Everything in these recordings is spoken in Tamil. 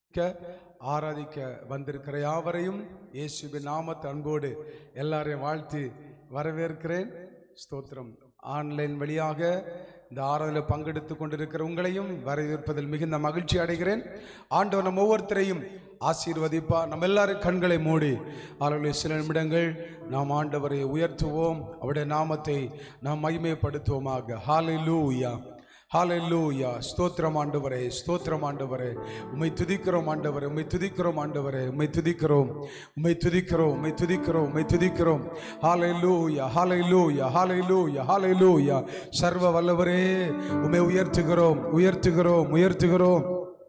ஆராதிக்க ஆராதிக்க வந்திருக்கிற யாவரையும் இயேசுவின் நாமத்தை அன்போடு எல்லாரையும் வாழ்த்து வரவேற்கிறேன் ஸ்தோத்திரம் ஆன்லைன் வழியாக இந்த ஆராதனை பங்கெடுத்து கொண்டிருக்கிற உங்களையும் வரவேற்பதில் மிகுந்த மகிழ்ச்சி அடைகிறேன் ஆண்டவர் நம் ஒவ்வொருத்தரையும் ஆசீர்வதிப்பா நம்ம எல்லாரும் கண்களை மூடி அவர்களுடைய சில நிமிடங்கள் நாம் ஆண்டவரை உயர்த்துவோம் அவருடைய நாமத்தை நாம் மகிமைப்படுத்துவோமாக ஹalleluya ஹalleluya ஸ்தோத்திரம் ஆண்டவரே ஸ்தோத்திரம் ஆண்டவரே உம்மை துதிக்கிறோம் ஆண்டவரே உம்மை துதிக்கிறோம் ஆண்டவரே உம்மை துதிக்கிறோம் உம்மை துதிக்கிறோம் உம்மை துதிக்கிறோம் உம்மை துதிக்கிறோம் ஹalleluya ஹalleluya ஹalleluya ஹalleluya சர்வ வல்லவரே உம்மை உயர்த்துகிறோம் உயர்த்துகிறோம் உயர்த்துகிறோம்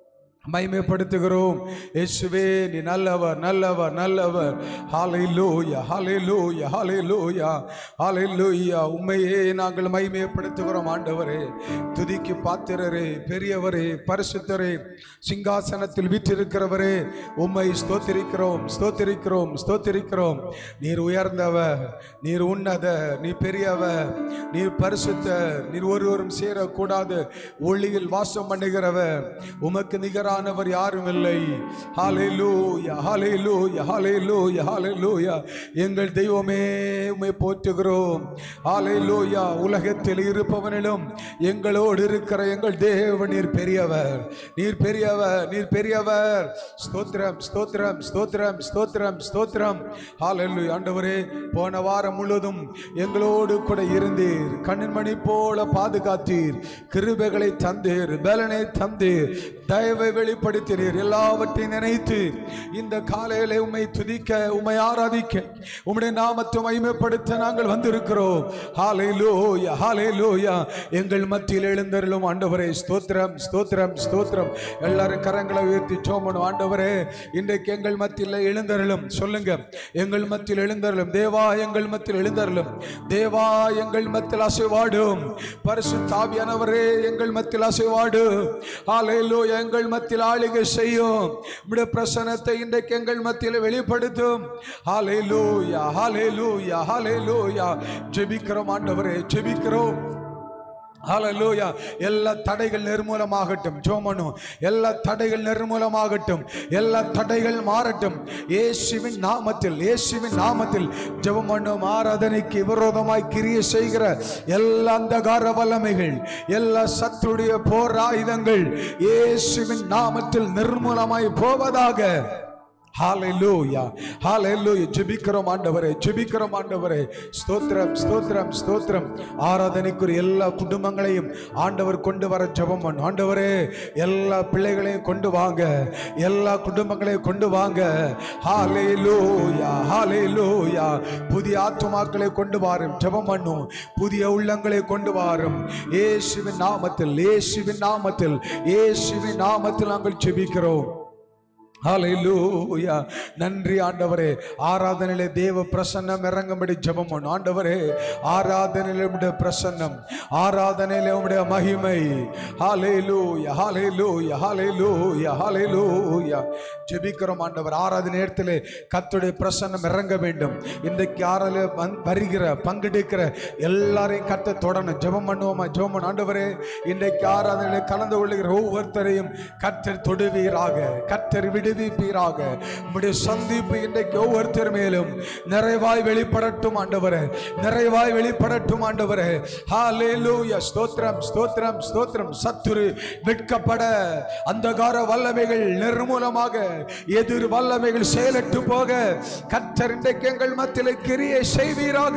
மகிமைப்படுத்துகிறோம் இயேசுவே நீ நல்லவர் நல்லவர் நல்லவர் ஹalleluya ஹalleluya ஹalleluya ஹalleluya உம்மையே நாங்கள் மகிமைப்படுத்துகிறோம் ஆண்டவரே துதிக்கு பாத்திரரே பெரியவரே பரிசுத்தரே சிங்காசனத்தில் வீற்றிருக்கிறவரே உம்மை ஸ்தோத்திரிக்கிறோம் ஸ்தோத்திரிக்கிறோம் ஸ்தோத்திரிக்கிறோம் நீர் உயர்ந்தவர் நீர் உன்னத நீ பெரியவர் நீர் பரிசுத்த நீர் ஒருவரும் சேரக்கூடாது ஒளியில் வாசம் பண்ணுகிறவர் உமக்கு நிகரானவர் யாரும் இல்லை ஹalleluya ஹalleluya ஹalleluya ஹalleluya எங்கள் தெய்வமே உம்மை போற்றுகிறோம் ஹalleluya உலகத்தில் இருப்பவனிலும் எங்களோடு இருக்கிற எங்கள் தேவன் நீர் பெரியவர் நீர் பெரியவர் நீர் பெரியவர் ஸ்தோத்திரம் ஸ்தோத்திரம் ஸ்தோத்திரம் ஸ்தோத்திரம் ஸ்தோத்திரம் ஹalleluya ஆண்டவரே போன வாரம் முழுவதும் எங்களோடு கூட இருந்தீர் கண்ணின் மணி போல பாதுகாத்தீர் கிருபைகளை தந்தீர் பலனை தந்தீர் தயவை வெளிப்படுத்தினீர் எல்லாவற்றையும் நினைத்து இந்த காலையில உம்மை துதிக்க உம்மை ஆராதிக்க உம்முடைய நாமத்தை மகிமைப்படுத்த நாங்கள் வந்திருக்கிறோம் ஹalleluya ஹalleluya எங்கள் மத்தியில் எழுந்தருளும் ஆண்டவரே ஸ்தோத்திரம் ஸ்தோத்திரம் ஸ்தோத்திரம் எல்லாரும் கரங்களை உயர்த்தி சோமணும் ஆண்டவரே இன்றைக்கு எங்கள் மத்தியில் எழுந்தருளும் சொல்லுங்க எங்கள் மத்தியில் எழுந்தருளும் தேவா எங்கள் மத்தியில் எழுந்தருளும் தேவா எங்கள் மத்தியில் அசைவாடும் பரிசுத்தாவியானவரே எங்கள் மத்தியில் அசைவாடும் ஹalleluya எங்கள் மத்தியில் ஆளுகை செய்யும் உம்முடைய பிரசனத்தை இன்றைக்கு எங்கள் மத்தியில் வெளிப்படுத்தும் ஹalleluya ஹalleluya ஹalleluya ஜெபிக்கிறோம் ஆண்டவரே ஜெபிக்கிறோம் ஹalleluya எல்லா தடைகள் நிர்மூலமாகட்டும் ஜோமனு எல்லா தடைகள் நிர்மூலமாகட்டும் எல்லா தடைகள் மாறட்டும் இயேசுவின் நாமத்தில் இயேசுவின் நாமத்தில் ஜெபம் பண்ணும் ஆராதனைக்கு விரோதமாய் கிரிய செய்கிற எல்லா அந்தகார வல்லமைகள் எல்லா சத்துடைய போர் ஆயுதங்கள் இயேசுவின் நாமத்தில் நிர்மூலமாய் போவதாக ஹalleluya ஹalleluya ஜெபிக்கிறோம் ஆண்டவரே ஜெபிக்கிறோம் ஆண்டவரே ஸ்தோத்திரம் ஸ்தோத்திரம் ஸ்தோத்திரம் ஆராதனைக்குரிய எல்லா குடும்பங்களையும் ஆண்டவர் கொண்டு வர ஜெபம் பண்ணும் ஆண்டவரே எல்லா பிள்ளைகளையும் கொண்டு வாங்க எல்லா குடும்பங்களையும் கொண்டு வாங்க ஹalleluya ஹalleluya புதிய ஆத்துமாக்களை கொண்டு வாரும் ஜெபம் பண்ணும் புதிய உள்ளங்களை கொண்டு வாரும் இயேசுவின் நாமத்தில் இயேசுவின் நாமத்தில் இயேசுவின் நாமத்தில் நாங்கள் ஜெபிக்கிறோம் ஹalleluya நன்றி ஆண்டவரே ஆராதனையிலே தேவ பிரசன்னம் இறங்கும்படி ஜெபம் பண்ணும் ஆண்டவரே ஆராதனையிலே உம்முடைய பிரசன்னம் ஆராதனையிலே உம்முடைய மகிமை ஹalleluya ஹalleluya ஹalleluya ஹalleluya ஜெபிக்கிறோம் ஆண்டவர் ஆராதனை நேரத்திலே கர்த்தருடைய பிரசன்னம் இறங்க வேண்டும் இன்றைக்கு ஆராதனை வந்- வருகிற பங்கெடுக்கிற எல்லாரையும் கத்த தொடணும் ஜெபம் பண்ணுவோமா ஜெபம் பண்ணு. ஆண்டவரே இன்றைக்கு ஆராதனையிலே கலந்து கொள்ளுகிற ஒவ்வொருத்தரையும் கர்த்தர் தொடுவீராக கர்த்தர் விடுவிப்பீராக உம்முடைய சந்திப்பு இன்றைக்கு ஒவ்வொருத்தர் மேலும் நிறைவாய் வெளிப்படட்டும் ஆண்டவரே நிறைவாய் வெளிப்படட்டும் ஆண்டவரே ஹalleluya ஸ்தோத்திரம் ஸ்தோத்திரம் ஸ்தோத்திரம் சத்துரு வெட்கப்பட அந்தகார வல்லமைகள் நிர்மூலமாக எதிர் வல்லமைகள் செயலற்று போக கர்த்தர் இன்றைக்கு எங்கள் மத்தியிலே கிரியை செய்வீராக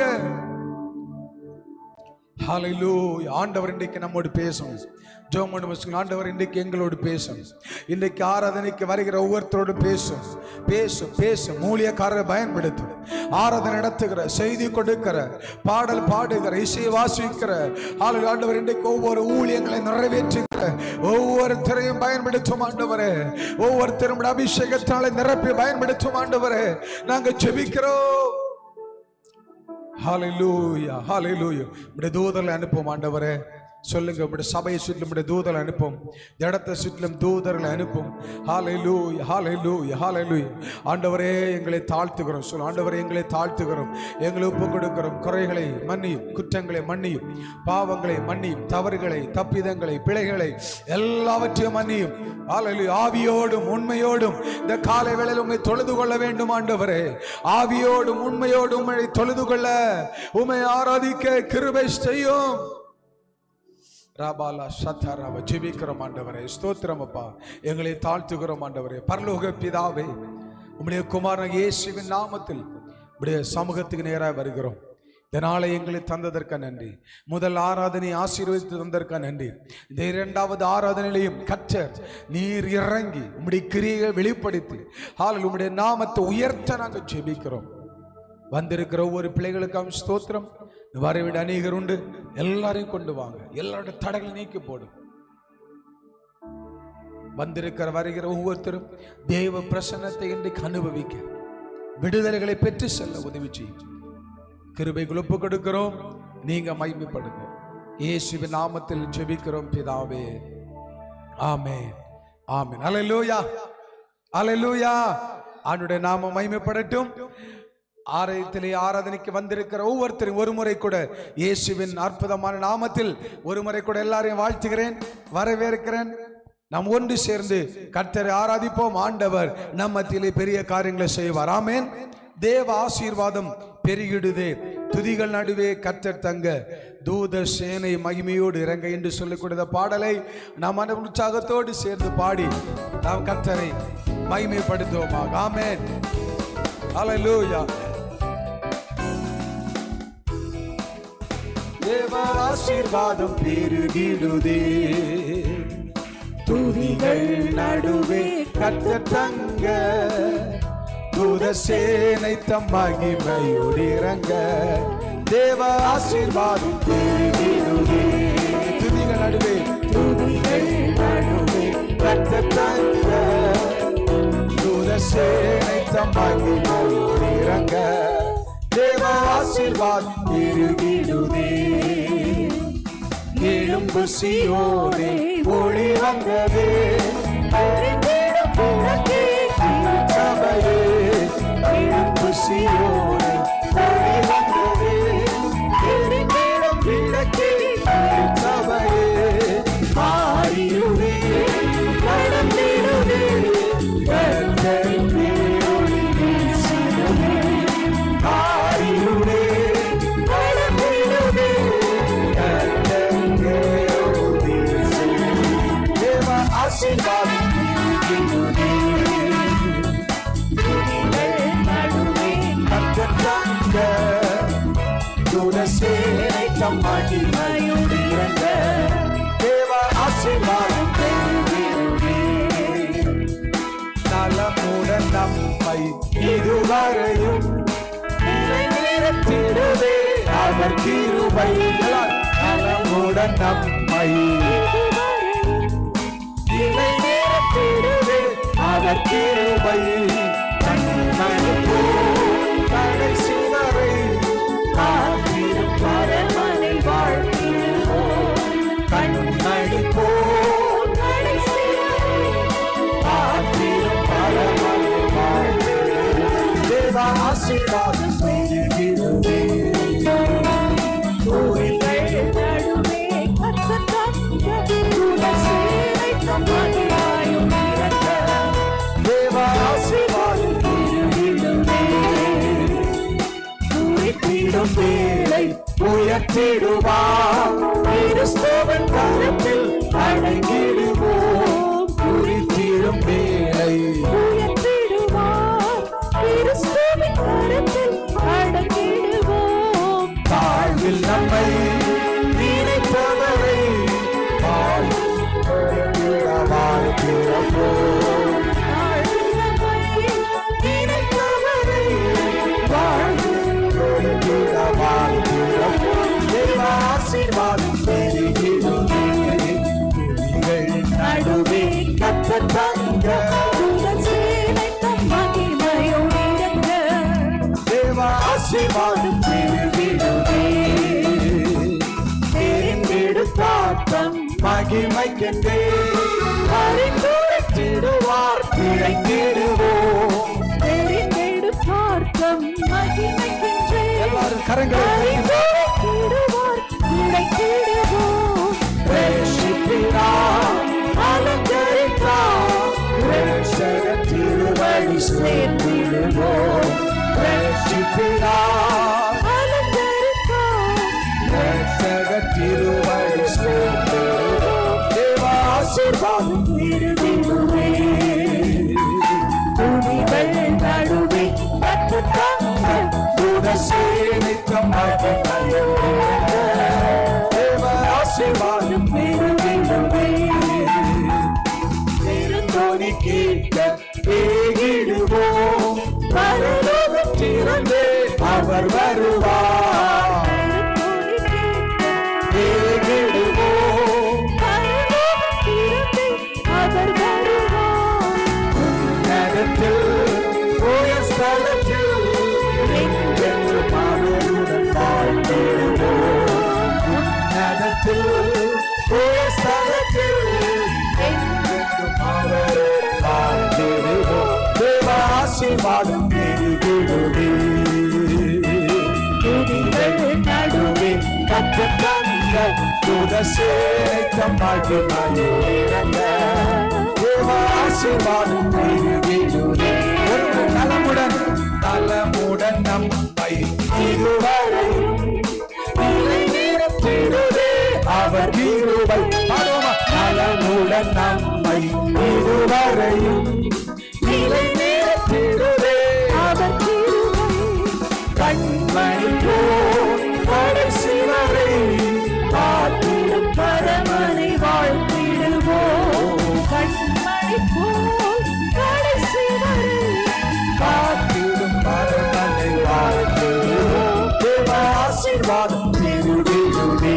ஹalleluya ஆண்டவர் இன்றைக்கு நம்மோடு பேசும் ஜோமன் ஆண்டவர் இன்றைக்கு எங்களோடு பேசும் இன்றைக்கு ஆராதனைக்கு வருகிற ஒவ்வொருத்தரோடு பேசும் பேசும் பேசும் மூலியக்காரரை பயன்படுத்தும் ஆராதனை நடத்துகிற செய்தி கொடுக்கிற பாடல் பாடுகிற இசையை வாசிக்கிற ஆளு ஆண்டவர் இன்றைக்கு ஒவ்வொரு ஊழியங்களை நிறைவேற்றுகிற ஒவ்வொருத்தரையும் பயன்படுத்தும் ஆண்டவரே ஒவ்வொருத்தரும் அபிஷேகத்தாலே நிரப்பி பயன்படுத்தும் ஆண்டவரே நாங்கள் ஜெபிக்கிறோம் ஹalleluya ஹalleluya உடைய தூதர்களை அனுப்பும் ஆண்டவரே சொல்லுங்க உங்களுடைய சபையை சுற்றிலும் உங்களுடைய தூதரை அனுப்பும் இந்த இடத்தை சுற்றிலும் தூதர்களை அனுப்பும் ஹாலைலூ ஹாலைலூ ஹாலைலூ ஆண்டவரே எங்களை தாழ்த்துகிறோம் சொல் ஆண்டவரே எங்களை தாழ்த்துகிறோம் எங்களை ஒப்பு கொடுக்கிறோம் குறைகளை மன்னியும் குற்றங்களை மன்னியும் பாவங்களை மன்னியும் தவறுகளை தப்பிதங்களை பிழைகளை எல்லாவற்றையும் மன்னியும் ஹalleluya ஆவியோடும் உண்மையோடும் இந்த காலை வேளையில் உம்மை தொழுது கொள்ள வேண்டும் ஆண்டவரே ஆவியோடும் உண்மையோடும் உம்மை தொழுது கொள்ள உம்மை ஆராதிக்க கிருபை செய்யும் ராபாலா சத்தாராவ ஜெபிக்கிறோம் ஆண்டவரே ஸ்தோத்திரம் அப்பா எங்களை தாழ்த்துகிறோம் ஆண்டவரே பரலோக பிதாவே உம்முடைய குமாரன் இயேசுவின் நாமத்தில் உம்முடைய சமூகத்துக்கு நேராக வருகிறோம் இந்த நாளை எங்களை தந்ததற்க நன்றி முதல் ஆராதனை ஆசீர்வதித்து தந்ததற்க நன்றி இந்த இரண்டாவது ஆராதனையிலையும் கற்றர் நீர் இறங்கி உம்முடைய கிரியை வெளிப்படுத்தி ஆளில் உம்முடைய நாமத்தை உயர்த்த நாங்கள் ஜெபிக்கிறோம் வந்திருக்கிற ஒவ்வொரு பிள்ளைகளுக்காகவும் ஸ்தோத்திரம் வரவிட அநேகர் உண்டு எல்லாரையும் கொண்டு வாங்க எல்லாரோட தடைகளை நீக்கி போடும் வந்திருக்கிற வருகிற ஒவ்வொருத்தரும் தேவ பிரசன்னத்தை இன்றைக்கு அனுபவிக்க விடுதலைகளை பெற்று செல்ல உதவி செய்யும் கிருபை ஒப்பு கொடுக்கிறோம் நீங்க மகிமைப்படுங்க இயேசுவின் நாமத்தில் ஜெபிக்கிறோம் பிதாவே ஆமென் ஆமென் அல்லேலூயா அல்லேலூயா ஆண்டுடைய நாம மகிமைப்படட்டும் ஆலயத்திலே ஆராதனைக்கு வந்திருக்கிற ஒவ்வொருத்தரும் ஒரு முறை கூட இயேசுவின் அற்புதமான நாமத்தில் ஒரு முறை கூட எல்லாரையும் வாழ்த்துகிறேன் வரவேற்கிறேன் நாம் ஒன்று சேர்ந்து கர்த்தரை ஆராதிப்போம் ஆண்டவர் நம் மத்தியிலே பெரிய காரியங்களை செய்வார் ஆமென் தேவ ஆசீர்வாதம் பெருகிடுதே துதிகள் நடுவே கர்த்தர் தங்க தூத சேனை மகிமையோடு இறங்க என்று சொல்லக்கூடிய பாடலை நாம் மன உற்சாகத்தோடு சேர்ந்து பாடி நாம் கர்த்தரை மகிமைப்படுத்துவோமாக ஆமென் ஹalleluya தேவ ஆசீர்வாதம் பெருகிடுதே துதிகள் நடுவே கர்த்தர் தங்க தூத சேனை தம் மகிமையோடு இறங்க தேவ ஆசீர்வாதம் பெருகிடுதே துதிகள் நடுவே துதிகள் நடுவே கர்த்தர் தங்க தூத சேனை தம் மகிமையோடு இறங்க தேவ ஆசீர்வாதம் பெருகிடுதே எழும்பு சியோனே ஒளி வந்ததே சபையே எழும்பு சியோனே ஒளி வந்ததே விளக்கே சபையே மாறியுவே கடந்திடுவே கர்த்தரின் பேரொளி வீசிடுவே மாறியுவே கடந்திடுவே கர்த்தரின் பேரொளி வீசிடுவே தேவ ஆசீர்வாதம் பெருகிடுவே. கர்த்தர் தந்த துளசேனை தம் மகிமையோடு இறங்க. தேவ ஆசீர்வாதம் பெருகிடுவே. நலமுடன் நம்மை இதுவரையும் நிலைநிறுத்திடுவே அவர் கிருபை நலமுடன் நம்மை நிலைநிறுத்திடுவே அவர் கிருபை கண்மணி போல் கடைசி வரை காத்திரும் பரமனை வாழ்த்திடுவோம் கண்மணி போல் கடைசி வரை காத்திரும் பரமனை வாழ்த்திடுவோம் தேவ ஆசீர்வாதம் பெருகிடுவே தேவ ஆசீர்வாதம் பெருகிடுவே குறித்திடும் வேலை உயர்த்திடுவார் கிறிஸ்துவின் கரத்தில் அடங்கிடுவோம் குறித்திடும் வேலை வாழ்வில் நம்மை நினைப்பவரை வாழ்த்திட வாழ்த்திடப்போம் நினைப்பவரை வாழ்த்திட வாழ்த்திடப்போம் தேவ ஆசீர்வாதம் பெருகிடுமே துதிகள் நடுவே கத்த தங்க தேவ ஆசீர்வாதம் பெருகிடுமே தேர்ந்தெடுத்தார் மகிமைக்கென்றே பரிந்துரைத்திடுவார் பிழைத்திடுவோம் தெரிந்தெடுப்பார்க்கம் மகிமைக்கின்றே எல்லாரும் கரங்களை தட்டி பரிந்துரைத்திடுவார் பிழைத்திடுவோம் ரட்சிப்பினார், அலங்கரித்தார், ரட்சக திருவடி சேர்த்திடுவோம். ரட்சிப்பினார், அலங்கரித்தார் ரட்சக திருவடி சேர்த்திடுவோம். தேவ ஆசீர்வாதம் இருதிடுவே. துணிகள் நடுவே கற்றுத்தந்த தூத சேனைத்தம் மகிமையும் தேவ ஆசீர்வாதம் இருதிடுவே. பெருந்தோனி கேட்க ஏகிடுவோம் பரலோகம் திறந்தே அவர் வருவார் ஏகிடுவோம் அவர் வருவார் உன்னதத்தில் போய ஸ்தலத்தில் என்றென்று அவருடன் வாழ்ந்திடுவோம் உன்னதத்தில் போய ஸ்தலத்தில் என்றென்று அவருடன் வாழ்ந்திடுவோம் தேவ ஆசீர்வாதம் பெருகிடுவே துதிகள் நடுவே கற்று தந்த துத சேத்தம் மகிமையிறங்க தேவ ஆசீர்வாதம் பெருகிடுவே ஒரு நலமுடன் நலமுடன் நம்மை இதுவரை நிலைநிறுத்திடுவே அவர் கிருபை பாடுவோமா? நலமுடன் நம்மை இதுவரையும் நிலை நிறுத்திடுவே அவர் கிருபை கண்மணி போல் கடைசி வரை காத்திடும் பரமனை வாழ்த்திடுவோம் கண்மணி போல் கடைசி வரை காத்திடும் பரமனை வாழ்த்திடுவோம் தேவ ஆசீர்வாதம் திருவிழுவே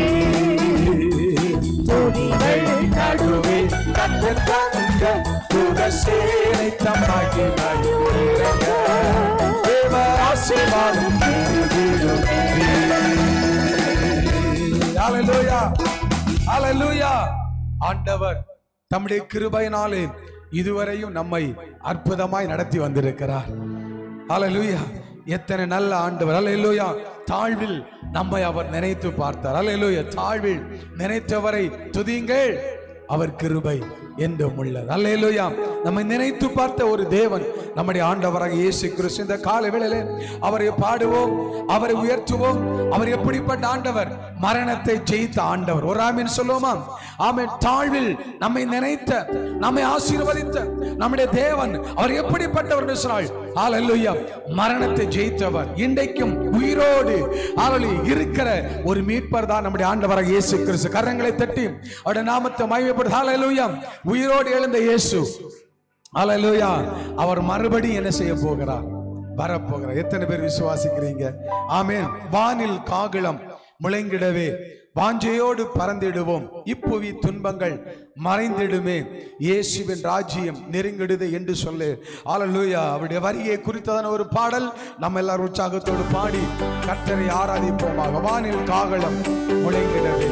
துணிகள் நடுவே கற்று தந்த துத சேனை தம்மாகி மகிழ்கிறங்க தேவ ஆசீர்வாதம் திருவிழுவே ஹalleluya ஹalleluya ஆண்டவர் தம்முடைய கிருபையினாலே இதுவரையும் நம்மை அற்புதமாய் நடத்தி வந்திருக்கிறார் ஹalleluya எத்தனை நல்ல ஆண்டவர் ஹalleluya தாழ்வில் நம்மை அவர் நினைத்து பார்த்தார் ஹalleluya தாழ்வில் நினைத்தவரை துதியுங்கள் அவர் கிருபை என்றும் உள்ளது அல்லேலூயா நம்மை நினைத்து பார்த்த ஒரு தேவன் நம்முடைய ஆண்டவராக இயேசு கிறிஸ்து இந்த கால வேளையிலே அவரை பாடுவோம் அவரை உயர்த்துவோம் அவர் எப்படிப்பட்ட ஆண்டவர் மரணத்தை ஜெயித்த ஆண்டவர் ஒரு ஆமீன் சொல்லுவோமா ஆமென் தாழ்வில் நம்மை நினைத்த நம்மை ஆசீர்வதித்த நம்முடைய தேவன் அவர் எப்படிப்பட்டவர் என்று சொன்னால் ஹalleluya மரணத்தை ஜெயித்தவர் இன்றைக்கும் உயிரோடு ஆளலி இருக்கிற ஒரு மீட்பர் தான் நம்முடைய ஆண்டவராக இயேசு கிறிஸ்து கரங்களை தட்டி அவருடைய நாமத்தை மகிமைப்படுத்த ஹalleluya உயிரோடு எழுந்த இயேசு ஹalleluya அவர் மறுபடி என்ன செய்ய போகிறார் வரப்போகிறார் எத்தனை பேர் விசுவாசிக்கிறீங்க ஆமென் வானில் காகிளம் முளைங்கிடவே வாஞ்சையோடு பறந்திடுவோம் இப்புவி துன்பங்கள் மறைந்திடுமே இயேசுவின் ராஜ்யம் நெருங்கிடுது என்று சொல்லு ஹalleluya அவருடைய வரியை குறித்ததான ஒரு பாடல் நம்ம எல்லாரும் உற்சாகத்தோடு பாடி கர்த்தரை ஆராதிப்போமாக வானில் காகலம் முளைங்கிடவே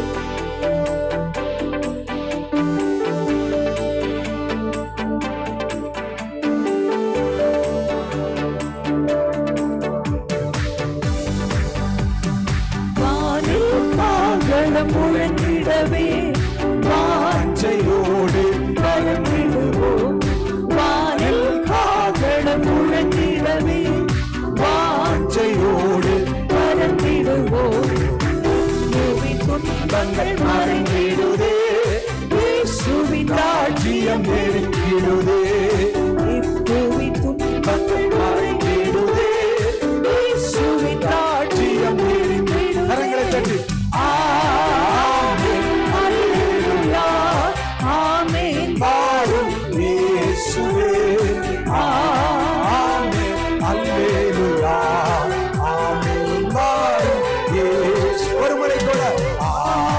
வானில் காகலம் முழங்கிடவே வாஞ்சையோடு பறந்திடுவோம் வானில் காகலம் முழங்கிடவே வாஞ்சையோடு பறந்திடுவோம் பூமி துன்பங்கள் மறைந்திடுதே இயேசுவின் ராஜ்யம் நெருங்கிடுதே இப்பூமி துன்பங்கள் மறைந்திடுதே இயேசுவின் ராஜ்யம் கரங்களை தட்டி ஆமென் அல்லேலூயா ஆமென் பாடும் இயேசுவே ஆமென் அல்லேலூயா ஆமென் பாடும் இயேசு ஒரு முறை கூட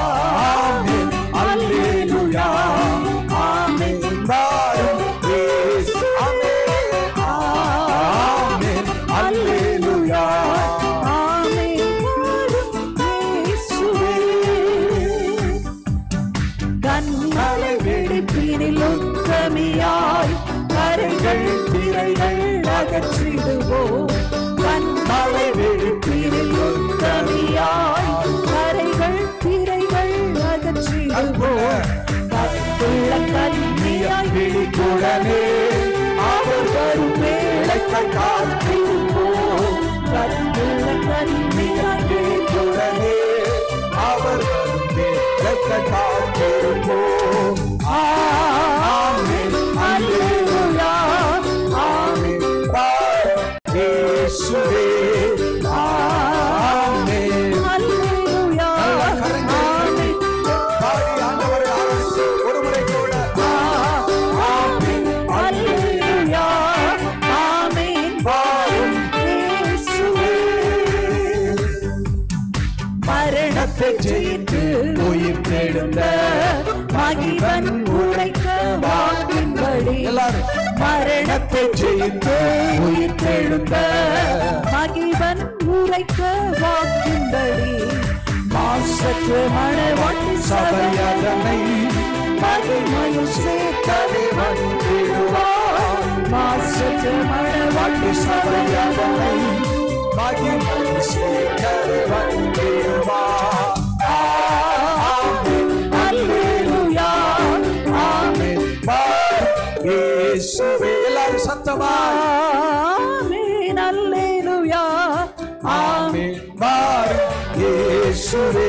ஆமென் அல்லேலூயா ஆமென் பாடும் இயேசு மரணத்தை ஜெயித்து உயிர் தெழுந்த மகிவன் உரைக்க வாக்கின்படி எல்லாரும். மரணத்தை ஜெயித்து உயிர் தெழுந்த மகிவன் உரைக்க வாக்கின்படி மாசற்ற மணவாட்டி சபையதனை மகிமையில் சேர்க்கவே வந்திடுவார் மாசற்ற மணவாட்டி சபையதனை மகிமையில் சேர்க்கவே வந்திடுவார் ஆமென் அல்லேலூயா ஆமென் இயேசுவே எல்லாரும் சத்தமாய் ஆமென் அல்லேலூயா ஆமென் வாரும் இயேசுவே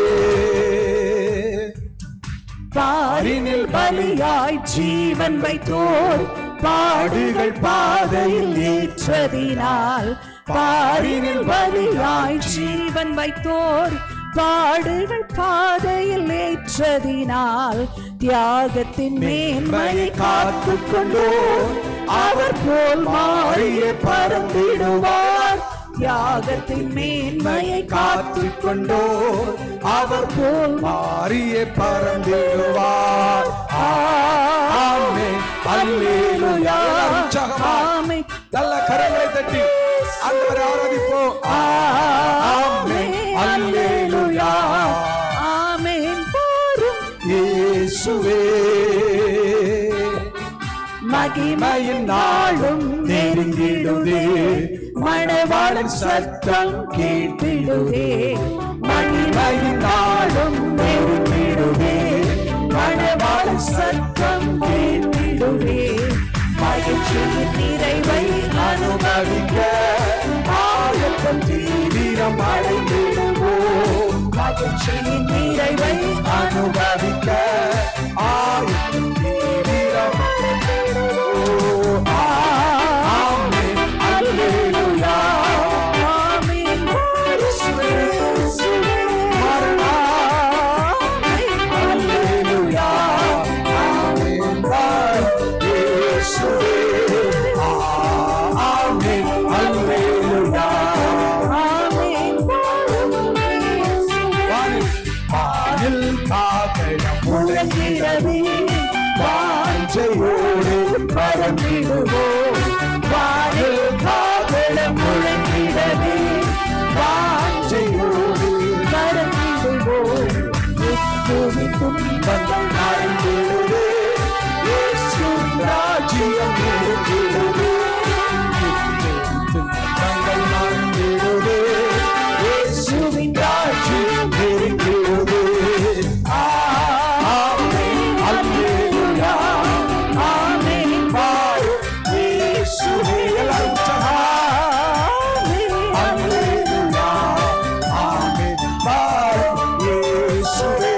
பாரினில் பலியாய் ஜீவன் வைத்தோர் பாடுகள் பாதையில் ஏற்றதினால் பாரினில் பலியாய் ஜீவன் வைத்தோர் பாடுகள் பாதையில் ஏற்றதினால் தியாகத்தின் மேன்மையை காத்துக் கொண்டோர் அவர் போல் மாறியே பறந்திடுவார் தியாகத்தின் மேன்மையை காத்துக் கொண்டோர் அவர் போல் மாறியே பறந்திடுவார் ஆமென் அல்லேலூயா எல்லாரும் உற்சாகமாய் ஆமை நல்ல கரங்களை தட்டி ஆண்டவரை ஆராதிப்போம் ஆமென் அல்லேலூயா ஆமென் பாரும் இயேசுவே மகிமையின் நாளும் நெருங்கிடுதே மணவாளன் சத்தம் கேட்டிடுதே மகிமையின் நாளும் நெருங்கிடுதே மணவாளன் சத்தம் கேட்டிடுதே மகிழ்ச்சியின் நிறைவை அனுபவிக்க ஆயத்தம் தீவிரம் அடைந்திடுவோம் மகிழ்ச்சியின் நிறைவை அனுபவிக்க ஆயுதம் தீவிரம் ஆமென் அல்லேலூயா ஆமென் இயேசுவே, இயேசுவே. அல்லேலூயா ஆமென் இயேசுவே ஆமென் அல்லேலூயா ஆமென் வானில் வானில் காக்கையம் முழங்கிடவே வாஞ்சையோடு பறந்திடுவோம் வானில் காதலம் முழங்கிடவே வாஞ்சையோடு பறந்திடுவோம் எத்துவி துன்பங்கள் மறைந்திடுவே இயேசுவின் ராஜ்யம் நெருங்கிடுவே துன்பங்கள் மறந்திடுவே இயேசுவின் ராஜ்யம் நெருங்கிடுவே ஆமென் அல்லேலூயா ஆமென் பாரும் இயேசுவே எல்லாரும் உற்சாகம். அல்லேலூயா ஆமென் பாரும் இயேசுவே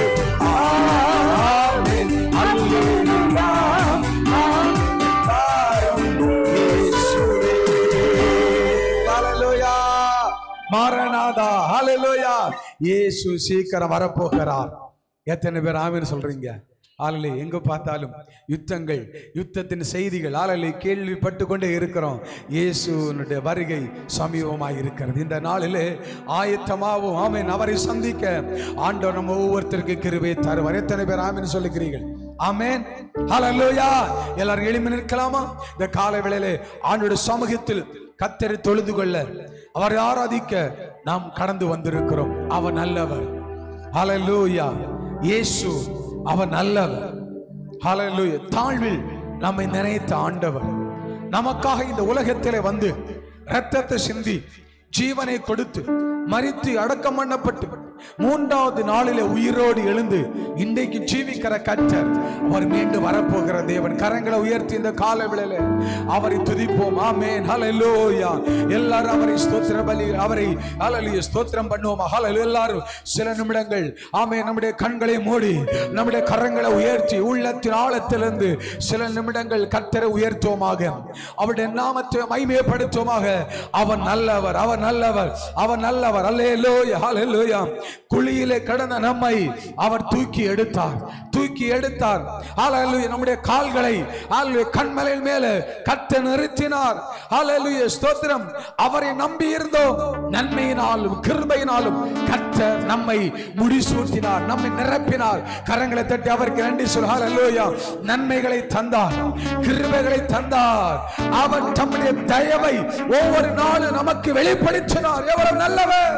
ஆமென் அல்லேலூயா ஆமென் பாரும் இயேசுவே ஹalleluya மாரநாதா ஹalleluya இயேசு சீக்கிரம் வரப்போகிறார் எத்தனை பேர் ஆமென் சொல்றீங்க ஆளலை எங்க பார்த்தாலும் யுத்தங்கள் யுத்தத்தின் செய்திகள் ஆளலை கேள்விப்பட்டு கொண்டே இருக்கிறோம் இயேசுனுடைய வருகை சமீபமாய் இருக்கிறது இந்த நாளிலே ஆயத்தமாவும் ஆமென் அவரை சந்திக்க ஆண்டவர் நம்ம ஒவ்வொருத்தருக்கு கிருபை தருவார் எத்தனை பேர் ஆமென் சொல்லுகிறீர்கள் ஆமென் ஹalleluya எல்லாரும் எழுப்பி நிற்கலாமா இந்த காலை வேளையிலே ஆண்டோட சமூகத்தில் கத்தரை தொழுது கொள்ள அவரை ஆராதிக்க நாம் கடந்து வந்திருக்கிறோம் அவர் நல்லவர் ஹalleluya இயேசு அவர் நல்லவர் ஹalleluya தாழ்வில் நம்மை நினைத்த ஆண்டவர் நமக்காக இந்த உலகத்திலே வந்து இரத்தத்தை சிந்தி ஜீவனை கொடுத்து மரித்து அடக்கம் பண்ணப்பட்டு மூன்றாவது நாளிலே உயிரோடு எழுந்து இன்றைக்கு ஜீவிக்கிற கற்றர் அவர் மீண்டும் வரப்போகிற தேவன் கரங்களை உயர்த்தி இந்த கால விளையில அவரை துதிப்போம் ஆமென் ஹalleluya எல்லாரும் அவரை ஸ்தோத்திர பலி அவரை ஹalleluya ஸ்தோத்திரம் பண்ணுவோம் ஹalleluya எல்லாரும் சில நிமிடங்கள் ஆமென் நம்முடைய கண்களை மூடி நம்முடைய கரங்களை உயர்த்தி உள்ளத்தின் ஆழத்திலிருந்து சில நிமிடங்கள் கர்த்தரை உயர்த்துவோமாக அவருடைய நாமத்தை மைமையப்படுத்துவோமாக அவர் நல்லவர் அவர் நல்லவர் அவர் நல்லவர் அல்லேலூயா ஹalleluya குழியிலே கடந்த நம்மை அவர் தூக்கி எடுத்தார் தூக்கி தூக்கி எடுத்தார் ஹalleluya நம்முடைய கால்களை ஹalleluya கண்மலையின் மேல கத்த நிறுத்தினார் ஹalleluya ஸ்தோத்திரம் அவரை நம்பி இருந்தோம் நன்மையினாலும் கிருபையினாலும் கத்த நம்மை முடிசூட்டினார் நம்மை நிரப்பினார் கரங்களை தட்டி அவருக்கு நன்றி சொல் ஹalleluya நன்மைகளை தந்தார் கிருபைகளை தந்தார் அவர் தம்முடைய தயவை ஒவ்வொரு நாளும் நமக்கு வெளிப்படுத்தினார் எவ்வளவு நல்லவர்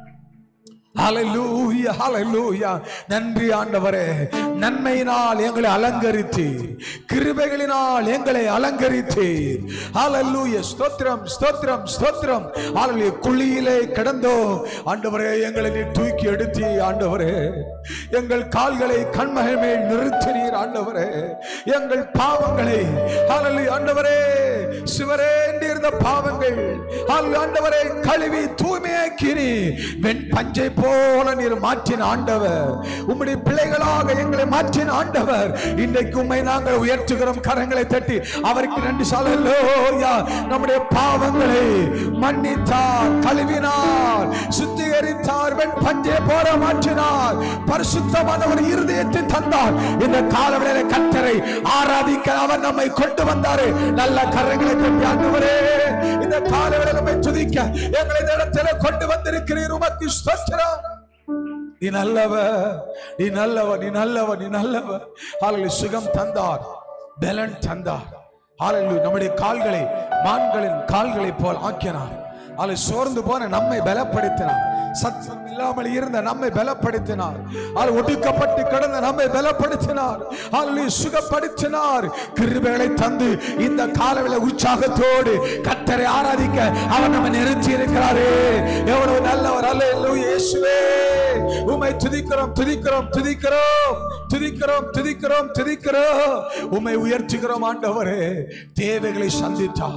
ஹalleluya ஹalleluya நன்றி ஆண்டவரே நன்மையினால் எங்களை அலங்கரித்தீர் கிருபைகளினால் எங்களை அலங்கரித்தீர் ஹalleluya ஸ்தோத்திரம் ஸ்தோத்திரம் ஸ்தோத்திரம் ஹalleluya குழியிலே கிடந்தோ ஆண்டவரே எங்களை நீ தூக்கி எடுத்தி ஆண்டவரே எங்கள் கால்களை கண்மகள் மேல் நிறுத்தினீர் ஆண்டவரே எங்கள் பாவங்களை ஹalleluya ஆண்டவரே சிவரே இருந்த பாவங்கள் ஹalleluya ஆண்டவரே கழுவி தூய்மையாக்கினி வெண் பஞ்சை போல நீர் மாற்றின ஆண்டவர் உம்முடைய பிள்ளைகளாக எங்களை மாற்றின ஆண்டவர் இன்றைக்கு உம்மை நாங்கள் உயர்த்துகிறோம் கரங்களை தட்டி அவருக்கு நன்றி சாலல்லோயா நம்முடைய பாவங்களை மன்னித்தார் கழுவினார் சுத்திகரித்தார் வெண் பஞ்சை போல மாற்றினார் பரிசுத்தமான ஒரு இருதயத்தை தந்தார் இந்த காலவேளை கத்தரை ஆராதிக்க அவர் நம்மை கொண்டு வந்தாரு நல்ல கரங்களை தட்டி ஆண்டவரே இந்த காலவேளை நம்மை துதிக்க எங்களை இந்த இடத்துல கொண்டு வந்திருக்கிறீர் உமக்கு ஸ்தோத்திரம் நீ நல்லவர் நீ நல்லவர் நீ நல்லவர் நீ நல்லவர் ஆளுகளை சுகம் தந்தார் பலன் தந்தார் ஆளுங்கள் நம்முடைய கால்களை மான்களின் கால்களை போல் ஆக்கினார் ஆளு சோர்ந்து போன நம்மை பலப்படுத்தினார் சத்தம் இல்லாமல் இருந்த நம்மை பலப்படுத்தினார் ஆள் ஒடுக்கப்பட்டு கிடந்த நம்மை பலப்படுத்தினார் ஆளு சுகப்படுத்தினார் கிருபைகளை தந்து இந்த காலவில உற்சாகத்தோடு கத்தரை ஆராதிக்க அவர் நம்ம நிறுத்தி இருக்கிறாரே எவ்வளவு நல்லவர் அல்ல இயேசுவே உம்மை துதிக்கிறோம் துதிக்கிறோம் துதிக்கிறோம் துதிக்கிறோம் துதிக்கிறோம் துதிக்கிறோம் உம்மை உயர்த்துகிறோம் ஆண்டவரே தேவைகளை சந்தித்தார்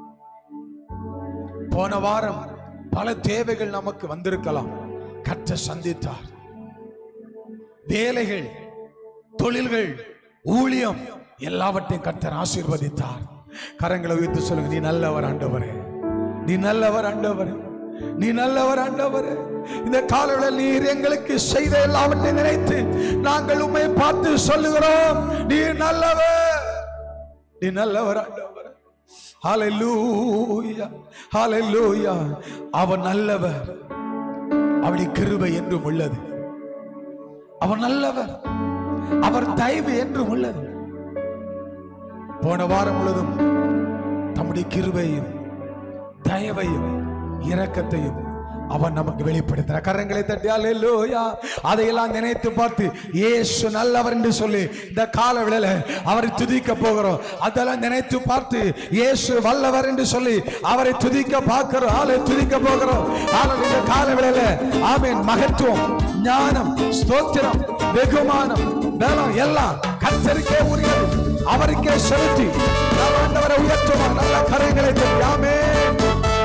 போன வாரம் பல தேவைகள் நமக்கு வந்திருக்கலாம் கற்ற சந்தித்தார் வேலைகள் தொழில்கள் ஊழியம் எல்லாவற்றையும் கர்த்தர் ஆசீர்வதித்தார் கரங்களை உயர்த்தி சொல்லுங்க நீ நல்லவர் ஆண்டவரே நீ நல்லவர் ஆண்டவரே நீ நல்லவர் ஆண்டவரே இந்த காலையில் நீர் எங்களுக்கு செய்த எல்லாவற்றையும் நினைத்து நாங்கள் உம்மை பார்த்து சொல்லுகிறோம் நீ நல்லவர் நீ நல்லவர் ஆண்டவர் ஹalleluya ஹalleluya அவர் நல்லவர் அவருடைய கிருபை என்றும் உள்ளது அவர் நல்லவர் அவர் தயவு என்றும் உள்ளது போன வாரம் முழுதும் தம்முடைய கிருபையும் தயவையும் இரக்கத்தையும் அவன் நமக்கு வெளிப்படுத்தினார் கரங்களை தட்டி அல்லேலூயா அதையெல்லாம் நினைத்து பார்த்து இயேசு நல்லவர் என்று சொல்லி இந்த கால விளையில அவரை துதிக்க போகிறோம் அதெல்லாம் நினைத்து பார்த்து இயேசு வல்லவர் என்று சொல்லி அவரை துதிக்க பார்க்கிறோம் ஆளை துதிக்க போகிறோம் ஆளை இந்த கால விளையில ஆமீன் மகத்துவம் ஞானம் ஸ்தோத்திரம் வெகுமானம் பலம் எல்லாம் கத்தருக்கே உரியது அவருக்கே செலுத்தி நாம் ஆண்டவரை உயர்த்துவோம் நல்ல கரைகளை தட்டி ஆமென்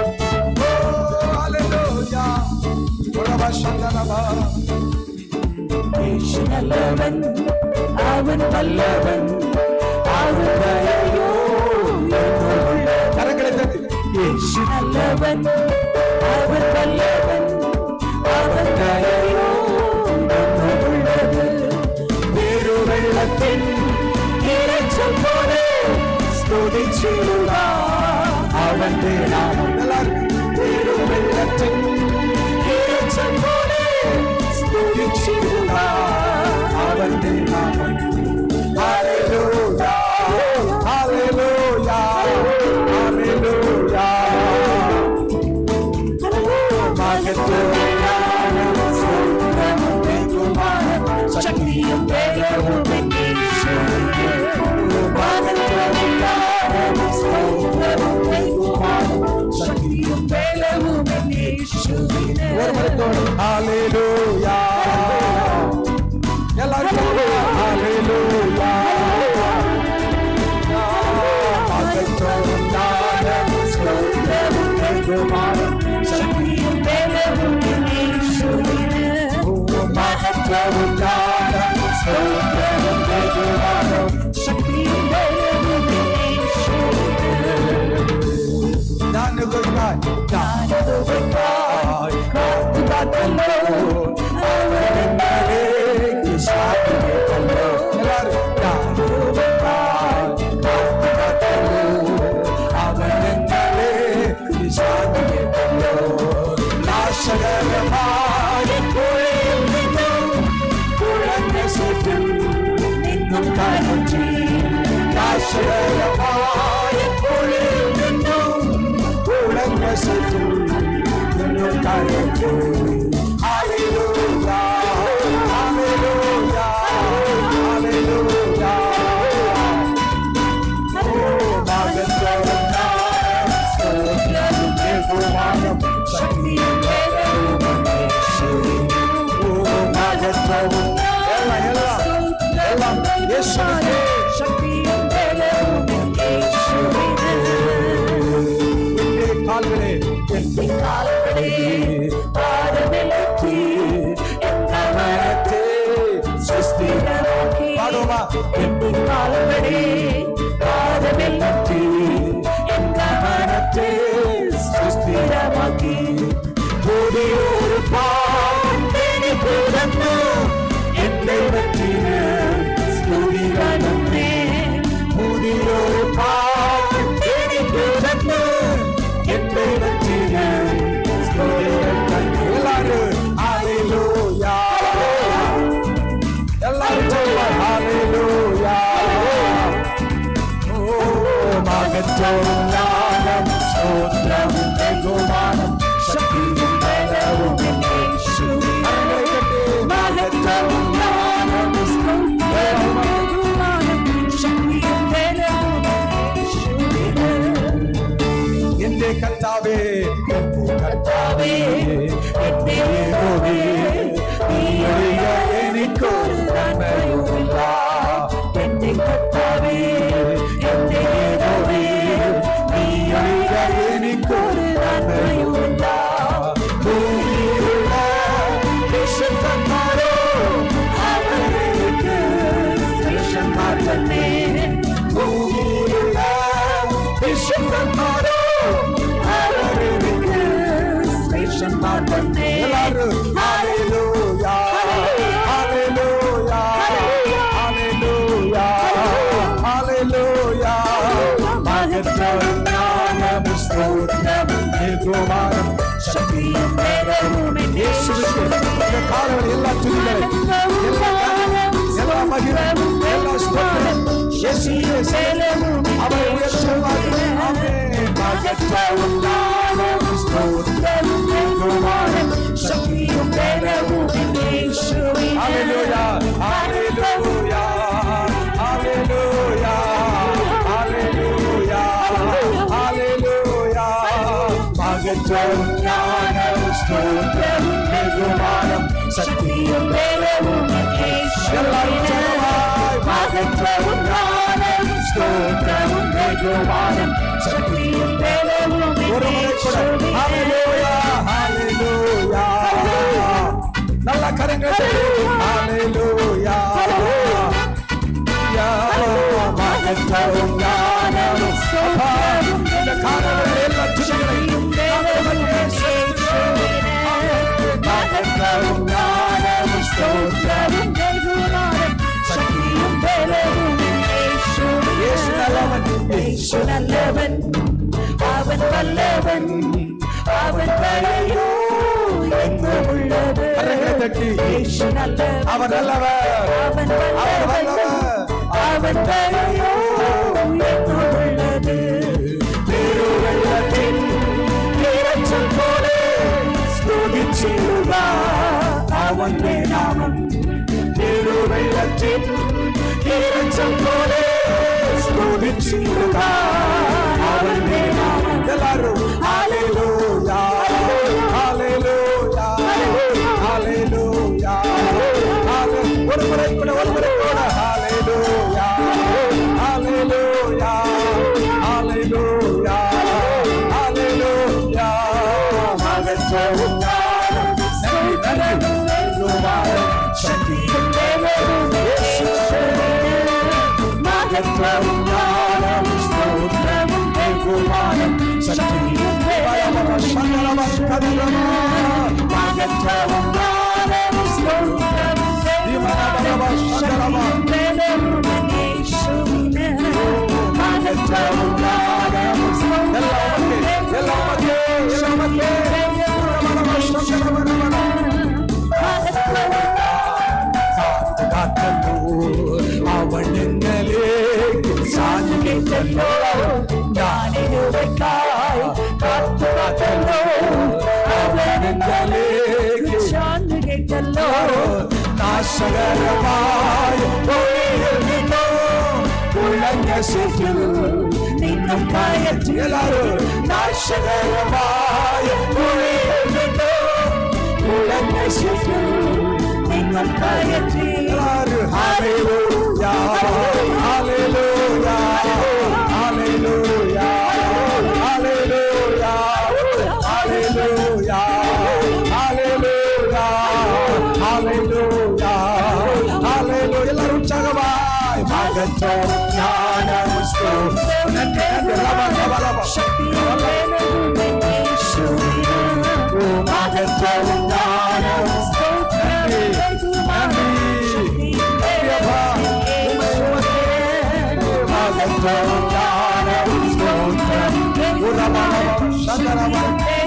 Hallelujah. Uraba Shandanaba. യേശു നല്ലവൻ അവൻ നല്ലവൻ അവൻ ദയയോ എന്നുമുള്ള கரங்களை தட்டி യേശു നല്ലവൻ അവൻ നല്ലവൻ അവൻ ദയയോ എന്നുമുള്ളത് പെരുവെള്ളത്തിൽ ഇരച്ചൽ പോലെ സ്തുതിച്ചിടുക അവന്റെ നാമം പെരുവെള്ളത്തിൽ ഇരച്ചൽ പോലെ സ്തുതിച്ചിടുക അവന്റെ നാമം Hallelujah. Hallelujah. Hallelujah. ശക്തിയും വേഗവും ശക്തിയും വേഗവും ஒரு மணித்தோடு Hallelujah. எல்லாரும் சொல்லுங்க. Hallelujah. மகத்துவம் ஞானம் ശക്തിയും വേഗവും மகத்துவம் ஞானம் ശക്തിയും വേഗവും ஞானகுருவாய் ஞானகுருவாய் കാത്തുകാത്തല്ലോ അവനെന്നാലേക്ക് ശാന്തിയേറ്റല്ലോ என்னும் காற்றி காசுடைய பொழில் என்னும் உலகசத்தில் என்னும் காற்று Hallelujah, hallelujah, hallelujah. கால்களே பாடுவோமா ஒரு பாண்டினி பிறந்து என்னை பற்றின ஸ்துதிகனே புதியொரு பாண்டினி பிறந்து என்னை பற்றின ஸ்துதிகனே எல்லாரும் ஹalleluya எல்லாரும் சொல்லுவாங்க ஹalleluya ஓ மகத்துவம் ஞானம் ஸ்தோத்திரம் வெகுமானம் சக்தியும் பலவும் கரங்களை தட்டி மகத்துவம் ஞானம் എന്റെ കർത്താവേ എന്റെ കർത്താവേ എന്റെ യഹോവേ നീ ഒഴിക എനിക്കൊരു നന്മയുമില്ല എന്റെ കർത്താവേ എന്റെ യഹോവേ നീ ഒഴിക എനിക്കൊരു നന്മയുമില്ല ഭൂമിയിലുള്ള വിശുദ്ധന്മാരോ അവർക്ക് ശ്രേഷ്ഠന്മാർ തന്നെ ഭൂമിയിലുള്ള വിശുദ്ധന്മാരോ അവർക്ക് ശ്രേഷ്ഠന്മാർ തന്നെ എല്ലാവരും ഹല്ലേലൂയ ഹല്ലേലൂയ ഹല്ലേലൂയ ഹല്ലേലൂയ മഹത്വം നാമം സ്തോത്രം ബഹുമാനം ശക്തിയും ബലവും യേശുവിന്റെ இந்த காலவரை எல்லா துதிகளை எல்லா எல்லா மகிழும் எல்லா ஸ்தோத்திரம் இயேசுவே சேலமும் அவர் உயர்த்துவார்கள் ஆமென் மகத்துவம் நாமம் ஸ்தோத்திரம் பகவான் சக்தியும் பலவும் இயேசுவே ஹalleluya ஹalleluya ஹalleluya ஹalleluya ஹalleluya மகத்துவம் ஞானம் ஸ்தோத்திரம் பகவான் சக்தியும் பலவும் எல்லாரும் சொல்லுவாய் மகத்துவம் ஞானம் ஸ்தோத்திரம் பகவான் சக்தியும் பலவும் ஒரு முறை கூட ஹalleluya ஹalleluya நல்ல கரங்கள் ஹalleluya யா மகத்துவம் ஞானம் ஸ்தோத்திரம் இந்த காரணங்கள் எல்லா துதிகளையும் மகத்துவம் ஞானம் ஸ்தோத்திரம் சக்தியும் பலவும் இயேசு நல்லவன் യേശു നല്ലവൻ അവൻ വല്ലവൻ അവൻ തലയോ എന്നുമുള്ളത് கரங்களை தட்டி യേശു നല്ലവൻ அவர் நல்லவர் അവൻ அவர் വല്ലവൻ வல்லவர் അവൻ തലയോ എന്നുമുള്ളത് തിരുവെള്ളത്തിൽ ഇരച്ചൽ പോലെ സ്തുതിച്ചിടുക അവന്റെ നാമം തിരുവെള്ളത്തിൽ ഇരച്ചൽ പോലെ സ്തുതിച്ചിടുക അവന്റെ നാമം എല്ലാവരും ഹല്ലേലൂയ ഹല്ലേലൂയ ഹല്ലേലൂയ ഹല്ലേലൂയ ഒരു മുறை കൂടെ ഒരു മുறை കൂടെ ഹല്ലേലൂയ ഹല്ലേലൂയ ഹല്ലേലൂയ ഹല്ലേലൂയ മഹത്വവും ജ്ഞാനം നന്ദി ബഹുമാനം ശക്തിയും ബലവും യേശുവിനെ. മഹത്വവും ജ്ഞാനം സ്തോത്രവും ബഹുമാനം ശക്തിയും ബലവും ശങ്കരമസ്കരമ. മഹത്വവും ജ്ഞാനം സ്തോത്രവും ബഹുമാനം ശക്തിയും கேட்டல்லோ நான் இருவைக்காய் காத்து காத்தல்லோ அவனுக்கு சான்று கேட்டல்லோ நாசகரமாய் ஒளியில் நின்னும் உலக சிற்றில் நின்னும் காயற்றி எல்லாரும் நாசகரமாய் ஒளியில் நின்னும் உலக சிற்றில் நின்னும் காயற்றி எல்லாரும் ஹalleluya ஹalleluya ஹalleluya ஹalleluya ஹalleluya ஹalleluya ஹalleluya ஹalleluya எல்லாரும் உற்சாகமாய் மகத்துவம் ஞானம் ஸ்தோத்திரம் நன்றி நன்றி லபா லபா லபா மகத்துவம் ஞானம் நன்றி நன்றி அப்பா உம்மை உமக்கே மகத்துவம் ஞானம் ஸ்தோத்திரம் உரமா சந்தரமா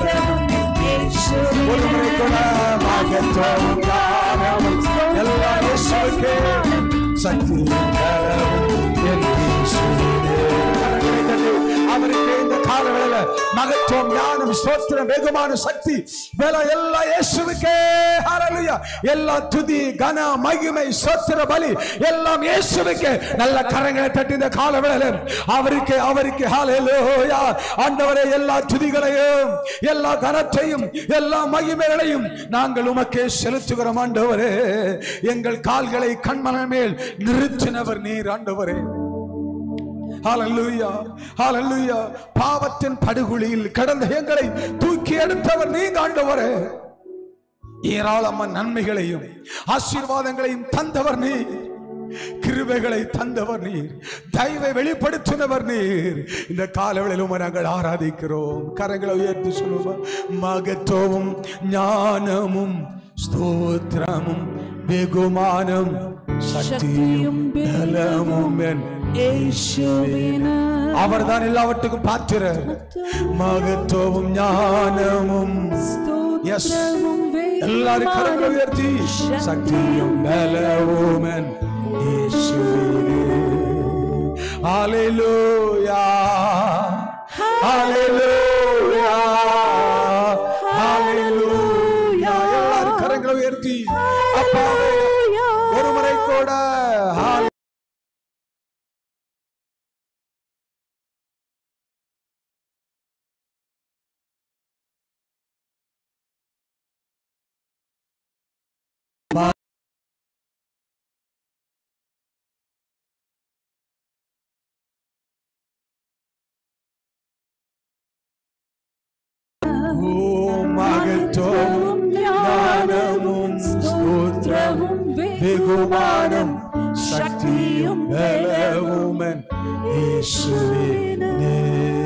ஒரு முறை கூட மகத்துவம் ஞானம் எல்லாம் இயேசுவுக்கே சக்தி என் இயேசுவே. கரங்களை தட்டி அவருக்கு இந்த காலவேளை மகத்துவம் ஞானம் ஸ்தோத்திரம் வெகுமான சக்தி வேலை எல்லாம் இயேசுவுக்கே ஹalleluya எல்லா துதி கன மகிமை ஸ்தோத்திர பலி எல்லாம் இயேசுவுக்கே நல்ல கரங்களை தட்டி இந்த காலவேளை அவருக்கு அவருக்கு ஹalleluya ஆண்டவரே எல்லா துதிகளையும் எல்லா கனத்தையும் எல்லா மகிமைகளையும் நாங்கள் உமக்கே செலுத்துகிறோம் ஆண்டவரே எங்கள் கால்களை கண்மன மேல் நிறுத்தினவர் நீர் ஆண்டவரே ஹalleluya ஹalleluya பாவத்தின் படுகுழியில் கடந்த எங்களை தூக்கி எடுத்தவர் நீங்க ஆண்டவரே ஏராளமான நன்மைகளையும் ஆசீர்வாதங்களையும் தந்தவர் நீர் கிருபைகளை தந்தவர் நீர் தயவை வெளிப்படுத்தினவர் நீர் இந்த காலவெளியில் உம்மை நாங்கள் ஆராதிக்கிறோம் கரங்களை உயர்த்தி சொல்லுவோம் மகத்துவம் ஞானமும் ஸ்தோத்திரமும் வெகுமானம் சக்தியும் பலமும் என் அவர்தான் எல்லாவற்றுக்கும் பாத்திரர் மகத்துவம் ஞானமும் Yes. எல்லாரும் கரங்களை உயர்த்தி சக்தியும் பலவும் என் இயேசுவிலே. Hallelujah. Hallelujah. Hallelujah. எல்லாரும் கரங்களை உயர்த்தி அப்பாவே ஒரு முறை கூட Hallelujah. ஓம் மகத்துவம் ஞானமும் ஸ்தோத்திரமும் வெகுமானம் சக்தியும் பலவும் என் இயேசுவினே.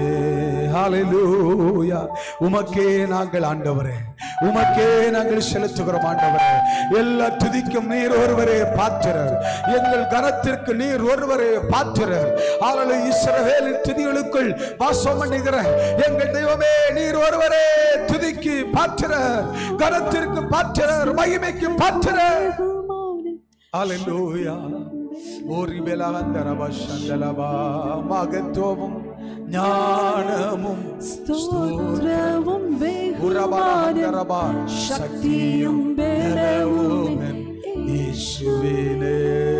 ஹalleluya உமக்கே நாங்கள் ஆண்டவரே உமக்கே நாங்கள் செலுத்துகிறோம் ஆண்டவரே எல்லா துதிக்கும் நீர் ஒருவரே பாத்திரர் எங்கள் கனத்திற்கு நீர் ஒருவரே பாத்திரர் ஆளு இஸ்ரவேலின் துதிகளுக்குள் வாசம் பண்ணுகிற எங்கள் தெய்வமே நீர் ஒருவரே துதிக்கு பாத்திரர் கனத்திற்கு பாத்திரர் மகிமைக்கு பாத்திரர் Hallelujah. ஓரி பெலாந்தரப சந்தலபா மகத்துவமும் ஞானமும் ஸ்தோத்திரமும் உரபாந்தரபா சக்தியும் பலவும் என் இயேசுவினே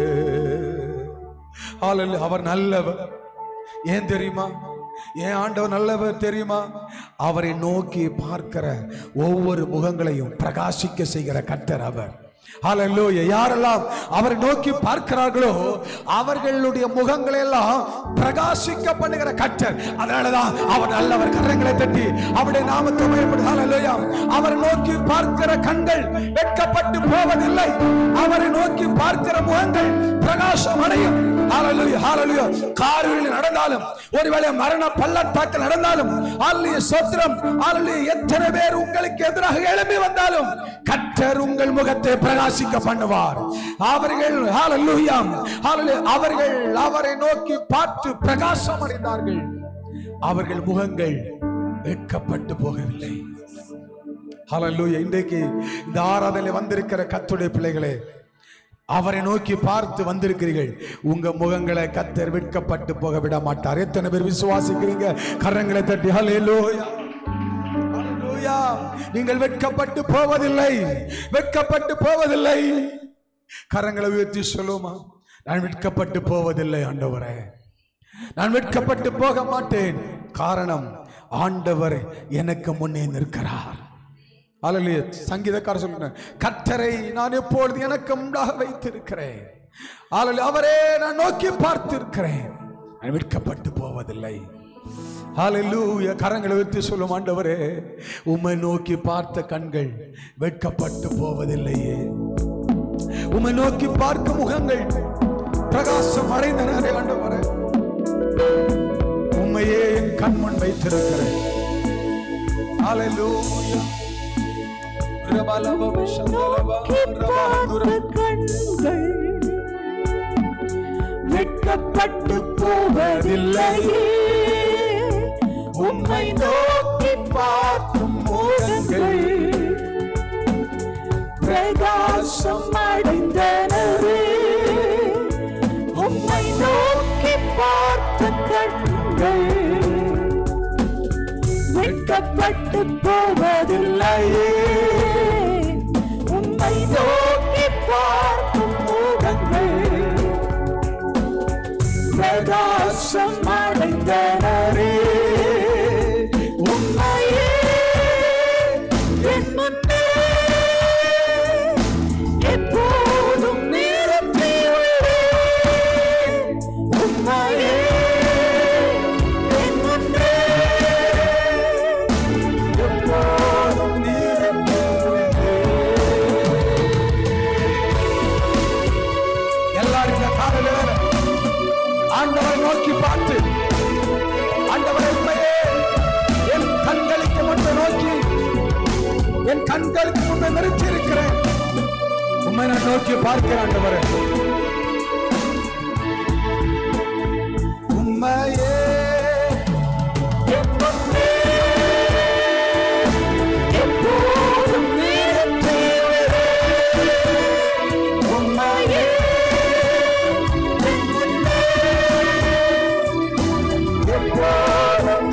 Hallelujah. அவர் நல்லவர் ஏன் தெரியுமா ஏன் ஆண்டவர் நல்லவர் தெரியுமா அவரை நோக்கி பார்க்கிற ஒவ்வொரு முகங்களையும் பிரகாசிக்க செய்கிற கர்த்தர் அவர் ஹalleluya யாரெல்லாம் அவரை நோக்கி பார்க்கிறார்களோ அவர்களுடைய முகங்களை எல்லாம் பிரகாசிக்க பண்ணுகிற கர்த்தர் அதனாலதான் அவர் நல்லவர் கரங்களை தட்டி அவருடைய நாமத்தை மயப்படு ஹalleluya அவரை நோக்கி பார்க்கிற கண்கள் வெட்கப்பட்டு போவதில்லை அவரை நோக்கி பார்க்கிற முகங்கள் பிரகாசம் அடையும் ஹalleluya ஹalleluya காரில் நடந்தாலும் ஒருவேளை மரண பள்ளத்தாக்கில் நடந்தாலும் ஹalleluya சோத்திரம் ஹalleluya எத்தனை பேர் உங்களுக்கு எதிராக எழும்பி வந்தாலும் கர்த்தர் உங்கள் முகத்தை பிரகாசிக்க பண்ணுவார் அவர்கள் ஹalleluya ஹalleluya அவர்கள் அவரை நோக்கி பார்த்து பிரகாசம் அடைந்தார்கள் அவர்கள் முகங்கள் வெட்கப்பட்டு போகவில்லை ஹalleluya இன்றைக்கு இந்த ஆராதனை வந்திருக்கிற கத்துடைய பிள்ளைகளே அவரை நோக்கி பார்த்து வந்திருக்கிறீர்கள் உங்க முகங்களை கத்தர் வெட்கப்பட்டு போக விட மாட்டார் எத்தனை பேர் விசுவாசிக்கிறீங்க கரங்களை தட்டி ஹalleluya ஹalleluya நீங்கள் வெட்கப்பட்டு போவதில்லை வெட்கப்பட்டு போவதில்லை கரங்களை உயர்த்தி சொல்லுமா நான் வெட்கப்பட்டு போவதில்லை ஆண்டவரே நான் வெட்கப்பட்டு போக மாட்டேன் காரணம் ஆண்டவர் எனக்கு முன்னே நிற்கிறார் அல்லையே சங்கீதக்காரர் சொல்றேன் கர்த்தரை நான் எப்பொழுது எனக்கு முன்பாக வைத்திருக்கிறேன் அல்ல அவரே நான் நோக்கி பார்த்திருக்கிறேன் நான் வெட்கப்பட்டு போவதில்லை ஹalleluya கரங்களை வைத்து சொல்லும் ஆண்டவரே உம்மை நோக்கி பார்த்த கண்கள் வெட்கப்பட்டு போவதில்லையே உம்மை நோக்கி பார்க்கும் முகங்கள் பிரகாசம் அடைந்தனரே ஆண்டவரே உம்மையே என் கண்முன் வைத்திருக்கிறேன் ஹalleluya ரபலப சந்தலப ரபந்துர கண்கள் வெட்கப்பட்டு போவதில்லையே உம்மை நோக்கி பார்க்கும் முகங்கள் பிரகாசம் அடைந்தனரே உம்மை நோக்கி பார்த்த கண்கள் வெட்கப்பட்டு போவதில்லையே உம்மை நோக்கி பார்க்கும் முகங்கள் பிரகாசம் அடைந்தனரே உம்மையே என் முன்னே எப்போதும் நிறுத்தியுள்ளேன். உம்மையே என் முன்னே எப்போதும் எல்லாரும் இந்த காலையில ஆண்டவரை நோக்கி பார்த்து ஆண்டவரை உண்மையே என் கண்களுக்கு முன்பு நோக்கி என் கண்களுக்கு முன்பு நிறுத்தி இருக்கிறேன் உண்மை நான் நோக்கி பார்க்கிறேன் ஆண்டவரை உண்மையே என் முன்னே எப்போதும் நிறுத்தியுள்ளேன். உம்மையே என் முன்னே எப்போதும்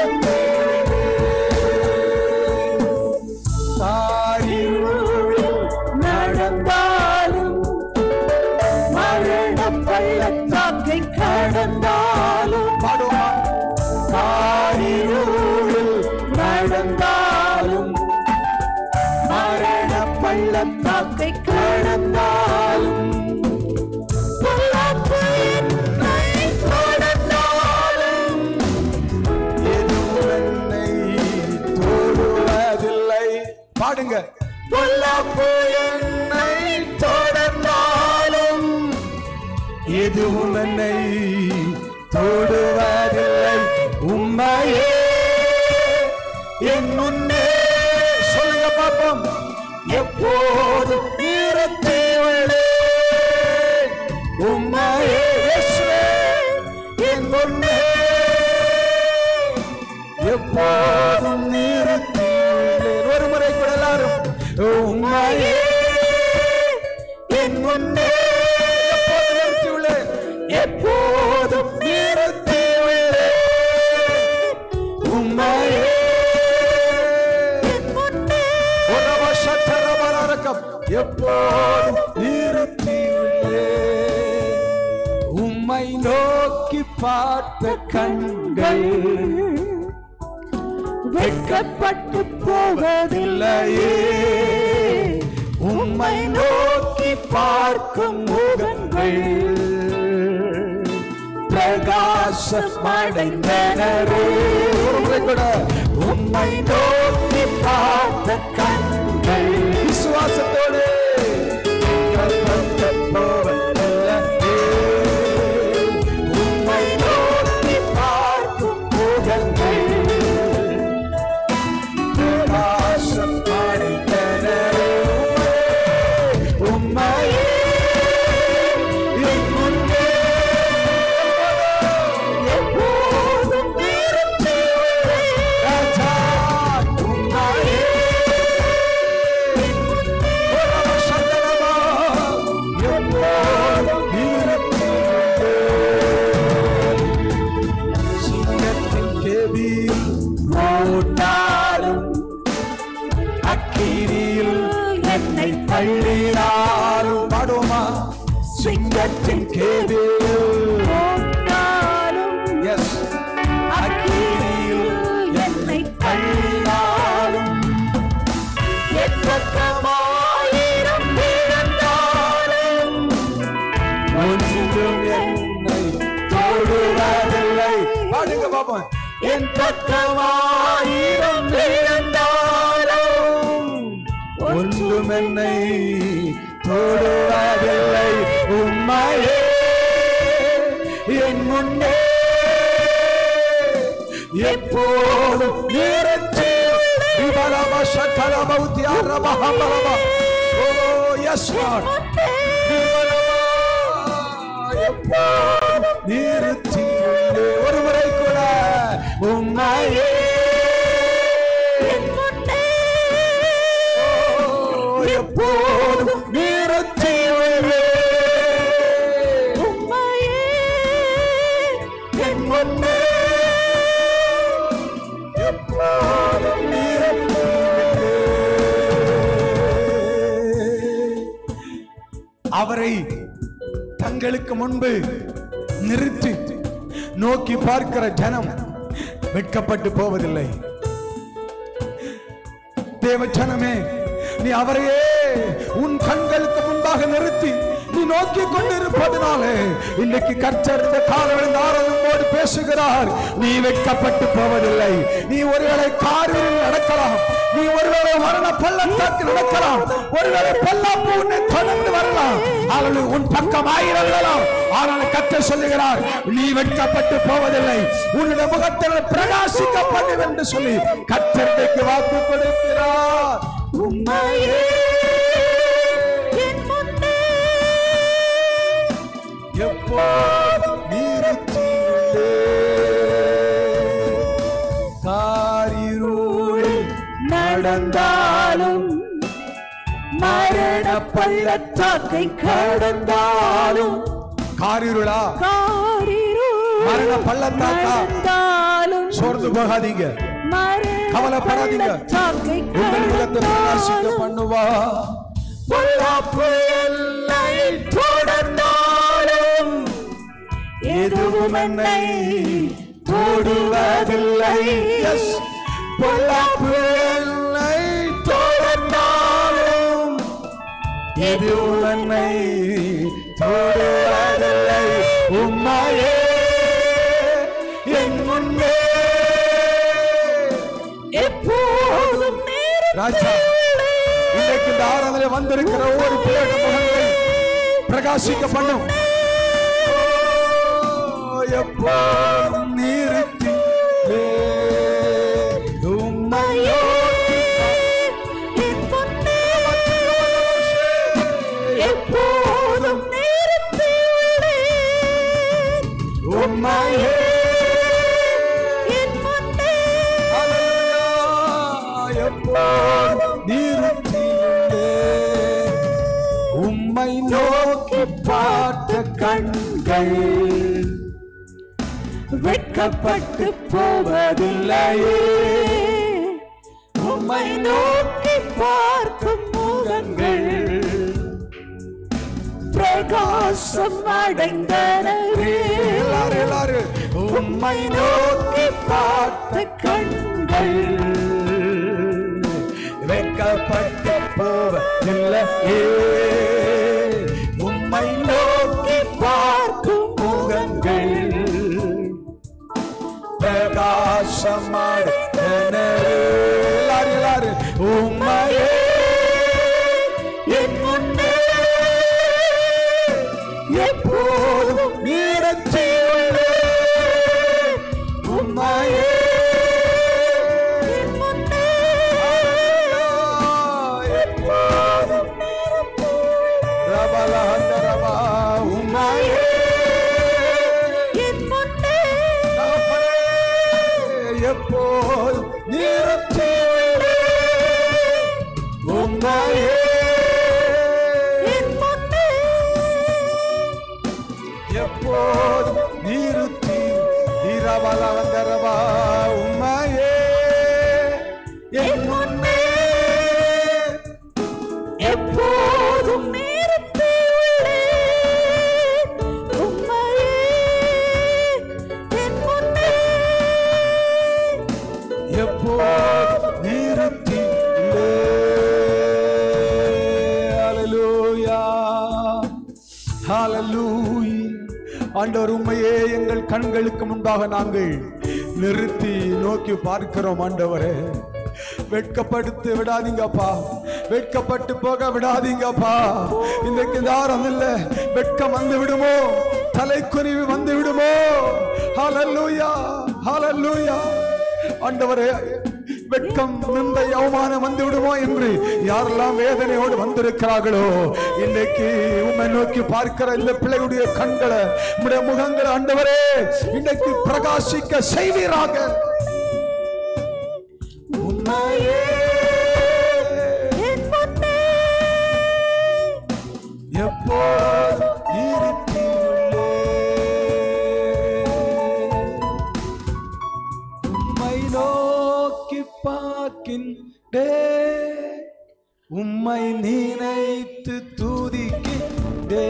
இருளில் நடந்தாலும் மரண பள்ளத்தாக்கை கடந்தாலும் பாடுவோமா காரிருளில் நடந்தாலும் மரண பள்ளத்தாக்கை கடந்தாலும் பொல்லாப்பு என்னை தொடர்ந்தாலும் எதுவும் என்னை தொடுவதில்லை பாடுங்க பொல்லாப்பு என்னை தொடர்ந்தாலும் எதுவும் என்னை தொடுவதில்லை உண்மையே என் முன்னே சொல்லுங்க பாப்போம் எப்போதும் நிறுத்தியுள்ளேன் உம்மையே இயேசுவே, என் முன்னே எப்போதும் நிறுத்தியுள்ளேன் ஒரு முறை கூட எல்லாரும் உண்மையே என் முன்னே எப்போது நிறுத்தியுள்ளேன் எப்போதும் நிறுத்தியுள்ளேன் உம்மையே என் முன்னே ஒரு வருஷத்தரவரக்கம் எப்போதும் நிறுத்தியுள்ளேன் உம்மை நோக்கி பார்த்த கண்கள் வெட்கப்பட்டு போவதில்லையே உம்மை நோக்கி பார்க்கும் முகங்கள் பிரகாசம் அடைந்தனரே கூட உம்மை நோக்கி பார்த்த கண்கள் விசுவாசத்தோடு கற்பட்டு போவதில்லையே. உம்மை நோக்கி பார்க்கும் முகங்கள் பிரகாசம் அடைந்தனரே. உம்மையே என் முன்னே எப்போதும் நிறுத்தியுள்ளேன். ராஜா, உம்மையே சிங்கத்தின் கேபில் போட்டாலும் எஸ் அக்கினியில் என்னை தள்ளினாலும் எத்தக்கமாயிரம் விழுந்தாலும் ஒன்றும் என்னை தொடுவதில்லை பாடுங்க பாப்போம் என் பக்கமாயிரம் விழுந்தாலும் ஒன்றும் என்னை தொடுவதில்லை உம்மையே என் முன்னே எப்போதும் நிறுத்தி விபலம சகலமௌத்தியா ரபஹமரப. ஓ எஸ் லார்ட் எப்போதும் நிறுத்தி உள்ளே. ஒரு முறை கூட உம்மையே என் முன்னே எப்போதும் நிறுத்தி உள்ளே. உம்மையே என் முன்னே எப்போதும் நிறுத்தி உள்ளே. அவரை தங்களுக்கு முன்பு நிறுத்தி நோக்கி பார்க்கிற ஜனம் வெட்கப்பட்டு போவதில்லை தேவ ஜனமே நீ அவரையே உன் கண்களுக்கு முன்பாக நிறுத்தி நீ நோக்கி கொண்டிருப்பதனாலே இன்னைக்கு கர்த்தர் இந்த காலம் ஆரம்பமோடு பேசுகிறார் நீ வெட்கப்பட்டு போவதில்லை நீ ஒருவேளை காரில் நடக்கலாம் நீ ஒருவேளை மரண பள்ளத்தாக்கு நடக்கலாம் ஒருவேளை பல்லாப்பு உன்னை தொடர்ந்து வரலாம் ஆனால் உன் பக்கம் ஆயிரம் விழலாம் ஆனால் கர்த்தர் சொல்லுகிறார் நீ வெட்கப்பட்டு போவதில்லை உன்னுடைய முகத்தில் பிரகாசிக்க பண்ணும் என்று சொல்லி கர்த்தருக்கு வாக்கு கொடுக்கிறார் உம்மையே என் முன்னே எப்போதும் நிறுத்தியுள்ளே. காரிருளில் நடந்தாலும் மரண பள்ளத்தாக்கை கடந்தாலும் காரிருளா காரிருள் மரண பள்ளத்தாக்கா? நடந்தாலும் சோர்ந்து போகாதீங்க மரண கவலைப்படாதீங்க. பள்ளத்தாக்கை உங்கள் முகத்தை பிரகாசிக்க கடந்தாலும் பண்ணுவா பொல்லாப்பு எல்லை தொடர்ந்தாலும் எதுவும் என்னை தொடுவதில்லை Yes. பொல்லாப்பு என்னை தொடர்ந்தாலும் எதுவும் என்னை தொடுவதில்லை உம்மையே என் முன்னே எப்போதும் ராஜா இன்றைக்கு இந்த ஆராதனை வந்திருக்கிற ஒவ்வொரு பிள்ளையோட முகங்களை பிரகாசிக்க பண்ணும் ஓ, எப்போதும் நிறுத்தி உம்மையோ என் பொன்னே எப்போதும் நிறுத்தியுள்ளேன் உம்மையே என் முன்னே ஹalleluya, எப்போதும் நிறுத்தியுள்ளே உம்மை நோக்கி பார்த்த கண்கள் வெட்கப்பட்டு போவதில்லையே உம்மை நோக்கி பார்க்கும் முகங்கள் பிரகாசம் அடைந்தனவே எல்லாரும் எல்லாரும் உம்மை நோக்கி பார்த்த கண்கள் வெட்கப்பட்டு போவதில்லையே உம்மை நோக்கி பார்க்கும் முகங்கள் பிரகாசமாடுதனே. எல்லாரும் எல்லாரும் உம்மையே என் முன்னே எப்போதும் நிறுத்தியுள்ளே உம்மையே என் முன்னே எப்போதும் ரபலஹந்தரபா உம்மையே என் முன்னே தகப்பனே, எப்போதும் நிறுத்தியுள்ளே உம்மையே என் முன்னே எப்போதும் நிறுத்தி இரவலவந்தரவா உம்மையே என் முன்னே எப்போதும் நிறுத்தியுள்ளேன் ஹalleluya ஆண்டவர் உண்மையே எங்கள் கண்களுக்கு முன்பாக நாங்கள் நிறுத்தி நோக்கி பார்க்கிறோம் ஆண்டவரே வெட்கப்படுத்து விடாதீங்கப்பா வெட்கப்பட்டு போக விடாதீங்கப்பா இன்றைக்கு தாரம் இல்ல வெட்கம் வந்து விடுமோ தலைக்குனிவு வந்து விடுமோ ஹalleluya ஹalleluya ஆண்டவரே வெட்கம் நிந்தை அவமானம் வந்து விடுமோ என்று யாரெல்லாம் வேதனையோடு வந்திருக்கிறார்களோ இன்னைக்கு உம்மை நோக்கி பார்க்கிற இந்த பிள்ளையுடைய கண்களை உம்முடைய முகங்களை ஆண்டவரே இன்னைக்கு பிரகாசிக்க செய்வீராக உம்மையே என் முன்னே எப்போதும் இருத்தியுள்ளே. உம்மை நோக்கி பார்க்கின்றே உம்மை நினைத்து துதிக்கின்றே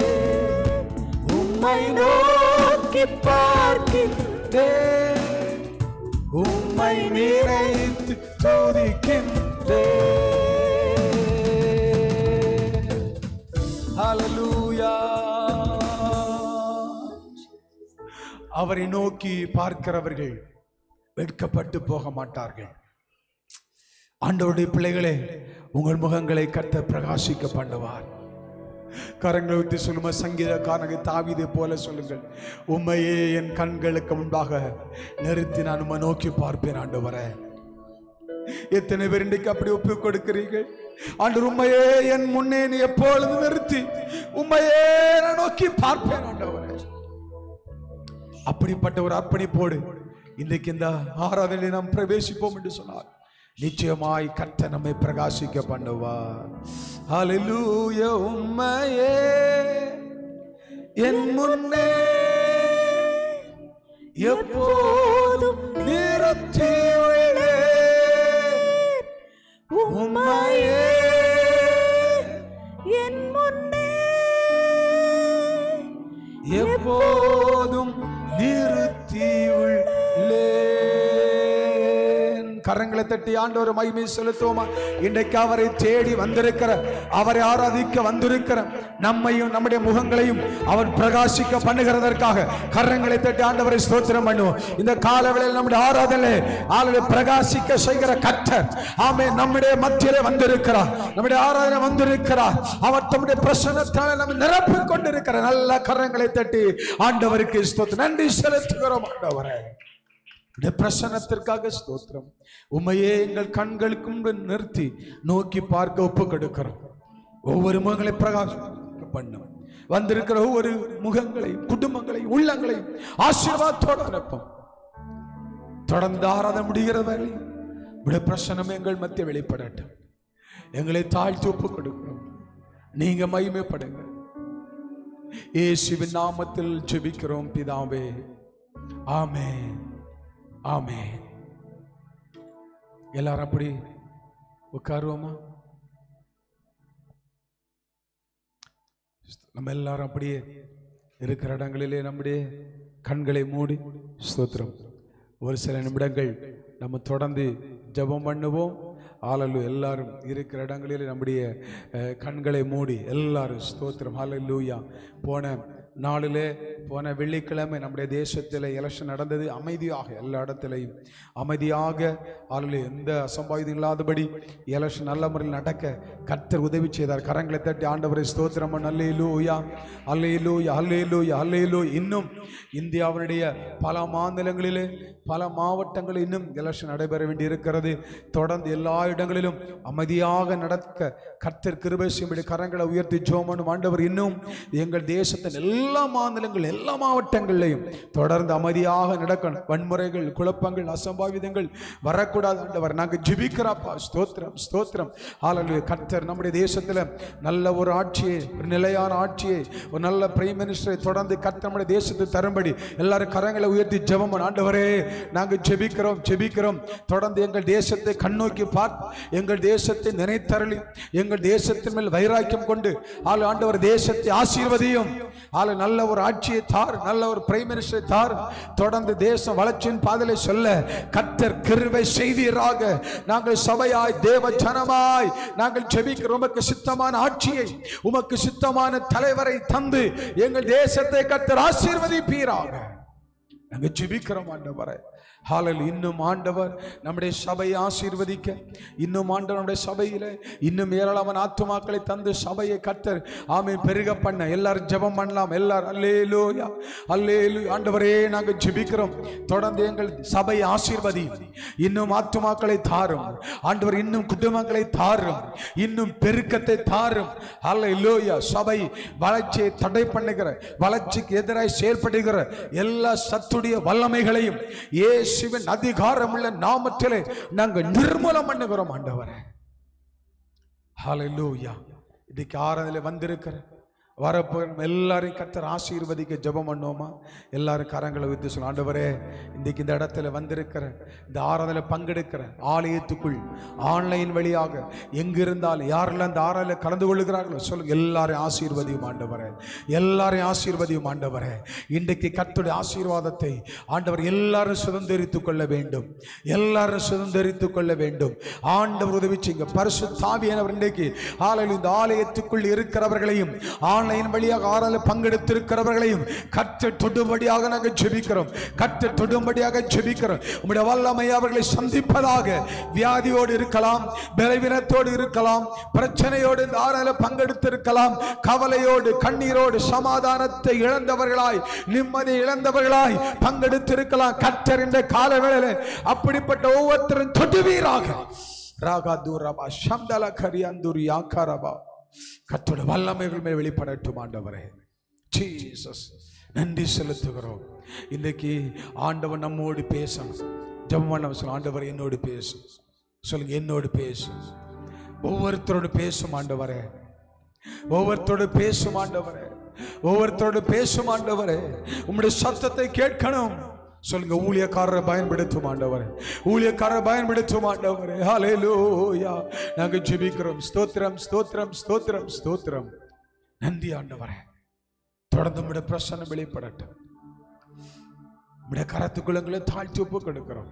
உம்மை நோக்கி பார்க்கின்றே உம்மை நினைத்து துதிக்கின்றே ஹalleluya அவரை நோக்கி பார்க்கிறவர்கள் வெட்கப்பட்டு போக மாட்டார்கள் ஆண்டவருடைய பிள்ளைகளே உங்கள் முகங்களை கத்த பிரகாசிக்க பண்ணுவார் கரங்களை வைத்து சொல்லுமா சங்கீதக்காரனுக்கு தாவிதை போல சொல்லுங்கள் உண்மையே என் கண்களுக்கு முன்பாக நிறுத்தி நான் உம்மை நோக்கி பார்ப்பேன் ஆண்டவரே எத்தனை பேர் இன்றைக்கு அப்படி ஒப்பு கொடுக்கிறீர்கள் ஆண்டு உண்மையே என் முன்னே நீ எப்பொழுது நிறுத்தி உண்மையே நான் நோக்கி பார்ப்பேன் ஆண்டவரே அப்படிப்பட்ட ஒரு அர்ப்பணிப்போடு இன்றைக்கு இந்த ஆராதனை நாம் பிரவேசிப்போம் என்று சொன்னார் நிச்சயமாய் கர்த்தர் நம்மை பிரகாசிக்க பண்ணுவார் ஹalleluya உம்மையே என் முன்னே எப்போதும் நிறுத்தி உம்மையே என் முன்னே எப்போதும் நிறுத்தியுள்ளேன் கரங்களை தட்டி ஆண்டவர் மகிமை செலுத்துவோமா இன்றைக்கு அவரை தேடி வந்திருக்கிற அவரை ஆராதிக்க வந்திருக்கிற நம்மையும் நம்முடைய முகங்களையும் அவர் பிரகாசிக்க பண்ணுகிறதற்காக கரங்களை தட்டி ஆண்டவரை ஸ்தோத்திரம் பண்ணுவோம் இந்த காலவேளையில் நம்முடைய ஆராதனை ஆளுடைய பிரகாசிக்க செய்கிற கத்தர் ஆமே நம்முடைய மத்தியிலே வந்திருக்கிறார் நம்முடைய ஆராதனை வந்திருக்கிறார் அவர் தம்முடைய பிரசன்னத்தால் நம்ம நிரப்பிக் கொண்டிருக்கிற நல்ல கரங்களை தட்டி ஆண்டவருக்கு ஸ்தோத்திரம் நன்றி செலுத்துகிறோம் ஆண்டவரே உடைய பிரசன்னத்திற்காக ஸ்தோத்திரம் உண்மையே எங்கள் கண்களுக்கு முன்பு நிறுத்தி நோக்கி பார்க்க ஒப்பு கொடுக்கிறோம் ஒவ்வொரு முகங்களை பிரகாசம் பண்ணும் வந்திருக்கிற ஒவ்வொரு முகங்களை குடும்பங்களை உள்ளங்களை ஆசீர்வாதத்தோடு அனுப்பும் தொடர்ந்து ஆராத முடிகிற வரை உடைய பிரசனம் எங்கள் மத்திய வெளிப்படட்டும் எங்களை தாழ்த்தி ஒப்பு கொடுக்கிறோம் நீங்க மகிமைப்படுங்க இயேசுவின் நாமத்தில் ஜெபிக்கிறோம் பிதாவே ஆமென் ஆமென் எல்லாரும் அப்படி உட்காருவோமா நம்ம எல்லாரும் அப்படியே இருக்கிற இடங்களிலே நம்முடைய கண்களை மூடி ஸ்தோத்திரம் ஒரு சில நிமிடங்கள் நம்ம தொடர்ந்து ஜெபம் பண்ணுவோம் ஆலலு எல்லாரும் இருக்கிற இடங்களிலே நம்முடைய அஹ், கண்களை மூடி எல்லாரும் ஸ்தோத்திரம் ஹalleluya போன நாளிலே போன வெள்ளிக்கிழமை நம்முடைய தேசத்தில் எலெக்ஷன் நடந்தது அமைதியாக எல்லா இடத்திலையும் அமைதியாக அதில் எந்த அசம்பாவிதம் இல்லாதபடி எலெக்ஷன் நல்ல முறையில் நடக்க கர்த்தர் உதவி செய்தார் கரங்களை தட்டி ஆண்டவரை ஸ்தோத்திரம் அல்லேலூயா அல்லேலூயா அல்லேலூயா அல்லேலூ இன்னும் இந்தியாவினுடைய பல மாநிலங்களிலே பல மாவட்டங்களில் இன்னும் எலெக்ஷன் நடைபெற வேண்டி இருக்கிறது தொடர்ந்து எல்லா இடங்களிலும் அமைதியாக நடக்க கர்த்தர் கிருபை செய்யும்படி கரங்களை உயர்த்தி ஜோமனும் ஆண்டவர் இன்னும் எங்கள் தேசத்தின் எல்லா மாநிலங்கள் எல்லா மாவட்டங்களிலையும் தொடர்ந்து அமைதியாக நடக்கணும் வன்முறைகள் குழப்பங்கள் அசம்பாவிதங்கள் வரக்கூடாது ஆண்டவர் நாங்கள் ஜெபிக்கிறப்பா ஸ்தோத்திரம் ஸ்தோத்திரம் ஆளுநர் கர்த்தர் நம்முடைய தேசத்தில் நல்ல ஒரு ஆட்சியை ஒரு நிலையான ஆட்சியை ஒரு நல்ல பிரைம் மினிஸ்டரை தொடர்ந்து கர்த்தர் நம்முடைய தேசத்தை தரும்படி எல்லாரும் கரங்களை உயர்த்தி ஜெபம் பண்ணு. ஆண்டவரே நாங்கள் ஜெபிக்கிறோம் ஜெபிக்கிறோம் தொடர்ந்து எங்கள் தேசத்தை கண்ணோக்கி பார் எங்கள் தேசத்தை நினைத்தருளி எங்கள் தேசத்தின் மேல் வைராக்கியம் கொண்டு ஆள் ஆண்டவர் தேசத்தை ஆசீர்வதியும் ஆளு நல்ல ஒரு ஆட்சியை தார் நல்ல ஒரு பிரைம் மினிஸ்டரை தார் தொடர்ந்து தேசம் வளர்ச்சியின் பாதலை சொல்ல கர்த்தர் கிருபை செய்வீராக நாங்கள் சபையாய் தேவ ஜனமாய் நாங்கள் ஜெபிக்கிறோம் உமக்கு சித்தமான ஆட்சியை உமக்கு சித்தமான தலைவரை தந்து எங்கள் தேசத்தை கர்த்தர் ஆசீர்வதிப்பீராக நாங்கள் ஜெபிக்கிறோம் ஆண்டவரை ஹாலல் இன்னும் ஆண்டவர் நம்முடைய சபையை ஆசீர்வதிக்க இன்னும் ஆண்டவர் நம்முடைய சபையில இன்னும் ஏராளமான ஆத்துமாக்களை தந்து சபையை கத்தர் ஆமென் பெருக பண்ண எல்லாரும் ஜெபம் பண்ணலாம் எல்லாரும் அல்லேலூயா அல்லேலு ஆண்டவரே நாங்கள் ஜெபிக்கிறோம் தொடர்ந்து எங்கள் சபையை ஆசீர்வதி இன்னும் ஆத்துமாக்களை தாரும் ஆண்டவர் இன்னும் குடும்பங்களை தாரும் இன்னும் பெருக்கத்தை தாரும் அல்லேலூயா சபை வளர்ச்சியை தடை பண்ணுகிற வளர்ச்சிக்கு எதிராக செயல்படுகிற எல்லா சத்துடைய வல்லமைகளையும் இயேசுவின் அதிகாரமுள்ள நாமத்திலே நாங்கள் நிர்மூலம் பண்ணுகிறோம் ஆண்டவரே ஹalleluya இன்னைக்கு ஆராதனை வந்திருக்கிற வரப்போகிற எல்லாரையும் கத்தர் ஆசீர்வதிக்க ஜெபம் பண்ணுவோமா எல்லாரும் கரங்களை வைத்து சொல்ல ஆண்டவரே இன்னைக்கு இந்த இடத்துல வந்திருக்கிற இந்த ஆராதனை பங்கெடுக்கிற ஆலயத்துக்குள் ஆன்லைன் வழியாக எங்க இருந்தாலும் யாரெல்லாம் இந்த ஆராதனை கலந்து கொள்ளுகிறார்களோ சொல்லுங்க எல்லாரையும் ஆசீர்வதியும் ஆண்டவரே எல்லாரையும் ஆசீர்வதியும் ஆண்டவரே இன்றைக்கு கர்த்தருடைய ஆசீர்வாதத்தை ஆண்டவர் எல்லாரும் சுதந்திரித்துக் கொள்ள வேண்டும் எல்லாரும் சுதந்திரித்துக் கொள்ள வேண்டும் ஆண்டவர் உதவி செய்யுங்க பரிசு தாவியானவர் இன்றைக்கு ஆலையில் இந்த ஆலயத்துக்குள் இருக்கிறவர்களையும் ஆன்லைன் வழியாக ஆறால பங்கெடுத்திருக்கிறவர்களையும் கற்று தொடும்படியாக நாங்கள் ஜெபிக்கிறோம் கற்று தொடும்படியாக ஜெபிக்கிறோம் உம்முடைய வல்லமை அவர்களை சந்திப்பதாக வியாதியோடு இருக்கலாம் பலவீனத்தோடு இருக்கலாம் பிரச்சனையோடு இந்த ஆறால பங்கெடுத்திருக்கலாம் கவலையோடு கண்ணீரோடு சமாதானத்தை இழந்தவர்களாய் நிம்மதி இழந்தவர்களாய் பங்கெடுத்திருக்கலாம் கற்றர் என்ற காலவேளையில அப்படிப்பட்ட ஒவ்வொருத்தரும் தொடுவீராக ராகா தூரபா சம்தல கரியாந்தூர் யாக்காரபா கத்தோட வல்லமைகள் மேல் வெளிப்படட்டும் ஆண்டவரே ஜீசஸ் நன்றி செலுத்துகிறோம் இன்னைக்கு ஆண்டவன் நம்மோடு பேசணும் ஜெபம் பண்ண சொல்ல ஆண்டவர் என்னோடு பேசும் சொல்லுங்க என்னோடு பேசும் ஒவ்வொருத்தரோடு பேசும் ஆண்டவரே ஒவ்வொருத்தரோடு பேசும் ஆண்டவரே ஒவ்வொருத்தரோடு பேசும் ஆண்டவரே உம்முடைய சத்தத்தை கேட்கணும் சொல்லுங்க ஊழியக்காரரை பயன்படுத்தும் ஆண்டவரே ஊழியக்காரரை பயன்படுத்தும் ஆண்டவரே ஹalleluya நாங்க ஜெபிக்கிறோம் ஸ்தோத்திரம் ஸ்தோத்திரம் ஸ்தோத்திரம் ஸ்தோத்திரம் நன்றி ஆண்டவரே தொடர்ந்து உம்முடைய பிரசன்னம் வெளிப்படட்டும் உம்முடைய கரத்துக்குள்ளங்களை தாழ்த்தி ஒப்பு கொடுக்கிறோம்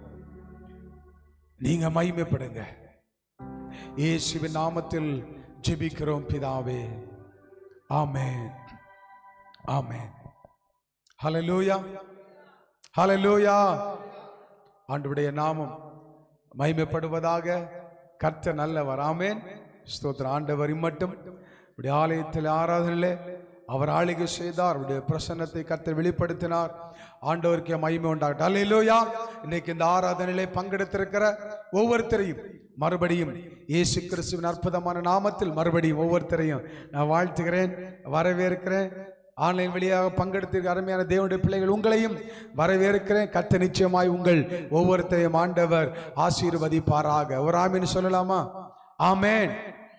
நீங்க மகிமைப்படுங்க இயேசுவின் நாமத்தில் ஜெபிக்கிறோம் பிதாவே ஆமென் ஆமென் ஹalleluya ஹalleluya ஆண்டவருடைய நாமம் மகிமைப்படுவதாக கர்த்தர் நல்லவர் ஆமென் ஸ்தோத்திரம் ஆண்டவர் இம்மட்டும் இப்படி ஆலயத்தில் ஆராதனையிலே அவர் ஆளுகை செய்தார் அவருடைய பிரசன்னத்தை கர்த்தர் வெளிப்படுத்தினார் ஆண்டவருக்கு மகிமை உண்டாகட்டும் அல்லேலூயா இன்னைக்கு இந்த ஆராதனையிலே பங்கெடுத்திருக்கிற ஒவ்வொருத்தரையும் மறுபடியும் இயேசு கிறிஸ்துவின் அற்புதமான நாமத்தில் மறுபடியும் ஒவ்வொருத்தரையும் நான் வாழ்த்துகிறேன் வரவேற்கிறேன் ஆன்லைன் வழியாக பங்கெடுத்திருக்க அருமையான தேவனுடைய பிள்ளைகள் உங்களையும் வரவேற்கிறேன் கத்த நிச்சயமாய் உங்கள் ஒவ்வொருத்தரையும் ஆண்டவர் ஆசீர்வதிப்பாராக ஒரு ஆமீன் சொல்லலாமா ஆமென்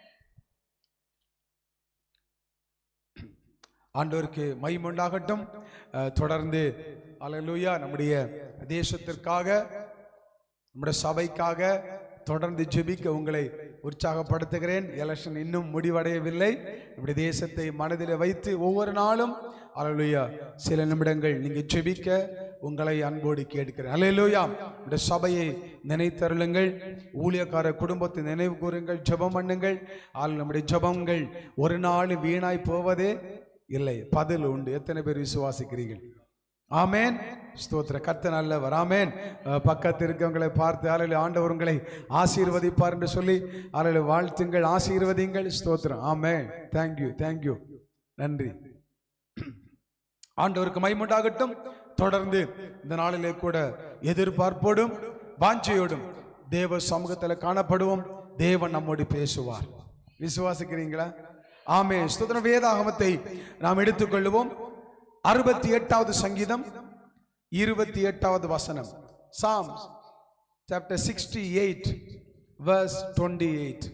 ஆண்டவருக்கு மகிமுண்டாகட்டும் அஹ், தொடர்ந்து அல்லேலூயா நம்முடைய தேசத்திற்காக நம்முடைய சபைக்காக தொடர்ந்து ஜெபிக்க உங்களை உற்சாகப்படுத்துகிறேன் எலெக்ஷன் இன்னும் முடிவடையவில்லை இப்படி தேசத்தை மனதில் வைத்து ஒவ்வொரு நாளும் அல்லேலூயா சில நிமிடங்கள் நீங்க ஜெபிக்க உங்களை அன்போடு கேட்கிறேன் அல்லேலூயா இந்த சபையை நினைத்தருளுங்கள் ஊழியக்கார குடும்பத்தை நினைவு கூறுங்கள் ஜெபம் பண்ணுங்கள் ஆள் நம்முடைய ஜெபங்கள் ஒரு நாள் வீணாய் போவதே இல்லை பதில் உண்டு எத்தனை பேர் விசுவாசிக்கிறீர்கள் ஆமேன் ஸ்தோத்திர கர்த்த நல்லவர் ஆமேன் அஹ், பக்கத்தில் இருக்கவங்களை பார்த்து அலையில் ஆண்டவர் உங்களை ஆசீர்வதிப்பார் என்று சொல்லி அலையில் வாழ்த்துங்கள் ஆசீர்வதிங்கள் ஸ்தோத்திரம் ஆமேன் தேங்க்யூ தேங்க்யூ நன்றி ஆண்டவருக்கு மைமுண்டாகட்டும் தொடர்ந்து இந்த நாளிலே கூட எதிர்பார்ப்போடும் வாஞ்சையோடும் தேவ சமூகத்தில் காணப்படுவோம் தேவன் நம்மோடு பேசுவார் விசுவாசிக்கிறீங்களா ஆமே ஸ்தோத்திரம் வேதாகமத்தை நாம் எடுத்துக்கொள்வோம் அறுபத்தி எட்டாவது சங்கீதம் இருபத்தி எட்டாவது வசனம் psalm chapter sixty eight verse twenty eight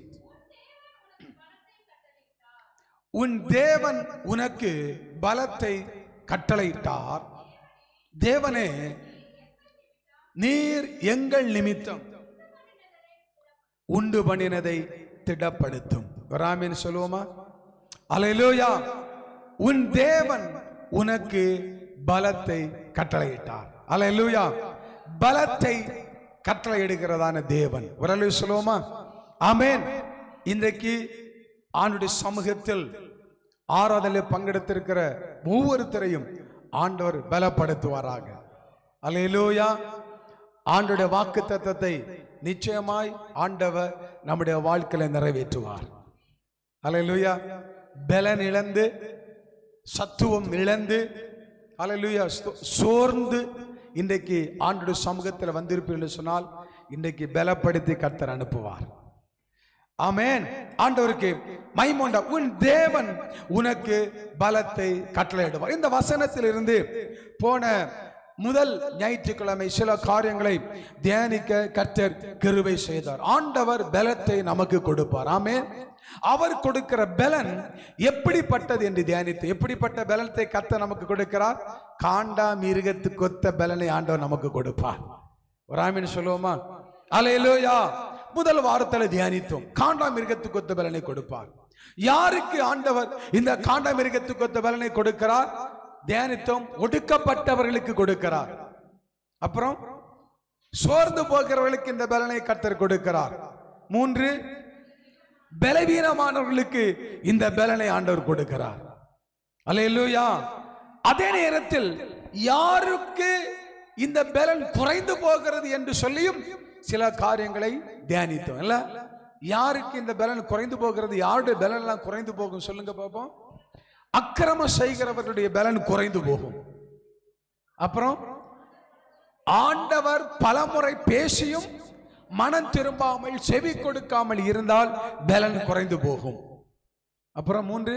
உன் தேவன் உனக்கு பலத்தை கட்டளையிட்டார் தேவனே நீர் எங்கள் நிமித்தம் உண்டு பண்ணினதை திடப்படுத்தும் ராமின் சொல்லுவோமா அலையிலோயா உன் தேவன் உனக்கு பலத்தை கட்டளையிட்டார் அல்லேலூயா பலத்தை கட்டளையிடுகிறதான தேவன் ஒரு அல்லேலூயா சொல்லுவோமா ஆமென் இன்றைக்கு ஆண்டுடைய சமூகத்தில் ஆராதனையில் பங்கெடுத்திருக்கிற ஒவ்வொருத்தரையும் ஆண்டவர் பலப்படுத்துவாராக அல்லேலூயா ஆண்டுடைய வாக்கு தத்தத்தை நிச்சயமாய் ஆண்டவர் நம்முடைய வாழ்க்கையில நிறைவேற்றுவார் அல்லேலூயா பலன் இழந்து சத்துவம் இழந்து அல்லேலூயா சோ- சோர்ந்து இன்றைக்கு ஆண்டுடைய சமூகத்தில் வந்திருப்பீர்கள் சொன்னால் இன்றைக்கு பலப்படுத்தி கர்த்தர் அனுப்புவார் ஆமென் ஆண்டவருக்கு மைமோண்டா உன் தேவன் உனக்கு பலத்தை கட்டளையிடுவார் இந்த வசனத்தில் இருந்து போன முதல் ஞாயிற்றுக்கிழமை சில காரியங்களை தியானிக்க கர்த்தர் கிருபை செய்தார் ஆண்டவர் பலத்தை நமக்கு கொடுப்பார் ஆமென் அவர் கொடுக்கிற பலன் எப்படிப்பட்டது என்று தியானித்து எப்படிப்பட்ட பலத்தை கர்த்தர் நமக்கு கொடுக்கிறார் காண்டா மிருகத்துக்கு ஒத்த பலனை ஆண்டவர் நமக்கு கொடுப்பார் ஒரு ஆமீன் சொல்லுவோமா அலையிலோயா முதல் வாரத்தில் தியானித்தோம் காண்டா மிருகத்துக்கு ஒத்த பலனை கொடுப்பார் யாருக்கு ஆண்டவர் இந்த காண்டா மிருகத்துக்கு ஒத்த பலனை கொடுக்கிறார் தியானித்தோம் ஒடுக்கப்பட்டவர்களுக்கு கொடுக்கிறார் அப்புறம் சோர்ந்து போகிறவர்களுக்கு இந்த பலனை கர்த்தர் கொடுக்கிறார் மூன்று பலவீனமானவர்களுக்கு இந்த பலனை ஆண்டவர் கொடுக்கிறார் அல்லேலூயா அதே நேரத்தில் யாருக்கு இந்த பலன் குறைந்து போகிறது என்று சொல்லியும் சில காரியங்களை தியானித்தோம் இல்ல யாருக்கு இந்த பலன் குறைந்து போகிறது யாருடைய பலன் எல்லாம் குறைந்து போகும் சொல்லுங்க பாப்போம் அக்கிரமம் செய்கிறவர்களுடைய பலன் குறைந்து போகும் அப்புறம் ஆண்டவர் பலமுறை பேசியும் மனம் திரும்பாமல் செவி கொடுக்காமல் இருந்தால் பலன் குறைந்து போகும் அப்புறம் மூன்று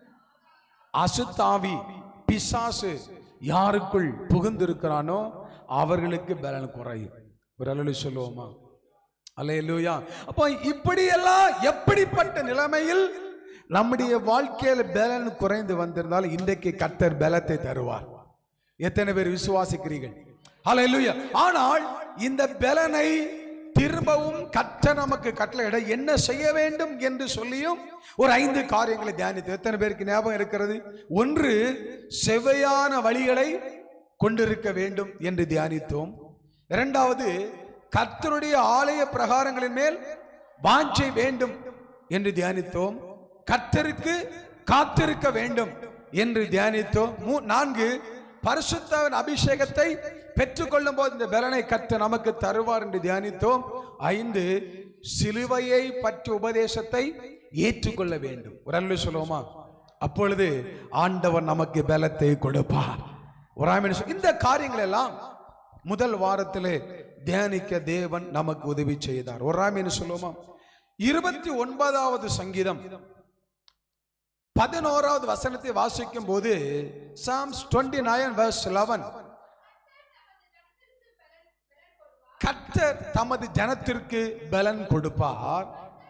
அசுத்தாவி பிசாசு யாருக்குள் புகுந்திருக்கிறானோ அவர்களுக்கு பலன் குறையும் ஒரு அலுவலி சொல்லுவோமா அல்லேலூயா அப்போ இப்படியெல்லாம் எப்படிப்பட்ட நிலைமையில் நம்முடைய வாழ்க்கையில பலன் குறைந்து வந்திருந்தால் இன்றைக்கு கர்த்தர் பலத்தை தருவார் எத்தனை பேர் விசுவாசிக்கிறீர்கள் அல்லேலூயா ஆனால் இந்த பலனை திரும்பவும் கற்ற நமக்கு கட்டளையிட என்ன செய்ய வேண்டும் என்று சொல்லியும் ஒரு ஐந்து காரியங்களை தியானித்து எத்தனை பேருக்கு ஞாபகம் இருக்கிறது ஒன்று செவ்வையான வழிகளை கொண்டிருக்க வேண்டும் என்று தியானித்தோம் இரண்டாவது கர்த்தருடைய ஆலய பிரகாரங்களின் மேல் வாஞ்சை வேண்டும் என்று தியானித்தோம் கர்த்தருக்கு காத்திருக்க வேண்டும் என்று தியானித்தோம் மூ- நான்கு பரிசுத்தவன் அபிஷேகத்தை பெற்றுக்கொள்ளும் போது இந்த பலனை கர்த்தர் நமக்கு தருவார் என்று தியானித்தோம் ஐந்து சிலுவையை பற்றி உபதேசத்தை ஏற்றுக்கொள்ள வேண்டும் ஒரு அல்லு சொல்லுவோமா அப்பொழுது ஆண்டவர் நமக்கு பலத்தை கொடுப்பார் ஒரு ஆமென் சொல்- இந்த காரியங்கள் எல்லாம் முதல் வாரத்திலே தியானிக்க தேவன் நமக்கு உதவி செய்தார் ஒரு ஆமென் சொல்லுவோமா இருபத்தி ஒன்பதாவது சங்கீதம் பதினோராவது வசனத்தை வாசிக்கும் போது psalms twenty nine verse eleven கர்த்தர் தமது ஜனத்திற்கு பலன் கொடுப்பார்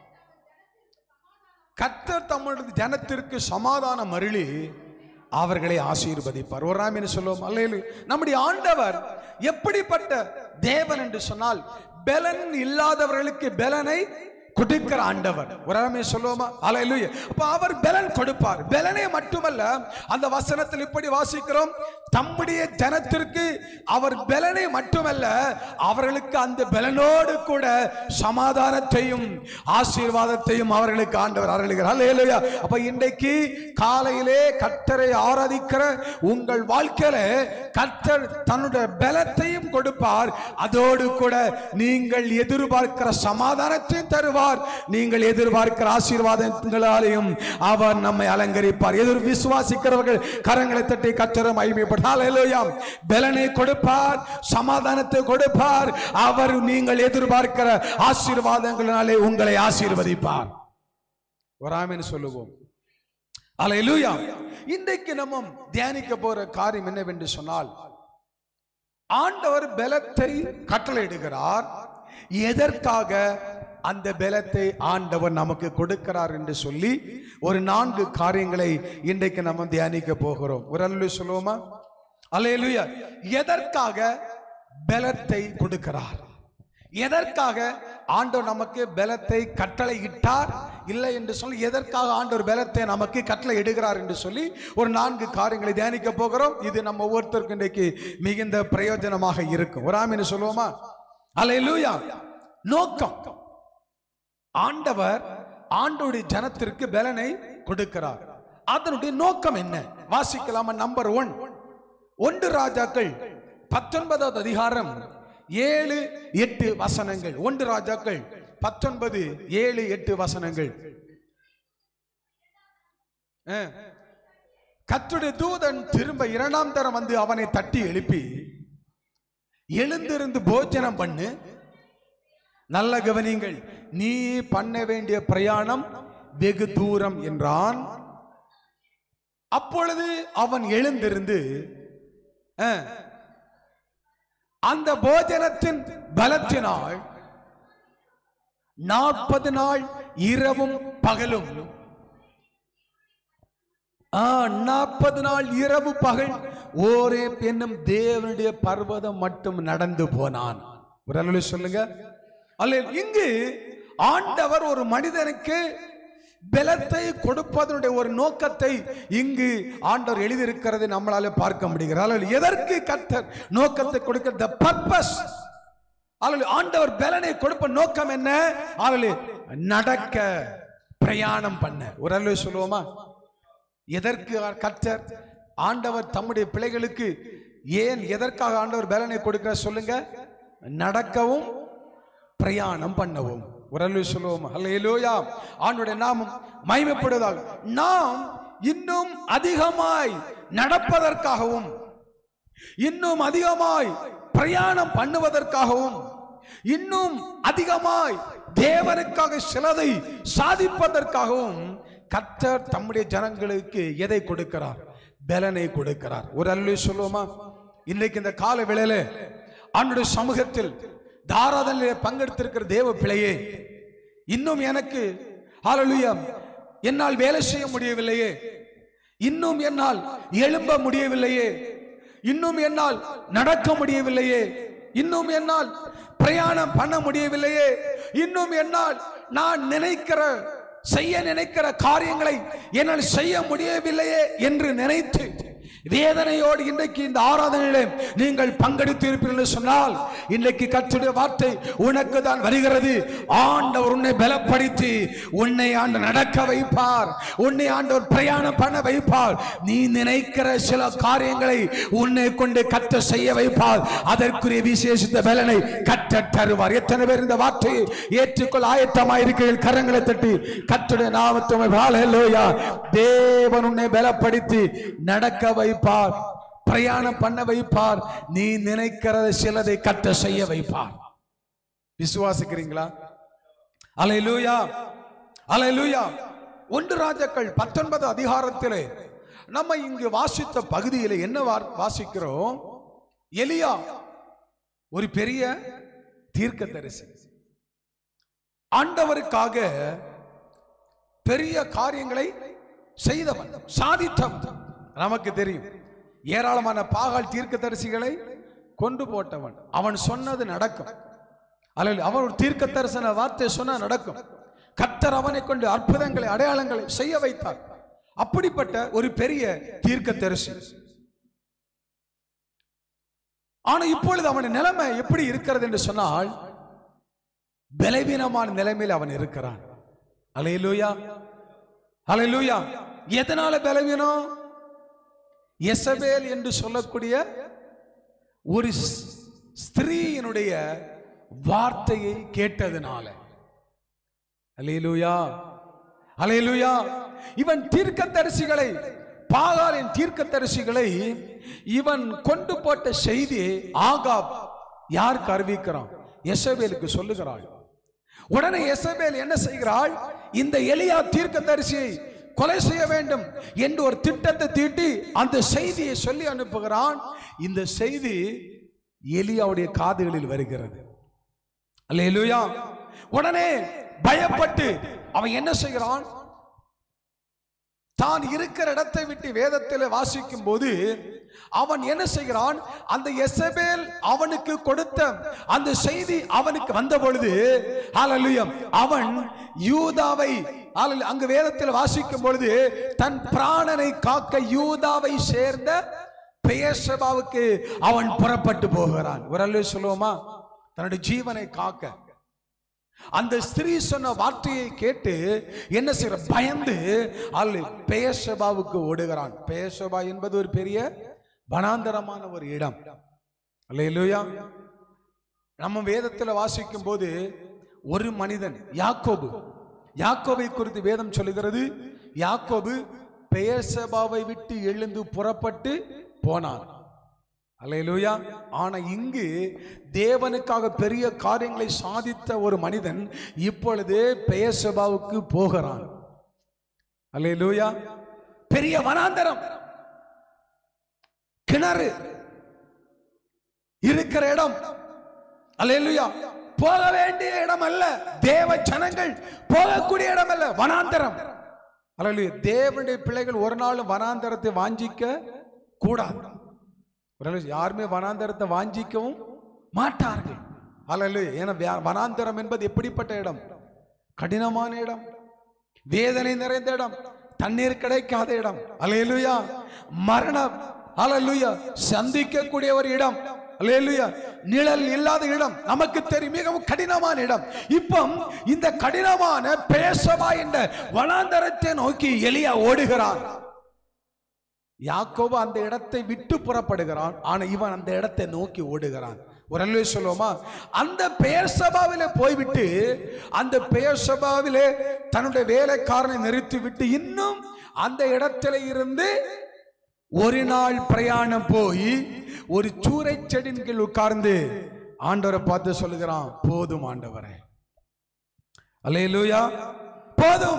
கர்த்தர் தமது ஜனத்திற்கு சமாதானம் அருளி அவர்களை ஆசீர்வதிப்பார் ஒரு ராமின்னு சொல்லுவோம் அல்லையில நம்முடைய ஆண்டவர் எப்படிப்பட்ட தேவன் என்று சொன்னால் பலன் இல்லாதவர்களுக்கு பலனை கொடுக்கிற ஆண்டவர் ஒரு ஆமே சொல்லுவோமா அல்லையிலுய அப்ப அவர் பலன் கொடுப்பார் பலனை மட்டுமல்ல அந்த வசனத்தில் இப்படி வாசிக்கிறோம் தம்முடைய ஜனத்திற்கு அவர் பலனை மட்டுமல்ல அவர்களுக்கு அந்த பலனோடு கூட சமாதானத்தையும் ஆசீர்வாதத்தையும் அவர்களுக்கு ஆண்டவர் அருளுகிறார் அல்லேலூயா அப்ப இன்றைக்கு காலையிலே கர்த்தரை ஆராதிக்கிற உங்கள் வாழ்க்கையில கர்த்தர் தன்னுடைய பலத்தையும் கொடுப்பார் அதோடு கூட நீங்கள் எதிர்பார்க்கிற சமாதானத்தையும் தருவார் நீங்கள் எதிர்பார்க்கிற ஆசீர்வாதங்களாலையும் அவர் நம்மை அலங்கரிப்பார் எதிர் விசுவாசிக்கிறவர்கள் கரங்களை தட்டி கர்த்தரை மகிமைப்பட்டால் பலனை கொடுப்பார் சமாதானத்தை கொடுப்பார் அவர் நீங்கள் எதிர்பார்க்கிற ஆசீர்வாதங்களினாலே உங்களை ஆசீர்வதிப்பார் ஒரு ஆமென் சொல்லுவோம் அல்லேலூயா இன்றைக்கு நம்ம தியானிக்க போற காரியம் என்னவென்று சொன்னால் ஆண்டவர் பலத்தை கட்டளையிடுகிறார் எதற்காக அந்த பலத்தை ஆண்டவர் நமக்கு கொடுக்கிறார் என்று சொல்லி ஒரு நான்கு காரியங்களை இன்றைக்கு நம்ம தியானிக்க போகிறோம் ஒரு அல்லு சொல்லுவோமா அல்லேலூயா எதற்காக பலத்தை கொடுக்கிறார் எதற்காக ஆண்டவர் நமக்கு பலத்தை கட்டளை இட்டார் இல்லை என்று சொல்லி எதற்காக ஆண்டவர் பலத்தை நமக்கு கட்டளை இடுகிறார் என்று சொல்லி ஒரு நான்கு காரியங்களை தியானிக்க போகிறோம் இது நம்ம ஒவ்வொருத்தருக்கும் இன்றைக்கு மிகுந்த பிரயோஜனமாக இருக்கும் ஒரு ஆமின்னு சொல்லுவோமா அல்லேலூயா நோக்கம் ஆண்டவர் ஆண்டோடைய ஜனத்திற்கு பலனை கொடுக்கிறார் அதனுடைய நோக்கம் என்ன வாசிக்கலாமா நம்பர் ஒன் ஒன்று ராஜாக்கள் பத்தொன்பதாவது அதிகாரம் ஏழு எட்டு வசனங்கள் ஒன்று ராஜாக்கள் பத்தொன்பது ஏழு எட்டு வசனங்கள் ஆ. கர்த்தருடைய தூதன் திரும்ப இரண்டாம் தரம் வந்து அவனை தட்டி எழுப்பி எழுந்திருந்து போஜனம் பண்ணு நல்ல கவனிங்கள் நீ பண்ண வேண்டிய பிரயாணம் வெகு தூரம் என்றான் அப்பொழுது அவன் எழுந்திருந்து அஹ், அந்த போஜனத்தின் பலத்தினால் நாற்பது நாள் இரவும் பகலும் நாற்பது நாள் இரவு பகல் ஓரே என்னும் தேவனுடைய பர்வதம் மட்டும் நடந்து போனான் ஒரு அல்ல சொல்லுங்க அல்ல இங்கு ஆண்டவர் ஒரு மனிதனுக்கு பலத்தை கொடுப்பதனுடைய ஒரு நோக்கத்தை இங்கு ஆண்டவர் எழுதியிருக்கிறது நம்மளால பார்க்க முடிகிறது அல்ல எதற்கு கர்த்தர் நோக்கத்தை கொடுக்க த பர்பஸ் அல்ல ஆண்டவர் பலனை கொடுப்ப நோக்கம் என்ன அல்ல நடக்க பிரயாணம் பண்ண ஒரு அல்ல சொல்லுவோமா எதற்கு கர்த்தர் ஆண்டவர் தம்முடைய பிள்ளைகளுக்கு ஏன் எதற்காக ஆண்டவர் பலனை கொடுக்கிறார் சொல்லுங்க நடக்கவும் பிரயாணம் பண்ணவும் உரல்வி சொல்லுவோம் அல்லேலூயா ஆண்டுடைய நாமம் மகிமைப்படுவதாக நாம் இன்னும் அதிகமாய் நடப்பதற்காகவும் இன்னும் அதிகமாய் பிரயாணம் பண்ணுவதற்காகவும் இன்னும் அதிகமாய் தேவனுக்காக சிலதை சாதிப்பதற்காகவும் கர்த்தர் தம்முடைய ஜனங்களுக்கு எதை கொடுக்கிறார் பலனை கொடுக்கிறார் ஒரு அல்லி சொல்லுவோமா இன்னைக்கு இந்த கால வேளையில ஆண்டுடைய சமூகத்தில் தாராதனிலே பங்கெடுத்திருக்கிற தேவ பிள்ளையே இன்னும் எனக்கு ஹalleluya என்னால் வேலை செய்ய முடியவில்லையே இன்னும் என்னால் எழும்ப முடியவில்லையே இன்னும் என்னால் நடக்க முடியவில்லையே இன்னும் என்னால் பிரயாணம் பண்ண முடியவில்லையே இன்னும் என்னால் நான் நினைக்கிற செய்ய நினைக்கிற காரியங்களை என்னால் செய்ய முடியவில்லையே என்று நினைத்து வேதனையோடு இன்றைக்கு இந்த ஆராதனையிலே நீங்கள் பங்கெடுத்து இருப்பீர்கள் என்று சொன்னால் இன்றைக்கு கத்துடைய வார்த்தை உனக்கு தான் வருகிறது ஆண்டவர் உன்னை பலப்படுத்தி உன்னை ஆண்டு நடக்க வைப்பார் உன்னை ஆண்டவர் பிரயாணம் பண்ண வைப்பார் நீ நினைக்கிற சில காரியங்களை உன்னை கொண்டு கத்த செய்ய வைப்பார் அதற்குரிய விசேஷித்த பலனை கட்ட தருவார் எத்தனை பேர் இந்த வார்த்தையை ஏற்றுக்கொள்ள ஆயத்தமாக இருக்கிறீர்கள் கரங்களை தட்டி கத்துடைய நாமத்துமை ஹalleluya தேவன் உன்னை பலப்படுத்தி நடக்க வைப்பார் பிரயாணம் பண்ண வைப்பார் நீ நினைக்கிறத சிலதை கட்ட செய்ய வைப்பார் விசுவாசிக்கிறீங்களா அலையலூயா அலையலூயா ஒன்று ராஜாக்கள் பத்தொன்பது அதிகாரத்திலே நம்ம இங்கு வாசித்த பகுதியில் என்ன வா- வாசிக்கிறோம் எலியா ஒரு பெரிய தீர்க்கதரிசி ஆண்டவருக்காக பெரிய காரியங்களை செய்தவன் சாதித்தவன் நமக்கு தெரியும் ஏராளமான பாகால் தீர்க்கதரிசிகளை கொண்டு போட்டவன் அவன் சொன்னது நடக்கும் அல்லது அவன் ஒரு தீர்க்க தரிசன வார்த்தை சொன்னா நடக்கும் கத்தர் அவனை கொண்டு அற்புதங்களை அடையாளங்களை செய்ய வைத்தார் அப்படிப்பட்ட ஒரு பெரிய தீர்க்க தரிசி ஆனா இப்பொழுது அவன் நிலைமை எப்படி இருக்கிறது என்று சொன்னால் பலவீனமான நிலைமையில் அவன் இருக்கிறான் அலையலூயா அலையலூயா எதனால பலவீனம் எசபேல் என்று சொல்லக்கூடிய ஒரு ஸ்- ஸ்திரீயினுடைய வார்த்தையை கேட்டதுனால அலையலூயா அலையலூயா இவன் தீர்க்கதரிசிகளை பாகாலின் தீர்க்கதரிசிகளை இவன் கொண்டு போட்ட செய்தியை ஆகாப் யாருக்கு அறிவிக்கிறான் எசபேலுக்கு சொல்லுகிறாள் உடனே எசபேல் என்ன செய்கிறாள் இந்த எலியா தீர்க்கதரிசியை கொலை செய்ய வேண்டும் என்று ஒரு திட்டத்தை தீட்டி அந்த செய்தியை சொல்லி அனுப்புகிறான் இந்த செய்தி எலியாவுடைய காதுகளில் வருகிறது அல்லேலூயா உடனே பயப்பட்டு அவன் என்ன செய்கிறான் தான் இருக்கிற இடத்தை விட்டு வேதத்தில் வாசிக்கும் போது அவன் என்ன செய்கிறான் அந்த எசபேல் அவனுக்கு கொடுத்த அந்த செய்தி அவனுக்கு வந்த பொழுது ஹalleluya அவன் யூதாவை ஹalleluya, அங்கு வேதத்தில் வாசிக்கும் பொழுது தன் பிராணனை காக்க யூதாவை சேர்ந்த பெயர்சபாவுக்கு அவன் புறப்பட்டு போகிறான் ஒரு சொல்லுவோமா தன்னுடைய ஜீவனை காக்க அந்த ஸ்திரீ சொன்ன வார்த்தையை கேட்டு என்ன செய்யற பயந்து அல்ல பெயர்சபாவுக்கு ஓடுகிறான் பெயர்சபா என்பது ஒரு பெரிய வனாந்தரமான ஒரு இடம் அல்லேலூயா நம்ம வேதத்தில் வாசிக்கும் போது ஒரு மனிதன் யாக்கோபு யாக்கோபை குறித்து வேதம் சொல்லுகிறது யாக்கோபு பெயர்சபாவை விட்டு எழுந்து புறப்பட்டு போனான் அல்லேலூயா ஆனா இங்கு தேவனுக்காக பெரிய காரியங்களை சாதித்த ஒரு மனிதன் இப்பொழுது பெயர்சபாவுக்கு போகிறான் அல்லேலூயா பெரிய வனாந்தரம் கிணறு இருக்கிற இடம் அல்லேலூயா போக வேண்டிய இடம் அல்ல தேவ ஜனங்கள் போகக்கூடிய இடம் அல்ல வனாந்தரம் அல்லேலூயா தேவனுடைய பிள்ளைகள் ஒரு நாளும் வனாந்தரத்தை வாஞ்சிக்க கூடாது ஒரு நாள் யாருமே வனாந்தரத்தை வாஞ்சிக்கவும் மாட்டார்கள் அல்லேலூயா ஏன்னா வே- வனாந்தரம் என்பது எப்படிப்பட்ட இடம் கடினமான இடம் வேதனை நிறைந்த இடம் தண்ணீர் கிடைக்காத இடம் அல்லேலூயா மரணம் அல்லேலூயா சந்திக்கக்கூடிய ஒரு இடம் அல்லேலூயா நிழல் இல்லாத இடம் நமக்கு தெரியும் மிகவும் கடினமான இடம் இப்போ இந்த கடினமான பேசவா என்ற வனாந்தரத்தை நோக்கி எலியா ஓடுகிறான் யாக்கோபு அந்த இடத்தை விட்டு புறப்படுகிறான் ஆனா இவன் அந்த இடத்தை நோக்கி ஓடுகிறான் ஒரு அல்லவே சொல்லுவோமா அந்த பெயர் சபாவிலே போய்விட்டு அந்த பெயர் சபாவிலே தன்னுடைய வேலைக்காரனை நிறுத்தி விட்டு இன்னும் அந்த இடத்துல இருந்து ஒரு நாள் பிரயாணம் போய் ஒரு சூறை செடியின் கீழ் உட்கார்ந்து ஆண்டவரை பார்த்து சொல்லுகிறான் போதும் ஆண்டவரே அல்லேலூயா போதும்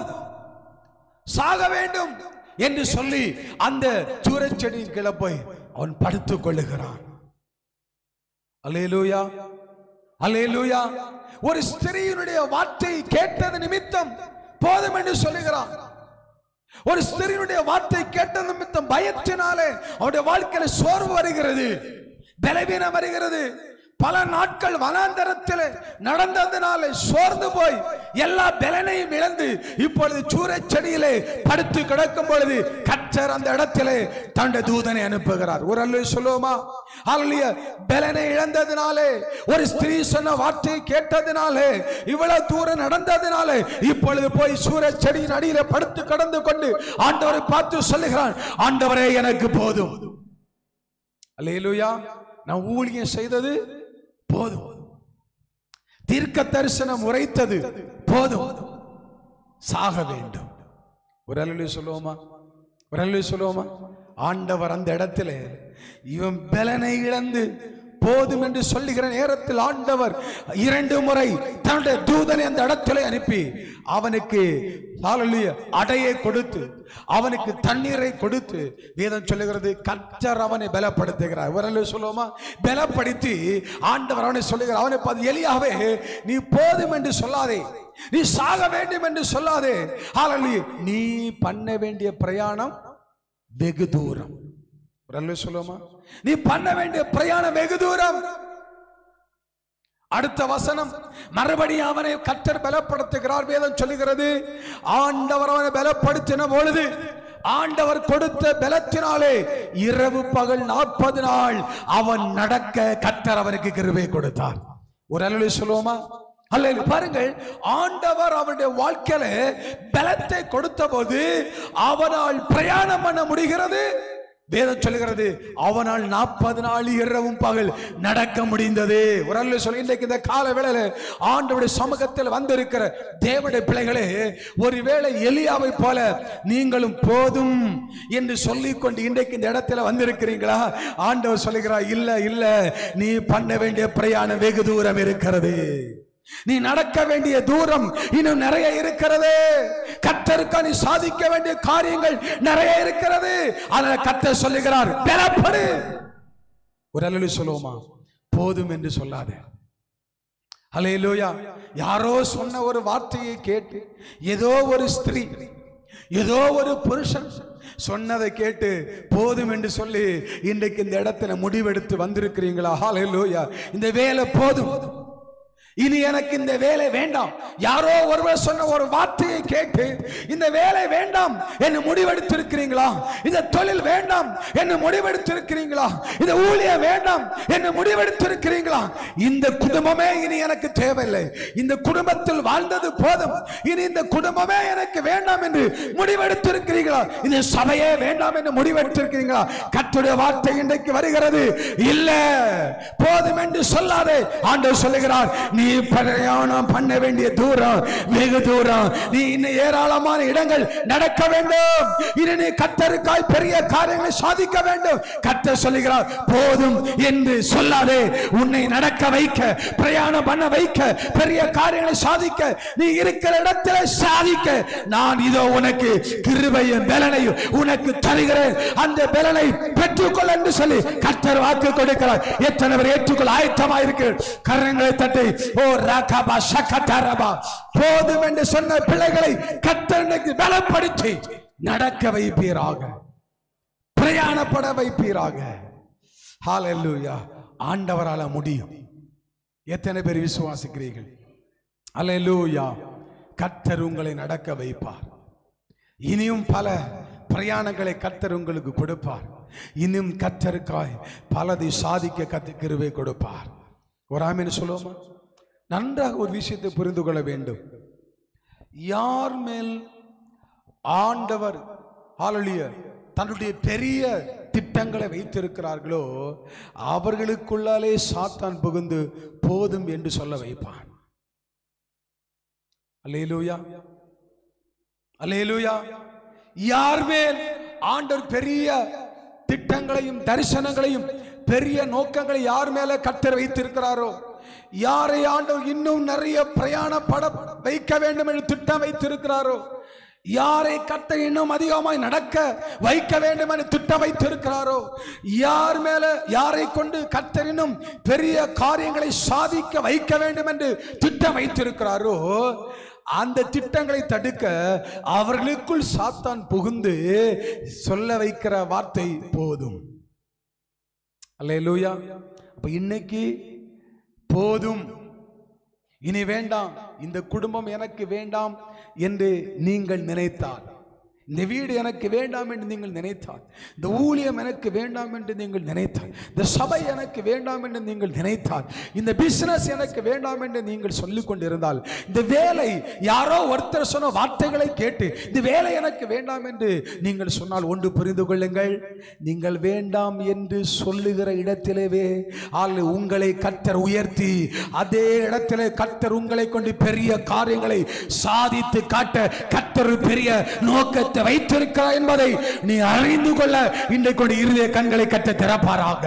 சாக வேண்டும் என்று சொல்லி அந்த சூரச்செடியின் கீழே போய் அவன் படுத்துக் கொள்ளுகிறான் அல்லேலூயா அல்லேலூயா ஒரு ஸ்திரீயினுடைய வார்த்தை கேட்டது நிமித்தம் போதும் என்று சொல்லுகிறான் ஒரு ஸ்திரீனுடைய வார்த்தை கேட்ட நிமித்தம் பயத்தினாலே அவருடைய வாழ்க்கையில சோர்வு வருகிறது பலவீனம் வருகிறது பல நாட்கள் வனாந்தரத்தில் நடந்ததுனால சோர்ந்து போய் எல்லா பலனையும் இழந்து இப்பொழுது சூரச் செடியிலே படுத்து கிடக்கும் பொழுது கற்றர் அந்த இடத்திலே தன்னுடைய தூதனை அனுப்புகிறார் ஒரு அல்லு சொல்லுவோமா அல்லைய பலனை இழந்ததினாலே ஒரு ஸ்திரீ சொன்ன வார்த்தையை கேட்டதினாலே இவ்வளவு தூரம் நடந்ததினாலே இப்பொழுது போய் சூரச் செடியின் அடியில படுத்து கடந்து கொண்டு ஆண்டவரை பார்த்து சொல்லுகிறான் ஆண்டவரே எனக்கு போதும் அல்லேலூயா நான் ஊழியம் செய்தது போதும் தீர்க்க தரிசனம் உரைத்தது போதும் சாக வேண்டும் ஒரு அலுவலி சொல்லுவோமா ஒரு அலுவலி சொல்லுவோமா ஆண்டவர் அந்த இடத்துல இவன் பலனை இழந்து போதும் என்று சொல்லுகிற நேரத்தில் ஆண்டவர் இரண்டு முறை தன்னுடைய தூதனை அந்த இடத்துல அனுப்பி அவனுக்கு ஹalleluya, அடையை கொடுத்து அவனுக்கு தண்ணீரை கொடுத்து வேதம் சொல்லுகிறது கர்த்தர் அவனை பலப்படுத்துகிறார் ஒரு அளவு சொல்லுவோமா பலப்படுத்தி ஆண்டவர் அவனை சொல்லுகிறார் அவனை பார்த்து எலியாவே நீ போதும் என்று சொல்லாதே நீ சாக வேண்டும் என்று சொல்லாதே ஹalleluya, நீ பண்ண வேண்டிய பிரயாணம் வெகு தூரம் ஒரு அளவு சொல்லுவோமா நீ பண்ண வேண்டிய பிரயாணம் வெகு தூரம் அடுத்த வசனம் மறுபடியும் அவனை கத்தர் பலப்படுத்துகிறார் வேதம் சொல்லுகிறது ஆண்டவர் அவனை பலப்படுத்தின பொழுது ஆண்டவர் கொடுத்த பலத்தினாலே இரவு பகல் நாற்பது நாள் அவன் நடக்க கத்தர் அவனுக்கு கிருபை கொடுத்தார் ஒரு அலுவலி சொல்லுவோமா அல்ல பாருங்கள் ஆண்டவர் அவனுடைய வாழ்க்கையில பலத்தை கொடுத்த போது அவனால் பிரயாணம் பண்ண முடிகிறது வேதம் சொல்லுகிறது அவனால் நாற்பது நாள் இரவும் பகல் நடக்க முடிந்தது ஒரு அல்ல சொல்லி இன்றைக்கு இந்த கால வேளையில ஆண்டவருடைய சமூகத்தில் வந்திருக்கிற தேவனுடைய பிள்ளைகளே ஒருவேளை எலியாவை போல நீங்களும் போதும் என்று சொல்லிக்கொண்டு இன்றைக்கு இந்த இடத்துல வந்திருக்கிறீங்களா ஆண்டவர் சொல்லுகிறார் இல்ல இல்ல நீ பண்ண வேண்டிய பிரயாணம் வெகு தூரம் இருக்கிறது நீ நடக்க வேண்டிய தூரம் இன்னும் நிறைய இருக்கிறது கத்தருக்கா நீ சாதிக்க வேண்டிய காரியங்கள் நிறைய இருக்கிறது அதனால கத்தர் சொல்லுகிறார் பலப்படு ஒரு அலுவலி சொல்லுவோமா போதும் என்று சொல்லாதே ஹalleluya யாரோ சொன்ன ஒரு வார்த்தையை கேட்டு ஏதோ ஒரு ஸ்திரீ ஏதோ ஒரு புருஷன் சொன்னதை கேட்டு போதும் என்று சொல்லி இன்றைக்கு இந்த இடத்துல முடிவெடுத்து வந்திருக்கிறீங்களா ஹalleluya இந்த வேலை போதும் இனி எனக்கு இந்த வேலை வேண்டாம் யாரோ ஒருவர் சொன்ன ஒரு வார்த்தையை கேட்டு இந்த வேலை வேண்டாம் என்று முடிவெடுத்திருக்கிறீங்களா இந்த தொழில் வேண்டாம் என்று முடிவெடுத்திருக்கிறீங்களா இந்த ஊழியம் வேண்டாம் என்று முடிவெடுத்திருக்கிறீங்களா இந்த குடும்பமே இனி எனக்கு தேவையில்லை இந்த குடும்பத்தில் வாழ்ந்தது போதும் இனி இந்த குடும்பமே எனக்கு வேண்டாம் என்று முடிவெடுத்திருக்கிறீர்களா இந்த சபையே வேண்டாம் என்று முடிவெடுத்திருக்கிறீங்களா கர்த்தருடைய வார்த்தை இன்றைக்கு வருகிறது இல்ல போதும் என்று சொல்லாதே ஆண்டவர் சொல்லுகிறார் நீ பிரயாணம் பண்ண வேண்டிய தூரம் வெகு தூரம் நீ இன்னும் ஏராளமான இடங்கள் நடக்க வேண்டும் இனி நீ கத்தருக்காய் பெரிய காரியங்களை சாதிக்க வேண்டும் கத்தர் சொல்லுகிறார் போதும் என்று சொல்லாதே உன்னை நடக்க வைக்க பிரயாணம் பண்ண வைக்க பெரிய காரியங்களை சாதிக்க நீ இருக்கிற இடத்துல சாதிக்க நான் இதோ உனக்கு கிருபையும் பலனையும் உனக்கு தருகிறேன் அந்த பலனை பெற்றுக்கொள் என்று சொல்லி கர்த்தர் வாக்கு கொடுக்கிறார் எத்தனை பேர் ஏற்றுக்கொள்ள ஆயத்தமா இருக்கு கரங்களை தட்டி ஓ ராகாபா சக்கத்தாரபா போதும் என்று சொன்ன பிள்ளைகளை கர்த்தர் இன்னைக்கு பலப்படுத்தி நடக்க வைப்பீராக பிரயாணப்பட வைப்பீராக ஹalleluya ஆண்டவரால முடியும் எத்தனை பேர் விசுவாசிக்கிறீர்கள் அல்லேலூயா கர்த்தர் உங்களை நடக்க வைப்பார் இனியும் பல பிரயாணங்களை கர்த்தர் உங்களுக்கு கொடுப்பார் இன்னும் கர்த்தருக்காய் பலதை சாதிக்க கத்து கிருபை கொடுப்பார் ஒரு ஆமீன் சொல்லுவோமா நன்றாக ஒரு விஷயத்தை புரிந்து கொள்ள வேண்டும் யார் மேல் ஆண்டவர் ஹalleluya தன்னுடைய பெரிய திட்டங்களை வைத்திருக்கிறார்களோ அவர்களுக்குள்ளாலே சாத்தான் புகுந்து போதும் என்று சொல்ல வைப்பான் அல்லேலூயா அல்லேலூயா யார் மேல் ஆண்டவர் பெரிய திட்டங்களையும் தரிசனங்களையும் பெரிய நோக்கங்களை யார் மேல கத்தர் வைத்திருக்கிறாரோ யாரை ஆண்டவர் இன்னும் நிறைய பிரயாணப்பட வைக்க வேண்டும் என்று திட்டம் வைத்திருக்கிறாரோ யாரை கத்த இன்னும் அதிகமாய் நடக்க வைக்க வேண்டும் என்று திட்டம் வைத்திருக்கிறாரோ யார் மேல யாரை கொண்டு கத்தர் இன்னும் பெரிய காரியங்களை சாதிக்க வைக்க வேண்டும் என்று திட்டம் வைத்திருக்கிறாரோ அந்த திட்டங்களை தடுக்க அவர்களுக்குள் சாத்தான் புகுந்து சொல்ல வைக்கிற வார்த்தை போதும் அல்லேலூயா அப்ப இன்னைக்கு போதும் இனி வேண்டாம் இந்த குடும்பம் எனக்கு வேண்டாம் என்று நீங்கள் நினைத்தால் இந்த வீடு எனக்கு வேண்டாம் என்று நீங்கள் நினைத்தால் இந்த ஊழியம் எனக்கு வேண்டாம் என்று நீங்கள் நினைத்தால் இந்த சபை எனக்கு வேண்டாம் என்று நீங்கள் நினைத்தால் இந்த பிசினஸ் எனக்கு வேண்டாம் என்று நீங்கள் சொல்லிக் கொண்டிருந்தால் இந்த வேலை யாரோ ஒருத்தர் சொன்ன வார்த்தைகளை கேட்டு இந்த வேலை எனக்கு வேண்டாம் என்று நீங்கள் சொன்னால் ஒன்று புரிந்து கொள்ளுங்கள் நீங்கள் வேண்டாம் என்று சொல்லுகிற இடத்திலேவே ஆள் உங்களை கத்தர் உயர்த்தி அதே இடத்திலே கத்தர் உங்களை கொண்டு பெரிய காரியங்களை சாதித்து காட்ட கத்தர் ஒரு பெரிய நோக்கத்தை வைத்திருக்கிறார் என்பதை நீ அறிந்து கொள்ள இன்றைக்கு கொண்டு இருதய கண்களை கத்த திறப்பாராக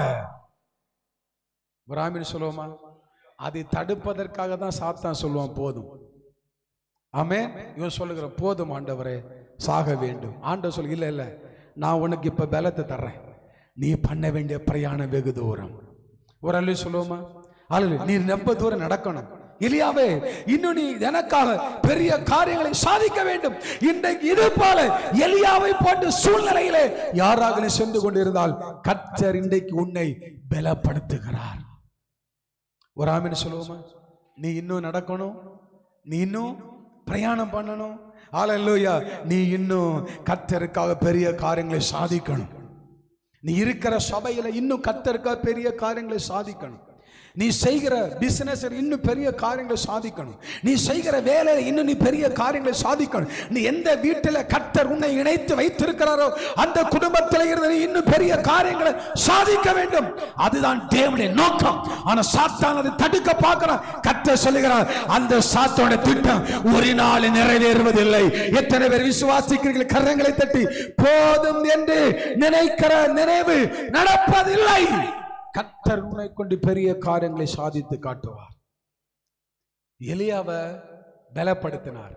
பிராமின் சொல்லுவோமா அதை தடுப்பதற்காக தான் சாத்தான் சொல்லுவான் போதும் ஆமே இவன் சொல்லுகிற போதும் ஆண்டவரே சாக வேண்டும் ஆண்டவர் சொல்லு இல்ல இல்ல நான் உனக்கு இப்ப பலத்தை தர்றேன் நீ பண்ண வேண்டிய பிரயாணம் வெகு தூரம் ஒரு அல்லி சொல்லுவோமா அல்ல நீ ரொம்ப தூரம் நடக்கணும் எலியாவே இன்னும் நீ எனக்காக பெரிய காரியங்களை சாதிக்க வேண்டும் இன்றைக்கு இது போல எலியாவை போன்ற சூழ்நிலையிலே யாராக நீ சென்று கொண்டிருந்தால் கர்த்தர் இன்றைக்கு உன்னை பலப்படுத்துகிறார் ஒரு ஆமின்னு சொல்லுவோமா நீ இன்னும் நடக்கணும் நீ இன்னும் பிரயாணம் பண்ணணும் ஆலல்லூயா நீ இன்னும் கர்த்தருக்காக பெரிய காரியங்களை சாதிக்கணும் நீ இருக்கிற சபையில இன்னும் கர்த்தருக்காக பெரிய காரியங்களை சாதிக்கணும் நீ செய்கிற பிசினஸ் இன்னும் பெரிய காரியங்களை சாதிக்கணும் நீ செய்கிற வேலையில இன்னும் நீ பெரிய காரியங்களை சாதிக்கணும் நீ எந்த வீட்டில் கர்த்தர் உன்னை இணைத்து வைத்திருக்கிறாரோ அந்த குடும்பத்தில் இருந்து நீ இன்னும் பெரிய காரியங்களை சாதிக்க வேண்டும் அதுதான் தேவனுடைய நோக்கம் ஆனா சாத்தான் அதை தடுக்க பார்க்கிறான் கர்த்தர் சொல்லுகிறார் அந்த சாத்தோட திட்டம் ஒரு நாள் நிறைவேறுவதில்லை எத்தனை பேர் விசுவாசிக்கிறீர்கள் கரங்களை தட்டி போதும் என்று நினைக்கிற நினைவு நடப்பதில்லை கர்த்தர் உன்னை கொண்டு பெரிய காரியங்களை சாதித்து காட்டுவார் எலியாவை பலப்படுத்தினார்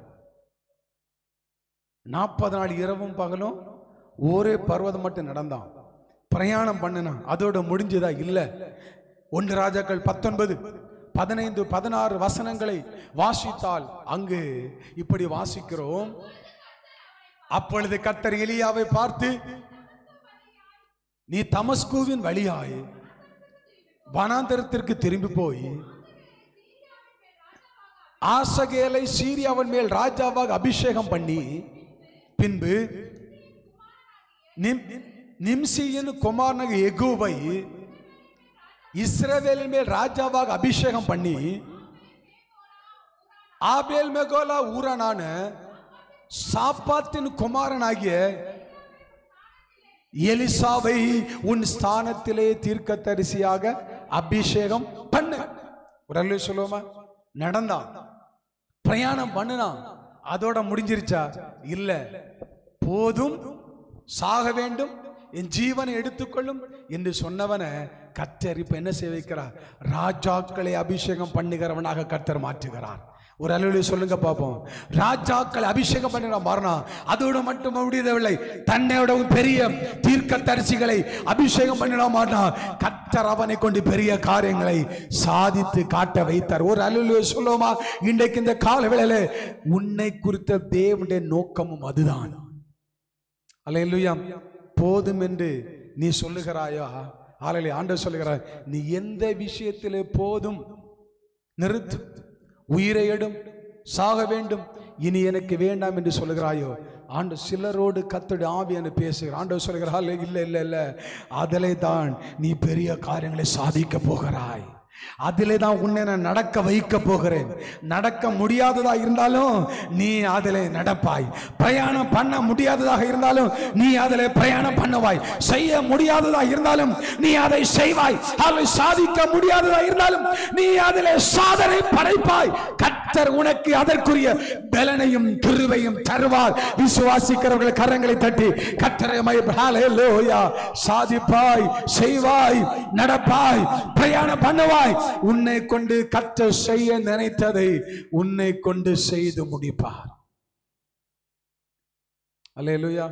நாற்பது நாள் இரவும் பகலும் ஒரே பர்வதம் மட்டும் நடந்தான் பிரயாணம் பண்ணினான் அதோட முடிஞ்சதா இல்ல ஒன்று ராஜாக்கள் பத்தொன்பது பதினைந்து பதினாறு வசனங்களை வாசித்தால் அங்கு இப்படி வாசிக்கிறோம் அப்பொழுது கர்த்தர் எலியாவை பார்த்து நீ தமஸ்கூவின் வழியாய் வனாந்தரத்திற்கு திரும்பி போய் ஆசகேலை சீரியாவின் மேல் ராஜாவாக அபிஷேகம் பண்ணி பின்பு நிம்- நிம்சியின் குமாரனக எகுவை இஸ்ரவேலின் மேல் ராஜாவாக அபிஷேகம் பண்ணி ஆபேல் மெகோலா ஊரனான சாப்பாத்தின் குமாரனாகிய எலிசாவை உன் ஸ்தானத்திலே தீர்க்கதரிசியாக அபிஷேகம் பண்ணு உடல்ல சொல்லுவோமா நடந்தான் பிரயாணம் பண்ணுனான் அதோட முடிஞ்சிருச்சா இல்ல போதும் சாக வேண்டும் என் ஜீவனை எடுத்துக்கொள்ளும் என்று சொன்னவனை கர்த்தர் இப்ப என்ன செய்ய வைக்கிறார் ராஜாக்களை அபிஷேகம் பண்ணுகிறவனாக கர்த்தர் மாற்றுகிறார் ஒரு அலுவலி சொல்லுங்க பார்ப்போம் ராஜாக்கள் அபிஷேகம் பண்ணினா மாறினா அதோடு மட்டும் முடியவில்லை தன்னையோட பெரிய தீர்க்க தரிசிகளை அபிஷேகம் பண்ணினா மாறினா கர்த்தர் அவனை கொண்டு பெரிய காரியங்களை சாதித்து காட்ட வைத்தார் ஒரு அலுவலி சொல்லுவோமா இன்றைக்கு இந்த கால வேளையில உன்னை குறித்த தேவனுடைய நோக்கமும் அதுதான் அல்லேலூயா போதும் என்று நீ சொல்லுகிறாயா ஆலையிலே ஆண்டவர் சொல்லுகிறார் நீ எந்த விஷயத்திலே போதும் நிறுத்து உயிரை எடும் சாக வேண்டும் இனி எனக்கு வேண்டாம் என்று சொல்லுகிறாயோ ஆண்டு சிலரோடு கத்தோடு ஆவி என்று பேசுகிறார் ஆண்டவர் சொல்லுகிறார் இல்லை இல்லை இல்லை அதிலே தான் நீ பெரிய காரியங்களை சாதிக்க போகிறாய் அதிலே தான் உன்னை நான் நடக்க வைக்க போகிறேன் நடக்க முடியாததா இருந்தாலும் நீ அதிலே நடப்பாய் பிரயாணம் பண்ண முடியாததாக இருந்தாலும் நீ அதிலே பிரயாணம் பண்ணுவாய் செய்ய முடியாததா இருந்தாலும் நீ அதை செய்வாய் அதை சாதிக்க முடியாததா இருந்தாலும் நீ அதிலே சாதனை படைப்பாய் கர்த்தர் உனக்கு அதற்குரிய பலனையும் கிருபையும் தருவார் விசுவாசிக்கிறவர்கள் கரங்களை தட்டி கர்த்தரை ஹalleluya சாதிப்பாய் செய்வாய் நடப்பாய் பிரயாணம் பண்ணுவாய் உன்னை கொண்டு கர்த்தர் செய்ய நினைத்ததை உன்னை கொண்டு செய்து முடிப்பார் அல்லேலூயா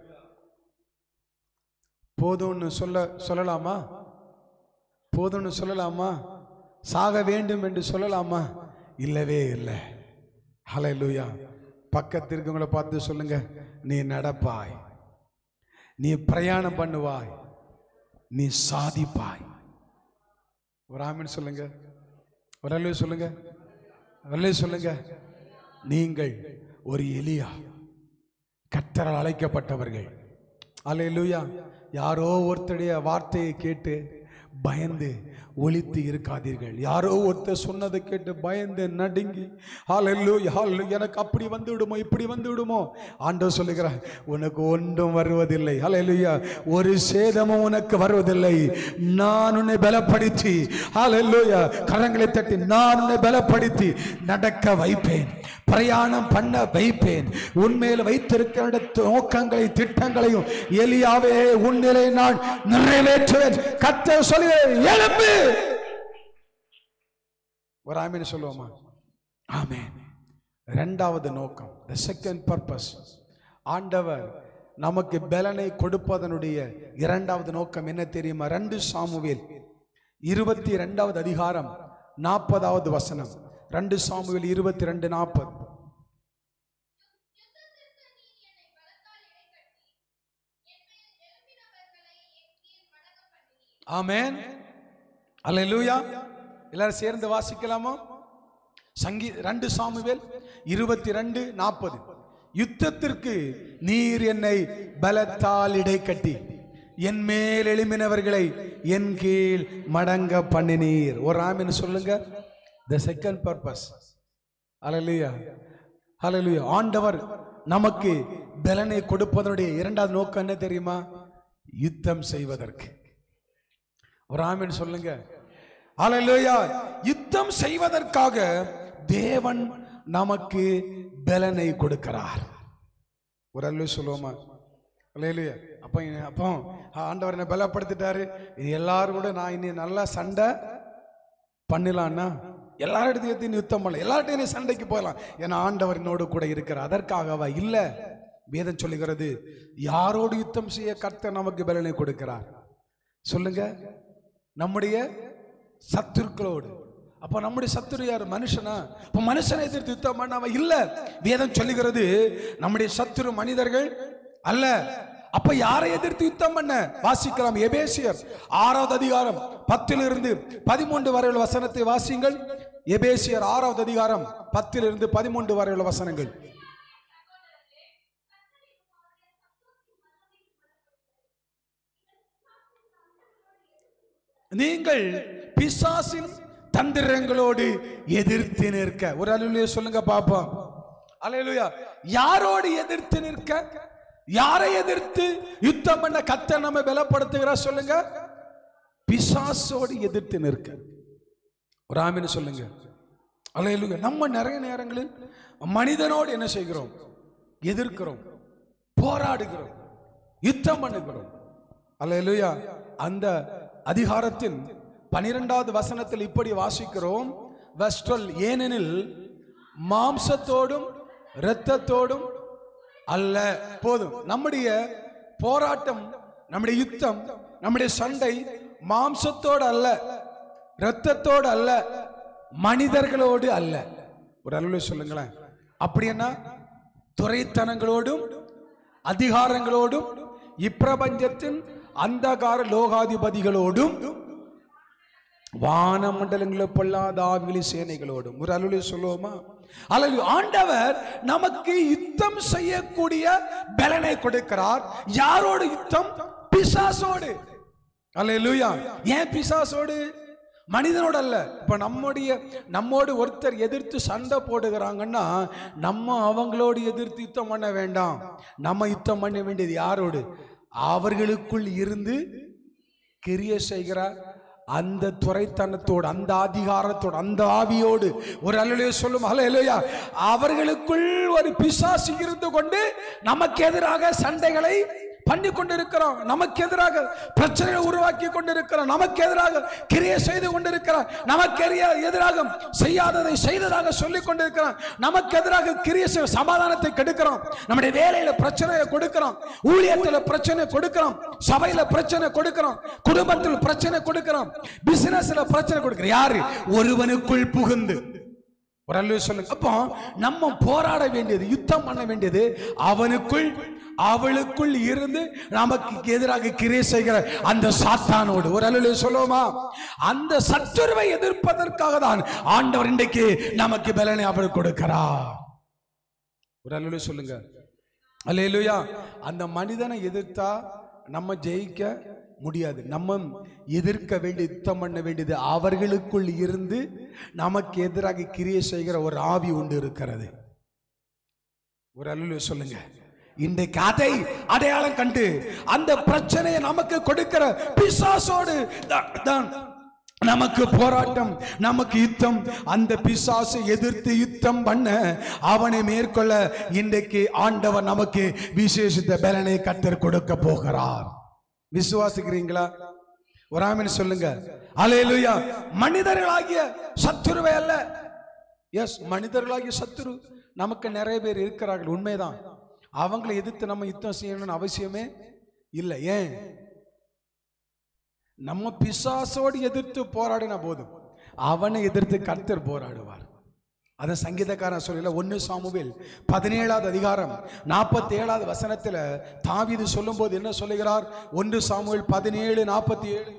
போதும்னு சொல்ல சொல்லலாமா போதும்னு சொல்லலாமா சாக வேண்டும் என்று சொல்லலாமா இல்லவே இல்லை ஹalleluya பக்கத்தில் இருக்கவங்கள பார்த்து சொல்லுங்க நீ நடப்பாய் நீ பிரயாணம் பண்ணுவாய் நீ சாதிப்பாய் ஒரு ஆமீன் சொல்லுங்க ஒரு அல்லே சொல்லுங்க அல்லே சொல்லுங்க நீங்கள் ஒரு எலியா கத்தரால் அழைக்கப்பட்டவர்கள் அல்லேலூயா யாரோ ஒருத்தருடைய வார்த்தையை கேட்டு பயந்து ஒளித்து இருக்காதீர்கள் யாரோ ஒருத்தர் சொன்னதை கேட்டு பயந்து நடுங்கி ஹalleluya ஹalleluya எனக்கு அப்படி வந்து விடுமோ இப்படி வந்து விடுமோ ஆண்டவர் சொல்லுகிறார் உனக்கு ஒன்றும் வருவதில்லை ஹalleluya ஒரு சேதமும் உனக்கு வருவதில்லை நான் உன்னை பலப்படுத்தி ஹalleluya கரங்களை தட்டி நான் உன்னை பலப்படுத்தி நடக்க வைப்பேன் பிரயாணம் பண்ண வைப்பேன் உன்மேல் வைத்திருக்கிற நோக்கங்களை திட்டங்களையும் எலியாவே உன்னிலை நான் நிறைவேற்றுவேன் கத்த சொல்லுகிறேன் எழும்பு ஒரு ஆமீன் சொல்லுவோமா ஆமேன் இரண்டாவது நோக்கம் த செகண்ட் பர்பஸ் ஆண்டவர் நமக்கு பலனை கொடுப்பதனுடைய இரண்டாவது நோக்கம் என்ன தெரியுமா ரெண்டு சாமுவேல் இருபத்தி ரெண்டாவது அதிகாரம் நாற்பதாவது வசனம் ரெண்டு சாமுவேல் இருபத்தி ரெண்டு நாற்பது ஆமென் அல்லேலூயா எல்லாரும் சேர்ந்து வாசிக்கலாமா சங்கீ ரெண்டு சாமுவேல் இருபத்தி ரெண்டு நாற்பது யுத்தத்திற்கு நீர் என்னை பலத்தால் இடை கட்டி என் மேல் எழுமினவர்களை என் கீழ் மடங்க பண்ணினீர் ஒரு ஆமின்னு சொல்லுங்க த செகண்ட் பர்பஸ் அலலுயா அலலுயா ஆண்டவர் நமக்கு பலனை கொடுப்பதனுடைய இரண்டாவது நோக்கம் என்ன தெரியுமா யுத்தம் செய்வதற்கு ஒரு ஆமீன் சொல்லுங்க அல்லேலூயா யுத்தம் செய்வதற்காக தேவன் நமக்கு பலனை கொடுக்கிறார் ஒரு அல்லு சொல்லுவோமா அல்லேலூயா அப்போ அப்போ ஆண்டவர் என்னை பலப்படுத்திட்டாரு இது எல்லாரும் கூட நான் இனி நல்லா சண்டை பண்ணலான்னா எல்லாரிடத்தையும் யுத்தம் பண்ணலாம் எல்லார்ட்டையும் நீ சண்டைக்கு போகலாம் ஏன்னா ஆண்டவர் என்னோடு கூட இருக்கிறார் அதற்காகவா இல்ல வேதம் சொல்லுகிறது யாரோடு யுத்தம் செய்ய கர்த்தர் நமக்கு பலனை கொடுக்கிறார் சொல்லுங்க நம்முடைய சத்துருக்களோடு அப்ப நம்முடைய சத்துரு யார் மனுஷனா அப்ப மனுஷனை எதிர்த்து யுத்தம் பண்ணாம இல்ல வேதம் சொல்லுகிறது நம்முடைய சத்துரு மனிதர்கள் அல்ல அப்ப யாரை எதிர்த்து யுத்தம் பண்ண வாசிக்கலாம் எபேசியர் ஆறாவது அதிகாரம் பத்திலிருந்து பதிமூன்று வரை உள்ள வசனத்தை வாசிங்கள் எபேசியர் ஆறாவது அதிகாரம் பத்திலிருந்து பதிமூன்று வரை உள்ள வசனங்கள் நீங்கள் பிசாசின் தந்திரங்களோடு எதிர்த்து நிற்க ஒரு அலுவலிய சொல்லுங்க பாப்போம் அலையலுயா யாரோடு எதிர்த்து நிற்க யாரை எதிர்த்து யுத்தம் பண்ண கத்த நம்ம பலப்படுத்துகிறா சொல்லுங்க பிசாசோடு எதிர்த்து நிற்க ஒரு ஆமின்னு சொல்லுங்க அலையலுயா நம்ம நிறைய நேரங்களில் மனிதனோடு என்ன செய்கிறோம் எதிர்க்கிறோம் போராடுகிறோம் யுத்தம் பண்ணுகிறோம் அல்லேலூயா அந்த அதிகாரத்தின் பனிரெண்டாவது வசனத்தில் இப்படி வாசிக்கிறோம் verse 12 ஏனெனில் மாம்சத்தோடும் இரத்தத்தோடும் அல்ல போதும் நம்முடைய போராட்டம் நம்முடைய யுத்தம் நம்முடைய சண்டை மாம்சத்தோடு அல்ல இரத்தத்தோடு அல்ல மனிதர்களோடு அல்ல ஒரு அளவு சொல்லுங்களேன் அப்படின்னா துறைத்தனங்களோடும் அதிகாரங்களோடும் இப்பிரபஞ்சத்தின் அந்தகார லோகாதிபதிகளோடும் வானமண்டலங்களில் பொல்லாத ஆவிகளி சேனைகளோடும் ஒரு அலுவலி சொல்லுவோமா அல்லது ஆண்டவர் நமக்கு யுத்தம் செய்யக்கூடிய பலனை கொடுக்கிறார் யாரோடு யுத்தம் பிசாசோடு அல்லேலூயா ஏன் பிசாசோடு மனிதனோட அல்ல இப்ப நம்முடைய நம்மோடு ஒருத்தர் எதிர்த்து சண்டை போடுகிறாங்கன்னா நம்ம அவங்களோடு எதிர்த்து யுத்தம் பண்ண வேண்டாம் நம்ம யுத்தம் பண்ண வேண்டியது யாரோடு அவர்களுக்குள் இருந்து கிரிய செய்கிறார் அந்த துறைத்தனத்தோடு அந்த அதிகாரத்தோடு அந்த ஆவியோடு ஒரு அலுவலைய சொல்லும் அலையா அவர்களுக்குள் ஒரு பிசாசு இருந்து கொண்டு நமக்கு எதிராக சண்டைகளை பண்ணி கொண்டிருக்கிறோம் நமக்கு எதிராக பிரச்சனைகளை உருவாக்கி கொண்டிருக்கிறோம் நமக்கு எதிராக கிரியை செய்து கொண்டிருக்கிறார் நமக்கு எதிரா- எதிராக செய்யாததை செய்ததாக சொல்லிக் கொண்டிருக்கிறான் நமக்கு எதிராக கிரியை செய்ய சமாதானத்தை கெடுக்கிறோம் நம்முடைய வேலையில பிரச்சனையை கொடுக்கிறோம் ஊழியத்துல பிரச்சனை கொடுக்கிறோம் சபையில பிரச்சனை கொடுக்கிறோம் குடும்பத்தில் பிரச்சனை கொடுக்கிறோம் பிசினஸ்ல பிரச்சனை கொடுக்கிறோம் யாரு ஒருவனுக்குள் புகுந்து ஒரு அல்லு சொல்லுங்க அப்போ நம்ம போராட வேண்டியது யுத்தம் பண்ண வேண்டியது அவனுக்குள் அவளுக்குள் இருந்து நமக்கு எதிராக கிரியை செய்கிற அந்த சாத்தானோடு ஒரு அல்லு சொல்லுவோமா அந்த சத்துருவை எதிர்ப்பதற்காக தான் ஆண்டவர் இன்றைக்கு நமக்கு பலனை அவர் கொடுக்கிறார் ஒரு அல்லு சொல்லுங்க அல்லேலூயா அந்த மனிதனை எதிர்த்தா நம்ம ஜெயிக்க முடியாது நம்ம எதிர்க்க வேண்டிய யுத்தம் பண்ண வேண்டியது அவர்களுக்குள் இருந்து நமக்கு எதிராக கிரியை செய்கிற ஒரு ஆவி உண்டு இருக்கிறது ஒரு அல்லு சொல்லுங்க இன்றைக்கு அதை அடையாளம் கண்டு அந்த பிரச்சனையை நமக்கு கொடுக்கிற பிசாசோடு தான்- தான் நமக்கு போராட்டம் நமக்கு யுத்தம் அந்த பிசாசை எதிர்த்து யுத்தம் பண்ண அவனை மேற்கொள்ள இன்றைக்கு ஆண்டவர் நமக்கு விசேஷித்த பலனை கத்தர் கொடுக்க போகிறார் விசுவாசிக்கிறீங்களா ஒரு ஆமென் சொல்லுங்க அலையலுயா மனிதர்களாகிய சத்துருவை அல்ல எஸ் மனிதர்களாகிய சத்துரு நமக்கு நிறைய பேர் இருக்கிறார்கள் உண்மைதான் அவங்களை எதிர்த்து நம்ம யுத்தம் செய்யணும்னு அவசியமே இல்லை ஏன் நம்ம பிசாசோடு எதிர்த்து போராடினா போதும் அவனை எதிர்த்து கர்த்தர் போராடுவார் அதை சங்கீதக்காரன் சொல்லல ஒன்னு சாமுவேல் பதினேழாவது அதிகாரம் நாற்பத்தி ஏழாவது வசனத்துல தாவீது சொல்லும்போது என்ன சொல்லுகிறார் ஒன்று சாமுவேல் பதினேழு நாற்பத்தி ஏழு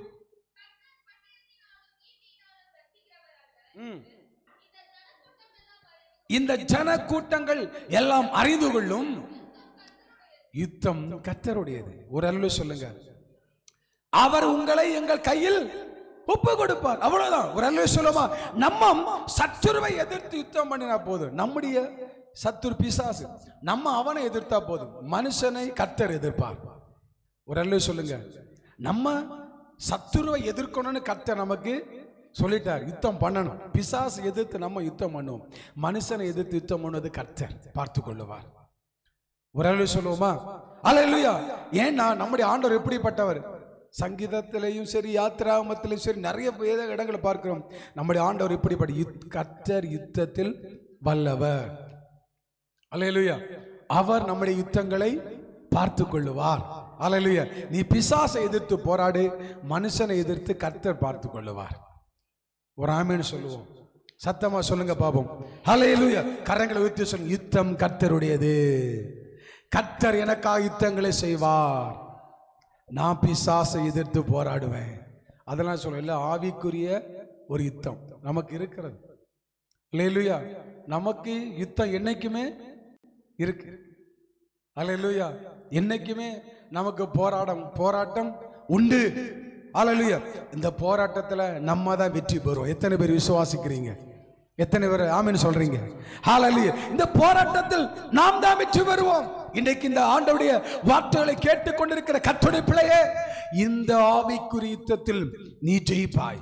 இந்த ஜன கூட்டங்கள் எல்லாம் அறிந்து கொள்ளும் யுத்தம் கர்த்தருடையது ஒரு அல்லு சொல்லுங்க அவர் உங்களை எங்கள் கையில் ஒப்பு கொடுப்பார் அவ்வளவுதான் ஒரு அல்ல சொல்லுமா நம்ம சத்துருவை எதிர்த்து யுத்தம் பண்ணினா போதும் நம்முடைய சத்துரு பிசாசு நம்ம அவனை எதிர்த்தா போதும் மனுஷனை கர்த்தர் எதிர்ப்பார் ஒரு அல்ல சொல்லுங்க நம்ம சத்துருவை எதிர்க்கணும்னு கர்த்தர் நமக்கு சொல்லிட்டார் யுத்தம் பண்ணணும் பிசாசு எதிர்த்து நம்ம யுத்தம் பண்ணுவோம் மனுஷனை எதிர்த்து யுத்தம் பண்ணுவது கர்த்தர் பார்த்து கொள்ளுவார் ஒரு அளவு சொல்லுவோமா அல்லேலூயா ஏன்னா நம்முடைய ஆண்டவர் எப்படிப்பட்டவர் சங்கீதத்திலையும் சரி யாத்திராமத்திலையும் சரி நிறைய வேத இடங்களை பார்க்கிறோம் நம்முடைய ஆண்டவர் இப்படிப்பட்ட யுத் கர்த்தர் யுத்தத்தில் வல்லவர் அல்லேலூயா அவர் நம்முடைய யுத்தங்களை பார்த்து கொள்ளுவார் அல்லேலூயா நீ பிசாசை எதிர்த்து போராடு மனுஷனை எதிர்த்து கர்த்தர் பார்த்து கொள்ளுவார் ஒரு ஆமேன்னு சொல்லுவோம் சத்தமா சொல்லுங்க பாப்போம் ஹalleluya கரங்களை உயர்த்தி சொல்லுங்க யுத்தம் கர்த்தருடையது கர்த்தர் எனக்காக யுத்தங்களை செய்வார் நான் பிசாசை எதிர்த்து போராடுவேன் அதெல்லாம் சொல்ல இல்ல ஆவிக்குரிய ஒரு யுத்தம் நமக்கு இருக்கிறது ஹalleluya நமக்கு யுத்தம் என்னைக்குமே இருக்கு ஹalleluya என்னைக்குமே நமக்கு போராடம் போராட்டம் உண்டு ஹalleluya இந்த போராட்டத்துல நம்ம தான் வெற்றி பெறுவோம் எத்தனை பேர் விசுவாசிக்கிறீங்க எத்தனை பேர் ஆமென் சொல்றீங்க ஹalleluya இந்த போராட்டத்தில் நாம் தான் வெற்றி பெறுவோம் இன்றைக்கு இந்த ஆண்டவுடைய வார்த்தைகளை கேட்டுக்கொண்டிருக்கிற கர்த்தருடைய பிள்ளையே இந்த ஆவிக்குரிய யுத்தத்தில் நீ ஜெயிப்பாய்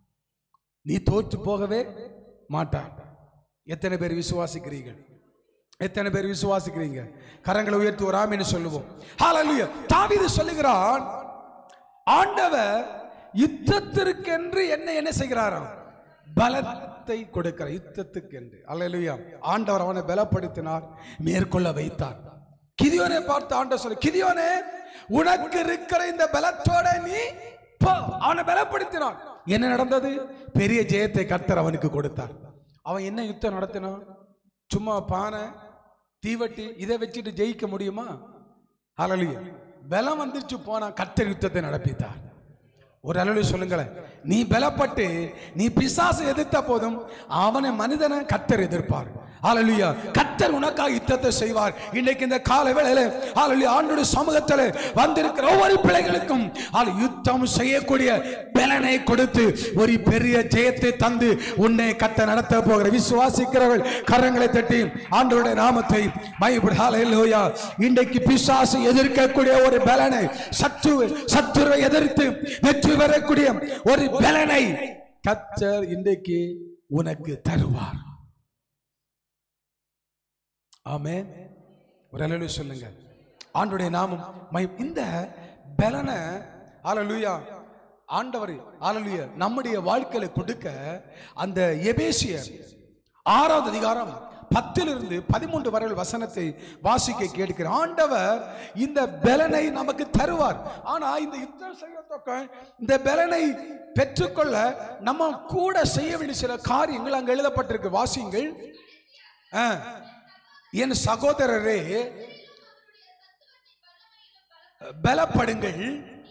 நீ தோற்று போகவே மாட்டாய் எத்தனை பேர் விசுவாசிக்கிறீர்கள் எத்தனை பேர் விசுவாசிக்கிறீங்க கரங்களை உயர்த்தி ஒரு ஆமீன்னு சொல்லுவோம் ஹalleluya தாவீது சொல்லுகிறான் ஆண்டவர் யுத்தத்திற்கென்று என்ன என்ன செய்கிறாராம் பலத்தை கொடுக்கிறார் யுத்தத்துக்கென்று அல்லேலூயா ஆண்டவர் அவனை பலப்படுத்தினார் மேற்கொள்ள வைத்தார் கிதியோனை பார்த்து ஆண்டவர் சொல்லு கிதியோனே உனக்கு இருக்கிற இந்த பலத்தோட நீ போ அவனை பலப்படுத்தினான் என்ன நடந்தது பெரிய ஜெயத்தை கர்த்தர் அவனுக்கு கொடுத்தார் அவன் என்ன யுத்தம் நடத்தினான் சும்மா பானை தீவட்டி இதை வச்சுட்டு ஜெயிக்க முடியுமா ஹalleluya பலம் வந்துருச்சு போனா கர்த்தர் யுத்தத்தை நடப்பித்தார் ஒரு அலுவலி சொல்லுங்களேன் நீ பலப்பட்டு நீ பிசாசு எதிர்த்த போதும் அவனை மனிதனை கத்தர் எதிர்ப்பார் ஹalleluya கத்தர் உனக்காக யுத்தத்தை செய்வார் இன்னைக்கு இந்த கால வேளையில ஹalleluya ஆண்டோட சமூகத்தில் வந்திருக்கிற ஒவ்வொரு பிள்ளைகளுக்கும் ஆள் யுத்தம் செய்யக்கூடிய பலனை கொடுத்து ஒரு பெரிய ஜெயத்தை தந்து உன்னை கத்த நடத்த போகிற விசுவாசிக்கிறவள் கரங்களை தட்டி ஆண்டோட நாமத்தை பயப்படு ஹalleluya இன்றைக்கு பிசாசு எதிர்க்கக்கூடிய ஒரு பலனை சத்து சத்துருவை எதிர்த்து வெற்றி பெறக்கூடிய ஒரு பலனை கத்தர் இன்றைக்கு உனக்கு தருவார் ஆமென் ஒரு அலலு சொல்லுங்க ஆண்டுடைய நாமம் மை- இந்த பலனை அலலுயா ஆண்டவர் அலலுயா நம்முடைய வாழ்க்கையில கொடுக்க அந்த எபேசியர் ஆறாவது அதிகாரம் பத்திலிருந்து பதிமூன்று வரை வசனத்தை வாசிக்க கேட்கிற ஆண்டவர் இந்த பலனை நமக்கு தருவார் ஆனா இந்த யுத்தம் செய்யத்தக்க இந்த பலனை பெற்றுக்கொள்ள நம்ம கூட செய்ய வேண்டிய சில காரியங்கள் அங்க எழுதப்பட்டிருக்கு வாசியுங்கள் ஆ. என் சகோதரரே பலப்படுங்கள்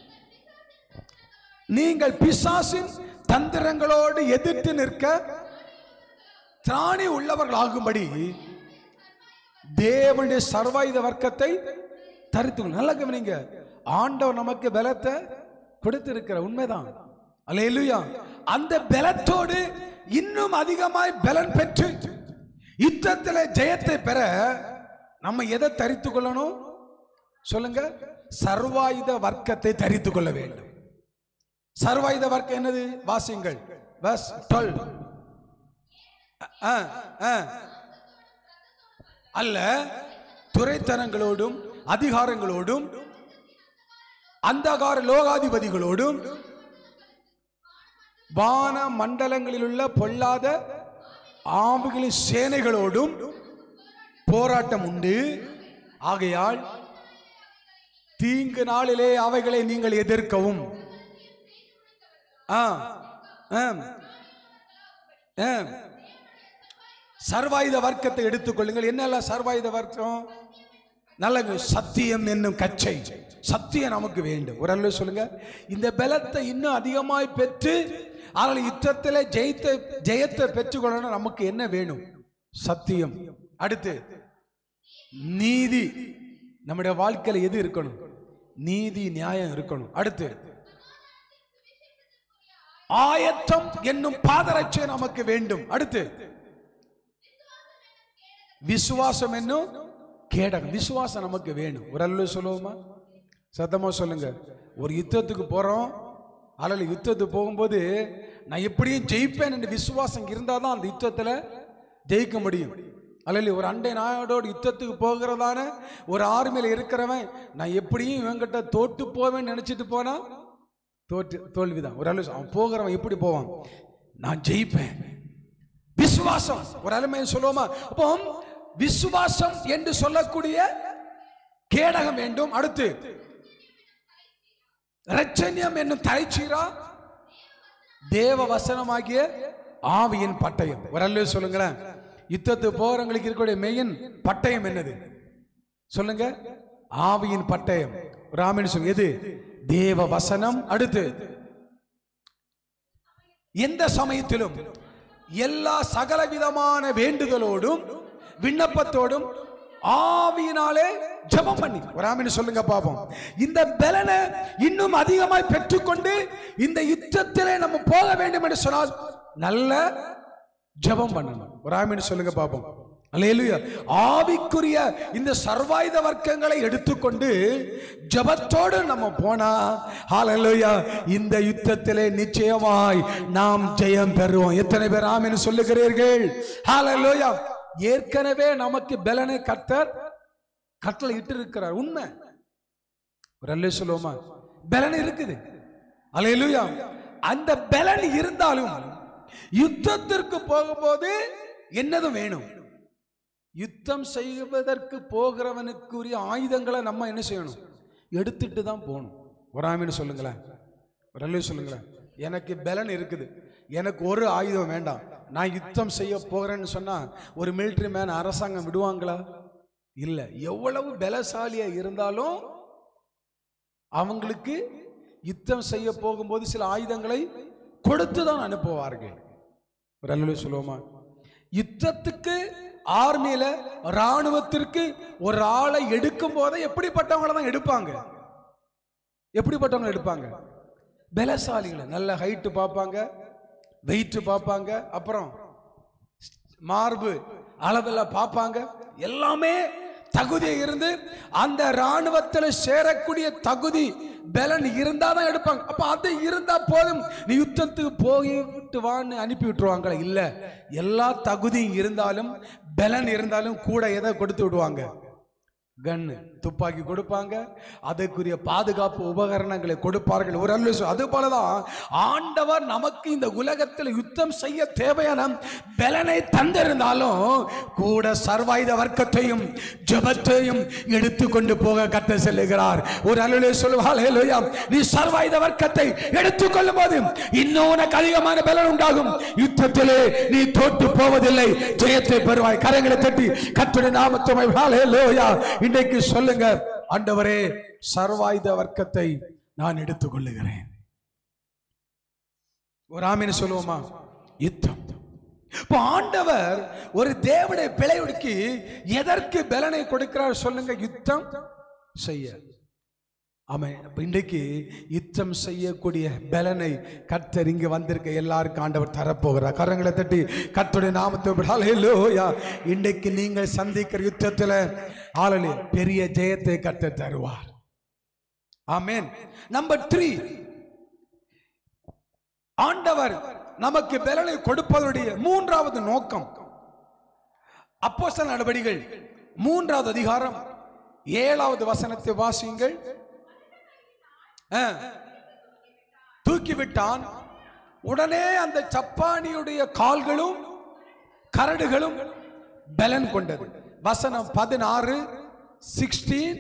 நீங்கள் பிசாசின் தந்திரங்களோடு எதிர்த்து நிற்க திராணி உள்ளவர்களாகும்படி தேவனுடைய சர்வாயுத வர்க்கத்தை தரித்து நல்ல கவனிங்க ஆண்டவர் நமக்கு பலத்தை கொடுத்திருக்கிற உண்மைதான் அல்லேலூயா அந்த பலத்தோடு இன்னும் அதிகமாய் பலன் பெற்று யுத்தத்தில் ஜெயத்தை பெற நம்ம எதை தரித்து கொள்ளணும் சொல்லுங்க சர்வாயுத வர்க்கத்தை தரித்து கொள்ள வேண்டும் சர்வாயுத வர்க்கம் என்னது வாசியுங்கள் பஸ் டுவெல் அல்ல துறைத்தனங்களோடும் அதிகாரங்களோடும் அந்தகார லோகாதிபதிகளோடும் வான மண்டலங்களில் உள்ள பொல்லாத ஆவிகளின் சேனைகளோடும் போராட்டம் உண்டு ஆகையால் தீங்கு நாளிலே அவைகளை நீங்கள் எதிர்க்கவும் ஆ, ஆம், ஆம். சர்வாயுத வர்க்கத்தை எடுத்துக்கொள்ளுங்கள் என்னெல்லாம் சர்வாயுத வர்க்கம் நல்ல சத்தியம் என்னும் கச்சை சத்தியம் நமக்கு வேண்டும் ஒரு அல்ல சொல்லுங்க இந்த பலத்தை இன்னும் அதிகமாய் பெற்று ஆனால் யுத்தத்தில் ஜெயித்த ஜெயத்தை பெற்றுக்கொள்ளணும் நமக்கு என்ன வேணும் சத்தியம் அடுத்து நீதி நம்முடைய வாழ்க்கையில எது இருக்கணும் நீதி நியாயம் இருக்கணும் அடுத்து ஆயத்தம் என்னும் பாதரட்சை நமக்கு வேண்டும் அடுத்து விசுவாசம் என்னும் கேடகம் விசுவாசம் நமக்கு வேணும் ஒரு அல்ல சொல்லுவோமா சத்தமா சொல்லுங்க ஒரு யுத்தத்துக்கு போறோம் அல்லது யுத்தத்துக்கு போகும்போது நான் எப்படியும் ஜெயிப்பேன் என்று விசுவாசம் இருந்தால் தான் அந்த யுத்தத்தில் ஜெயிக்க முடியும் அல்ல ஒரு அண்டை நாயோட யுத்தத்துக்கு போகிறதான ஒரு ஆர்மியில் இருக்கிறவன் நான் எப்படியும் இவங்கிட்ட தோட்டு போவேன்னு நினைச்சிட்டு போனா தோற்று தோல்விதான் ஒரு அளவு அவன் போகிறவன் எப்படி போவான் நான் ஜெயிப்பேன் விசுவாசம் ஒரு அருமையை சொல்லுவோமா அப்போ விசுவாசம் என்று சொல்லக்கூடிய கேடகம் வேண்டும் அடுத்து ரட்சண்யம் என்னும் தலைச்சீரா தேவ வசனமாகிய ஆவியின் பட்டயம் ஒரு அல்ல சொல்லுங்களேன் யுத்தத்து போறவங்களுக்கு இருக்கக்கூடிய மெயின் பட்டயம் என்னது சொல்லுங்க ஆவியின் பட்டயம் ராமின் சொல்லுங்க எது தேவ வசனம் அடுத்து எந்த சமயத்திலும் எல்லா சகல விதமான வேண்டுதலோடும் விண்ணப்பத்தோடும் ஆவியினாலே ஜெபம் பண்ணி ஒரு ஆமீன் சொல்லுங்க பாப்போம் இந்த பலனை இன்னும் அதிகமாய் பெற்றுக்கொண்டு இந்த யுத்தத்திலே நம்ம போக வேண்டும் என்று சொன்னால் நல்ல ஜெபம் பண்ணணும் ஒரு ஆமீன் சொல்லுங்க பாப்போம் அல்லேலூயா ஆவிக்குரிய இந்த சர்வாயுத வர்க்கங்களை எடுத்துக்கொண்டு ஜெபத்தோடு நம்ம போனா ஹalleluya இந்த யுத்தத்திலே நிச்சயமாய் நாம் ஜெயம் பெறுவோம் எத்தனை பேர் ஆமென் சொல்லுகிறீர்கள் ஹalleluya ஏற்கனவே நமக்கு பலனை கர்த்தர் கட்டளை இட்டு இருக்கிறார் உண்மை ஒரு அல்லே சொல்லுவோமா பலன் இருக்குது அல்லேலூயா அந்த பலன் இருந்தாலும் யுத்தத்திற்கு போகும்போது என்னதும் வேணும் யுத்தம் செய்வதற்கு போகிறவனுக்குரிய ஆயுதங்களை நம்ம என்ன செய்யணும் எடுத்துட்டு தான் போகணும் ஒரு ஆமீன் சொல்லுங்களேன் ஒரு அல்லே சொல்லுங்களேன் எனக்கு பலன் இருக்குது எனக்கு ஒரு ஆயுதம் வேண்டாம் நான் யுத்தம் செய்ய போகிறேன்னு சொன்னா ஒரு மிலிட்டரி மேன் அரசாங்கம் விடுவாங்களா இல்ல எவ்வளவு பலசாலியா இருந்தாலும் அவங்களுக்கு யுத்தம் செய்ய போகும்போது சில ஆயுதங்களை கொடுத்து தான் அனுப்புவார்கள் ஒரு அல்ல சொல்லுவோமா யுத்தத்துக்கு ஆர்மியில ராணுவத்திற்கு ஒரு ஆளை எடுக்கும் போதே எப்படிப்பட்டவங்கள தான் எடுப்பாங்க எப்படிப்பட்டவங்க எடுப்பாங்க பலசாலிகளை நல்ல ஹைட்டு பார்ப்பாங்க வெயிட் பார்ப்பாங்க அப்புறம் மார்பு அளவெல்லாம் பார்ப்பாங்க எல்லாமே தகுதி இருந்து அந்த ராணுவத்தில் சேரக்கூடிய தகுதி பலன் இருந்தா தான் எடுப்பாங்க அப்ப அது இருந்தா போதும் நீ யுத்தத்துக்கு போயிட்டு வான்னு அனுப்பி விட்டுருவாங்களே இல்ல எல்லா தகுதியும் இருந்தாலும் பலன் இருந்தாலும் கூட எதை கொடுத்து விடுவாங்க கன்னு துப்பாக்கி கொடுப்பாங்க அதுக்குரிய பாதுகாப்பு உபகரணங்களை கொடுப்பார்கள் ஒரு அல்ல அது போலதான் ஆண்டவர் நமக்கு இந்த உலகத்தில் யுத்தம் செய்ய தேவையான பலனை தந்திருந்தாலும் கூட சர்வாயுத வர்க்கத்தையும் ஜபத்தையும் எடுத்துக்கொண்டு போக கத்த செல்லுகிறார் ஒரு அல்லே சொல்லுவாள் "ஹல்லேலூயா, நீ சர்வாயுத வர்க்கத்தை எடுத்துக்கொள்ளும் போது இன்னும் உனக்கு அதிகமான பலன் உண்டாகும் யுத்தத்திலே நீ தோற்று போவதில்லை ஜெயத்தை பெறுவாய் கரங்களை தட்டி கத்துடைய நாமத்துமை ஹalleluya இன்றைக்கு சொல்லுங்க ஆண்டவரே சர்வாயுத வர்க்கத்தை நான் எடுத்துக் கொள்ளுகிறேன் ஒரு ஆமீன் சொல்லுவோமா யுத்தம் இப்போ ஆண்டவர் ஒரு தேவனுடைய பிழையுடுக்கி எதற்கு பலனை கொடுக்கிறார் சொல்லுங்க யுத்தம் செய்ய ஆமாம் அப்ப இன்றைக்கு யுத்தம் செய்யக்கூடிய பலனை கர்த்தர் இங்க வந்திருக்க எல்லாருக்கும் ஆண்டவர் தரப்போகிறார் கரங்களை தட்டி கர்த்தருடைய நாமத்தை ஹalleluya இன்றைக்கு நீங்கள் சந்திக்கிற யுத்தத்துல ஆளலே பெரிய ஜெயத்தை கர்த்தர் தருவார் ஆமென் நம்பர் த்ரீ ஆண்டவர் நமக்கு பலனை கொடுப்பதனுடைய மூன்றாவது நோக்கம் அப்போஸ்தல நடவடிகள் மூன்றாவது அதிகாரம் ஏழாவது வசனத்தை வாசியுங்கள் ஆ. தூக்கி விட்டான் உடனே அந்த சப்பானியுடைய கால்களும் கரடுகளும் பலன் கொண்டது வசனம் பதினாறு சிக்ஸ்டீன்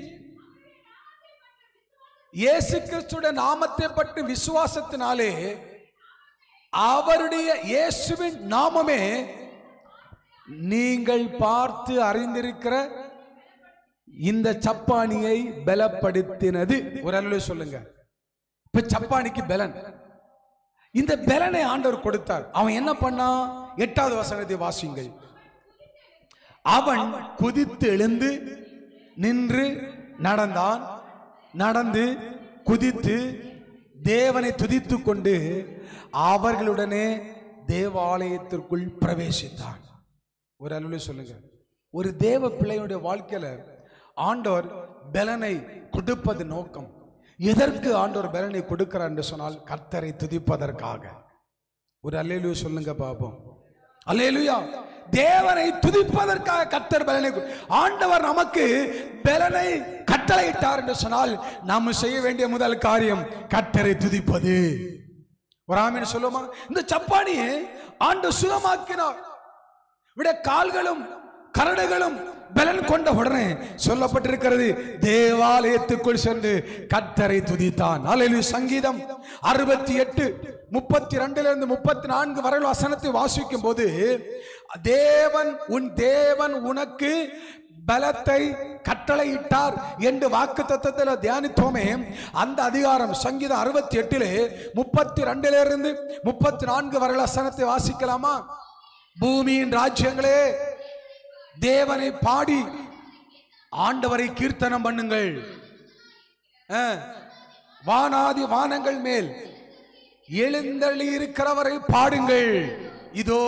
இயேசு கிறிஸ்துடைய நாமத்தை பற்றி விசுவாசத்தினாலே அவருடைய இயேசுவின் நாமமே நீங்கள் பார்த்து அறிந்திருக்கிற இந்த சப்பானியை பலப்படுத்தினது ஒரு அளவு சொல்லுங்க இப்ப சப்பானிக்கு பலன் இந்த பலனை ஆண்டவர் கொடுத்தார் அவன் என்ன பண்ணான் எட்டாவது வசனத்தை வாசியுங்கள் அவன் குதித்து எழுந்து நின்று நடந்தான் நடந்து குதித்து தேவனை துதித்துக் கொண்டு அவர்களுடனே தேவாலயத்திற்குள் பிரவேசித்தான் ஒரு அளவுல சொல்லுங்க ஒரு தேவ பிள்ளையுடைய வாழ்க்கையில ஆண்டவர் பலனை கொடுப்பது நோக்கம் எதற்கு ஆண்டவர் பலனை கொடுக்கிறார் என்று சொன்னால் கர்த்தரை துதிப்பதற்காக ஒரு அல்லேலூயா சொல்லுங்க பாப்போம் அல்லேலூயா தேவனை துதிப்பதற்காக கர்த்தர் பலனை கொடு- ஆண்டவர் நமக்கு பலனை கட்டளையிட்டார் என்று சொன்னால் நாம் செய்ய வேண்டிய முதல் காரியம் கர்த்தரை துதிப்பது ஒரு ஆமீன் சொல்லுமா இந்த சப்பானியை ஆண்டு சுகமாக்கினார் விட கால்களும் கரடுகளும் பலன் கொண்ட உடனே சொல்லப்பட்டிருக்கிறது தேவாலயத்துக்குள் சென்று கர்த்தரை துதித்தான் அல்லேலூயா சங்கீதம் அறுபத்தி எட்டு முப்பத்தி ரெண்டுல இருந்து முப்பத்தி நான்கு வரை உள்ள வசனத்தை வாசிக்கும் போது தேவன் உன் தேவன் உனக்கு பலத்தை கட்டளையிட்டார் என்று வாக்கு தத்துவத்தில் தியானித்தோமே அந்த அதிகாரம் சங்கீதம் அறுபத்தி எட்டிலே முப்பத்தி ரெண்டுல இருந்து முப்பத்தி நான்கு வரை வசனத்தை வாசிக்கலாமா பூமியின் ராஜ்யங்களே தேவனை பாடி ஆண்டவரை கீர்த்தனம் பண்ணுங்கள் ஆ, வானாதி வானங்கள் மேல் எழுந்தள்ளி இருக்கிறவரை பாடுங்கள் இதோ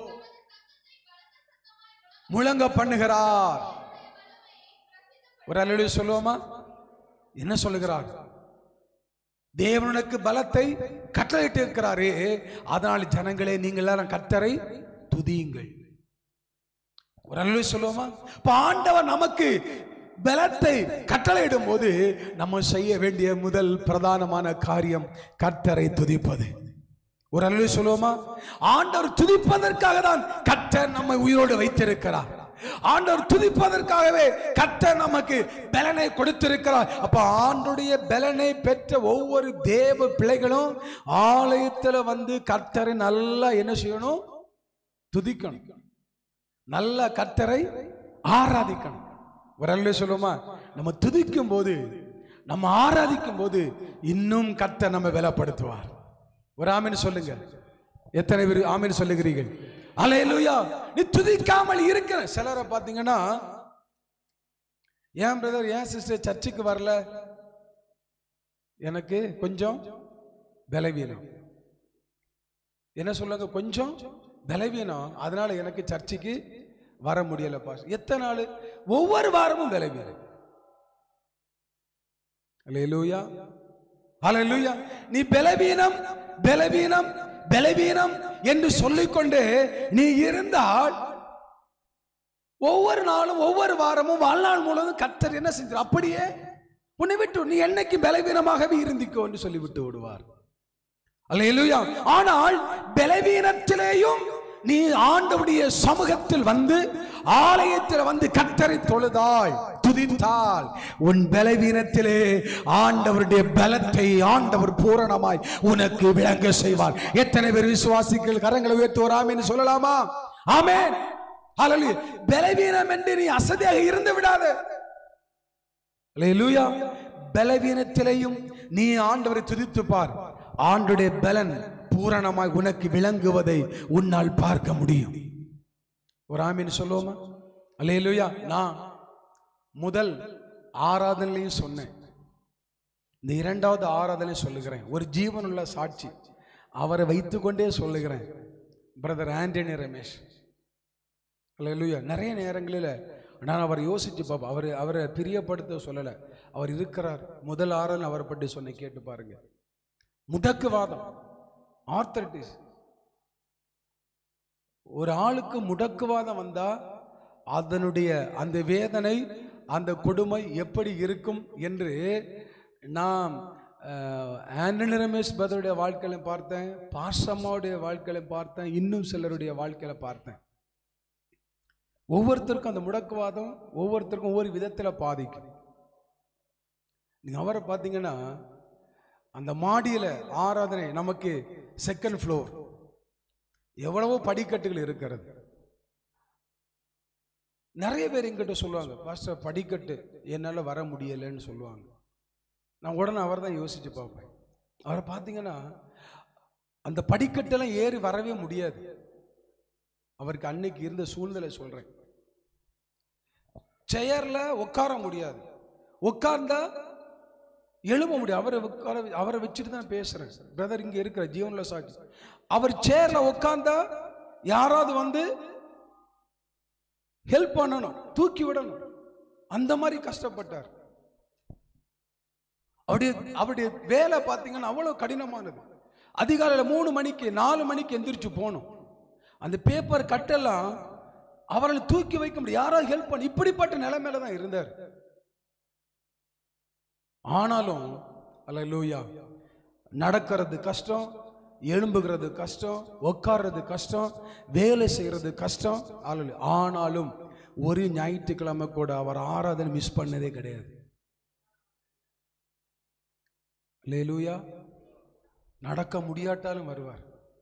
முழங்க பண்ணுகிறார் ஒரு அலுவலி சொல்லுவோமா என்ன சொல்லுகிறார் தேவனுக்கு பலத்தை கட்டளையிட்டு இருக்கிறாரே அதனால் ஜனங்களே நீங்கள் எல்லாரும் கர்த்தரை துதியுங்கள் ஒரு அலுவலி சொல்லுவோமா இப்ப ஆண்டவர் நமக்கு பலத்தை கட்டளையிடும் போது நம்ம செய்ய வேண்டிய முதல் பிரதானமான காரியம் கர்த்தரை துதிப்பது ஒரு அலுவலி சொல்லுவோமா ஆண்டவர் துதிப்பதற்காக தான் கர்த்தர் நம்மை உயிரோடு வைத்திருக்கிறார் ஆண்டவர் துதிப்பதற்காகவே கர்த்தர் நமக்கு பலனை கொடுத்திருக்கிறார் அப்ப ஆண்டுடைய பலனை பெற்ற ஒவ்வொரு தேவ பிள்ளைகளும் ஆலயத்துல வந்து கர்த்தரை நல்லா என்ன செய்யணும் துதிக்கணும் நல்ல கர்த்தரை ஆராதிக்கணும் ஒரு அல்ல சொல்லுமா நம்ம துதிக்கும் போது நம்ம ஆராதிக்கும் போது இன்னும் கர்த்தர் நம்ம பலப்படுத்துவார் ஒரு ஆமீன் சொல்லுங்க எத்தனை பேர் ஆமீன் சொல்லுகிறீர்கள் அலையலுயா நீ துதிக்காமல் இருக்கிற சிலரை பார்த்தீங்கன்னா ஏன் பிரதர் ஏன் சிஸ்டர் சர்ச்சுக்கு வரல எனக்கு கொஞ்சம் பலவீனம் என்ன சொல்லுங்க கொஞ்சம் பலவீனம் அதனால எனக்கு சர்ச்சுக்கு வர முடியல பாஸ் எத்தனை நாள் ஒவ்வொரு வாரமும் பலவீனம் அல்லேலூயா அல்லேலூயா நீ பலவீனம் பலவீனம் பலவீனம் என்று சொல்லிக்கொண்டு நீ இருந்தால் ஒவ்வொரு நாளும் ஒவ்வொரு வாரமும் வாழ்நாள் முழுவதும் கத்தர் என்ன செஞ்சார் அப்படியே உன்னை விட்டு நீ என்னைக்கு பலவீனமாகவே இருந்திக்கோ என்று சொல்லிவிட்டு விடுவார் அல்லேலூயா ஆனால் பலவீனத்திலேயும் நீ ஆண்டவருடைய சமூகத்தில் வந்து ஆலயத்தில் வந்து கத்தரை தொழுதாய் துதித்தால் உன் பலவீனத்திலே ஆண்டவருடைய பலத்தை ஆண்டவர் பூரணமாய் உனக்கு விளங்க செய்வார் எத்தனை பேர் விசுவாசிகள் கரங்களை உயர்த்துவோராம் என்று சொல்லலாமா ஆமென் ஹalleluya பலவீனம் என்று நீ அசதியாக இருந்து விடாதே அல்லேலூயா பலவீனத்திலேயும் நீ ஆண்டவரை துதித்து பார் ஆண்டுடைய பலன் பூரணமாய் உனக்கு விளங்குவதை உன்னால் பார்க்க முடியும் ஒரு ஆமீன் சொல்லுவோமா அல்லேலூயா நான் முதல் ஆராதனையும் சொன்னேன் இந்த இரண்டாவது ஆராதனை சொல்லுகிறேன் ஒரு ஜீவனுள்ள சாட்சி அவரை வைத்துக்கொண்டே சொல்லுகிறேன் பிரதர் ஆண்டனி ரமேஷ் அல்லேலூயா நிறைய நேரங்களில் நான் அவர் யோசிச்சு பார்ப்பேன் அவர் அவரை பிரியப்படுத்த சொல்லலை அவர் இருக்கிறார் முதல் ஆராதனை அவரை பற்றி சொன்ன கேட்டு பாருங்க முடக்குவாதம் ஆர்த்தரைட்டிஸ் ஒரு ஆளுக்கு முடக்குவாதம் வந்தா அதனுடைய அந்த வேதனை அந்த கொடுமை எப்படி இருக்கும் என்று நாம் ஆண்டனி ரமேஷ் பதருடைய வாழ்க்கையில பார்த்தேன் பாசம்மாவுடைய வாழ்க்கையில பார்த்தேன் இன்னும் சிலருடைய வாழ்க்கையில பார்த்தேன் ஒவ்வொருத்தருக்கும் அந்த முடக்குவாதம் ஒவ்வொருத்தருக்கும் ஒவ்வொரு விதத்தில் பாதிக்கும் நீங்க அவரை பார்த்தீங்கன்னா அந்த மாடியில் ஆராதனை நமக்கு செகண்ட் ஃப்ளோர் எவ்வளவோ படிக்கட்டுகள் இருக்கிறது நிறைய பேர் எங்கிட்ட சொல்லுவாங்க பாஸ்டர் படிக்கட்டு என்னால் வர முடியலைன்னு சொல்லுவாங்க நான் உடனே அவர் தான் யோசிச்சு பார்ப்பேன் அவரை பார்த்தீங்கன்னா அந்த படிக்கட்டெல்லாம் ஏறி வரவே முடியாது அவருக்கு அன்னைக்கு இருந்த சூழ்நிலை சொல்றேன் செயர்ல உட்கார முடியாது உட்கார்ந்தா எழும்ப முடியும் அவரை உட்கார அவரை வச்சுட்டு தான் பேசுறேன் பிரதர் இங்க இருக்கிற ஜீவன்ல சாட்சி அவர் சேர்ல உட்கார்ந்தா யாராவது வந்து ஹெல்ப் பண்ணணும் தூக்கி விடணும் அந்த மாதிரி கஷ்டப்பட்டார் அவருடைய அவருடைய வேலை பார்த்தீங்கன்னா அவ்வளவு கடினமானது அதிகாலையில் மூணு மணிக்கு நாலு மணிக்கு எந்திரிச்சு போகணும் அந்த பேப்பர் கட்டெல்லாம் அவரை தூக்கி வைக்க முடியும் யாராவது ஹெல்ப் பண்ண இப்படிப்பட்ட நிலைமையில தான் இருந்தார் ஆனாலும் அல்லேலூயா நடக்கிறது கஷ்டம் எழும்புகிறது கஷ்டம் உட்கார்றது கஷ்டம் வேலை செய்யறது கஷ்டம் அல்லேலூயா. ஆனாலும் ஒரு ஞாயிற்றுக்கிழமை கூட அவர் ஆராதனை மிஸ் பண்ணதே கிடையாது லேலூயா நடக்க முடியாட்டாலும் வருவார்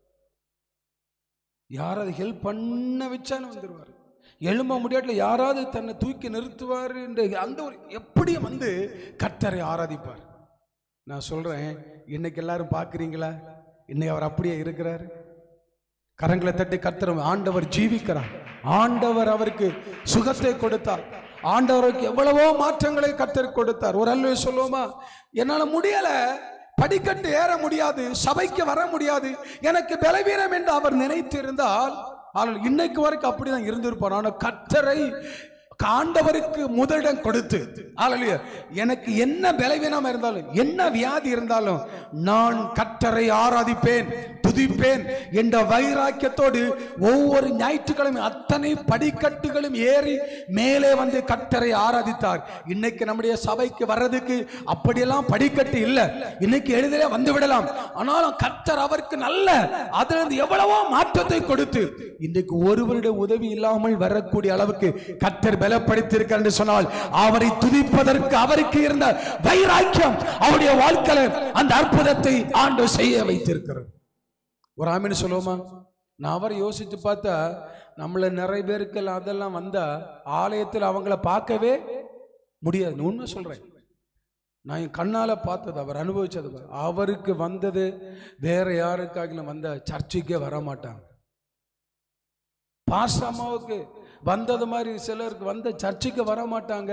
யாராவது ஹெல்ப் பண்ண வச்சாலும் வந்துடுவார் எழும்ப முடியாட்டில் யாராவது தன்னை தூக்கி நிறுத்துவார் என்ற அந்த ஒரு எப்படியும் வந்து கர்த்தரை ஆராதிப்பார் நான் சொல்றேன் இன்னைக்கு எல்லாரும் பார்க்குறீங்களா இன்னைக்கு அவர் அப்படியே இருக்கிறார் கரங்களை தட்டி கர்த்தர் ஆண்டவர் ஜீவிக்கிறார் ஆண்டவர் அவருக்கு சுகத்தை கொடுத்தார் ஆண்டவருக்கு எவ்வளவோ மாற்றங்களை கர்த்தர் கொடுத்தார் ஒரு அல்லவே சொல்லுவோமா என்னால முடியல படிக்கட்டு ஏற முடியாது சபைக்கு வர முடியாது எனக்கு பலவீனம் என்று அவர் நினைத்திருந்தால் ஆனால் இன்னைக்கு வரைக்கும் அப்படிதான் இருந்திருப்பார் ஆனால் கர்த்தரை ஆண்டவருக்கு முதலிடம் கொடுத்து ஆளலிய எனக்கு என்ன பலவீனம் இருந்தாலும் என்ன வியாதி இருந்தாலும் நான் கர்த்தரை ஆராதிப்பேன் துதிப்பேன் என்ற வைராக்கியத்தோடு ஒவ்வொரு ஞாயிற்றுக்கிழமை அத்தனை படிக்கட்டுகளும் ஏறி மேலே வந்து கர்த்தரை ஆராதித்தார் இன்னைக்கு நம்முடைய சபைக்கு வர்றதுக்கு அப்படியெல்லாம் படிக்கட்டு இல்லை இன்னைக்கு எளிதிலே வந்து விடலாம் ஆனாலும் கர்த்தர் அவருக்கு நல்ல அதிலிருந்து எவ்வளவோ மாற்றத்தை கொடுத்து இன்றைக்கு ஒருவருடைய உதவி இல்லாமல் வரக்கூடிய அளவுக்கு கர்த்தர் பலப்படுத்தியிருக்கார் என்று சொன்னால் அவரை துதிப்பதற்கு அவருக்கு இருந்த வைராக்கியம் அவருடைய வாழ்க்கையில அந்த அற்புதத்தை ஆண்டு செய்ய வைத்திருக்கிறது ஒரு ஆமின்னு சொல்லுவோமா நான் அவரை யோசித்து பார்த்தா நம்மள நிறைய பேருக்கு அதெல்லாம் வந்தா ஆலயத்தில் அவங்கள பார்க்கவே முடியாது நான் உண்மை சொல்றேன் நான் என் கண்ணால பார்த்தது அவர் அனுபவிச்சது பாரு. அவருக்கு வந்தது வேற யாருக்காகிலும் வந்த சர்ச்சைக்கே வர மாட்டாங்க பாஸ்டர் அம்மாவுக்கு வந்தது மாதிரி சிலருக்கு வந்த சர்ச்சைக்கு வர மாட்டாங்க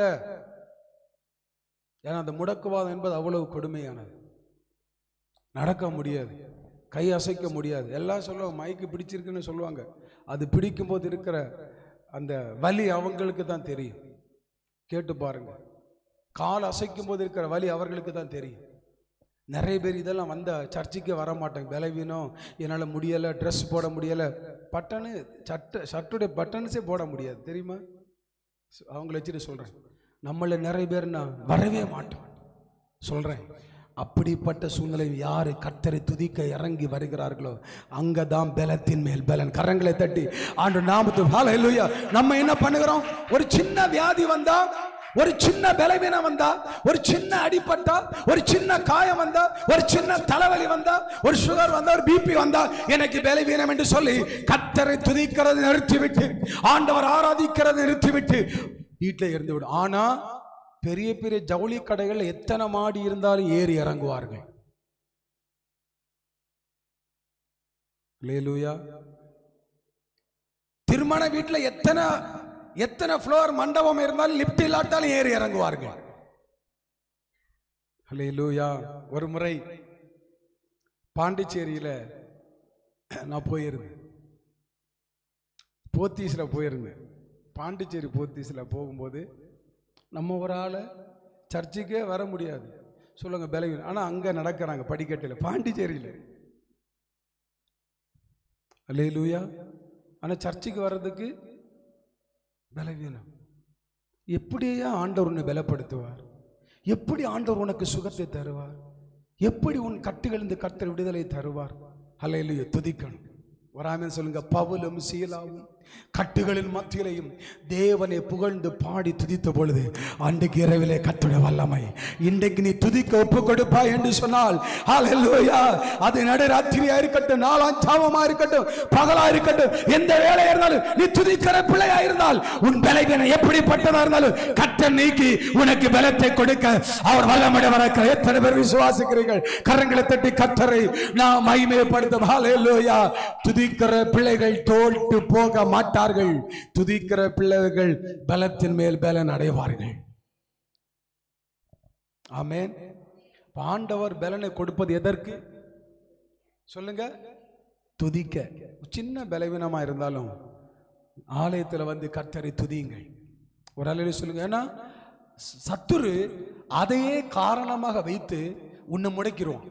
ஏன்னா அந்த முடக்குவாதம் என்பது அவ்வளவு கொடுமையானது நடக்க முடியாது கை அசைக்க முடியாது எல்லாம் சொல்லுவாங்க மைக்கு பிடிச்சிருக்குன்னு சொல்லுவாங்க அது பிடிக்கும்போது இருக்கிற அந்த வலி அவங்களுக்கு தான் தெரியும் கேட்டு பாருங்க கால் அசைக்கும் போது இருக்கிற வலி அவர்களுக்கு தான் தெரியும் நிறைய பேர் இதெல்லாம் வந்த சர்ச்சுக்கே வர மாட்டாங்க பலவீனம் என்னால் முடியலை ட்ரெஸ் போட முடியலை பட்டனு சட்டை ஷர்ட்டுடைய பட்டன்ஸே போட முடியாது தெரியுமா சு- அவங்கள வச்சுட்டு சொல்கிறேன் நம்மள நிறைய பேர் நான் வரவே மாட்டோம் சொல்கிறேன் அப்படிப்பட்ட சூழ்நிலை யாரு கர்த்தரை துதிக்க இறங்கி வருகிறார்களோ அங்கே தான் பலத்தின் மேல் பலன் கரங்களை தட்டி ஆண்டு நாமத்து ஹalleluya நம்ம என்ன பண்ணுகிறோம் ஒரு சின்ன வியாதி வந்தா ஒரு சின்ன பலவீனம் வந்தா ஒரு சின்ன அடிபட்டா ஒரு சின்ன காயம் வந்தா ஒரு சின்ன தலைவலி வந்தா ஒரு சுகர் வந்தா ஒரு பிபி வந்தா எனக்கு பலவீனம் என்று சொல்லி கர்த்தரை துதிக்கிறது நிறுத்திவிட்டு ஆண்டவர் ஆராதிக்கிறது நிறுத்திவிட்டு வீட்டில் இருந்து விடும் ஆனா பெரிய பெரிய ஜவுளி கடைகள் எத்தனை மாடி இருந்தாலும் ஏறி இறங்குவார்கள் அல்லேலூயா திருமண வீட்டில் எத்தனை எத்தனை ஃப்ளோர் மண்டபம் இருந்தாலும் லிப்ட் இல்லாட்டாலும் ஏறி இறங்குவார்கள் அல்லேலூயா ஒரு முறை பாண்டிச்சேரியில நான் போயிருந்தேன் போத்தீஸில் போயிருந்தேன் பாண்டிச்சேரி போத்தீஸில் போகும்போது நம்ம ஒரு ஆளை சர்ச்சுக்கே வர முடியாது சொல்லுங்க பலவீனம் ஆனால் அங்கே நடக்கிறாங்க படிக்கட்டில் பாண்டிச்சேரியில் அல்லேலூயா ஆனால் சர்ச்சுக்கு வர்றதுக்கு பலவீனம் எப்படியா ஆண்டவர் உன்னை பலப்படுத்துவார் எப்படி ஆண்டவர் உனக்கு சுகத்தை தருவார் எப்படி உன் கட்டுகளிலிருந்து கர்த்தர் விடுதலை தருவார் அல்லேலூயா துதிக்கணும் வராமல் சொல்லுங்க பவுலும் சீலாவும் கட்டுகளின் மத்தியிலையும் தேவனை புகழ்ந்து பாடி துதித்த பொழுது அன்றைக்கு இரவிலே கத்துடைய வல்லமை இன்றைக்கு நீ துதிக்க ஒப்பு கொடுப்பா என்று சொன்னால் ஹalleluya அது நடுராத்திரியா இருக்கட்டும் நாலாம் சாமமா இருக்கட்டும் பகலா இருக்கட்டும் எந்த வேலையா இருந்தாலும் நீ துதிக்கிற பிள்ளையா இருந்தால் உன் பலவீனம் எப்படிப்பட்டதா இருந்தாலும் கட்ட நீக்கி உனக்கு பலத்தை கொடுக்க அவர் வல்லமடைவர எத்தனை பேர் விசுவாசிக்கிறீர்கள் கரங்களை தட்டி கத்தரை நான் மகிமைப்படுத்தும் ஹalleluya துதிக்கிற பிள்ளைகள் தோல்ட்டு போக மாட்டார்கள் துதிக்கிற பிள்ளைகள் பலத்தின் மேல் பலன் அடைவார்கள் ஆமென் இப்ப ஆண்டவர் பலனை கொடுப்பது எதற்கு சொல்லுங்க துதிக்க சின்ன பலவீனமா இருந்தாலும் ஆலயத்துல வந்து கர்த்தரை துதியுங்கள் ஒரு அலையில சொல்லுங்க ஏன்னா சத்துரு அதையே காரணமாக வைத்து உன்னை முடக்கிடுவான்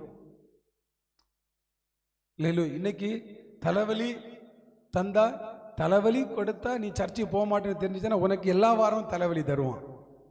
இல்லையிலோ இன்னைக்கு தலைவலி தந்தா தலைவலி கொடுத்தா நீ சர்ச்சுக்கு போக மாட்டேன்னு தெரிஞ்சுச்சுன்னா உனக்கு எல்லா வாரமும் தலைவலி தருவான்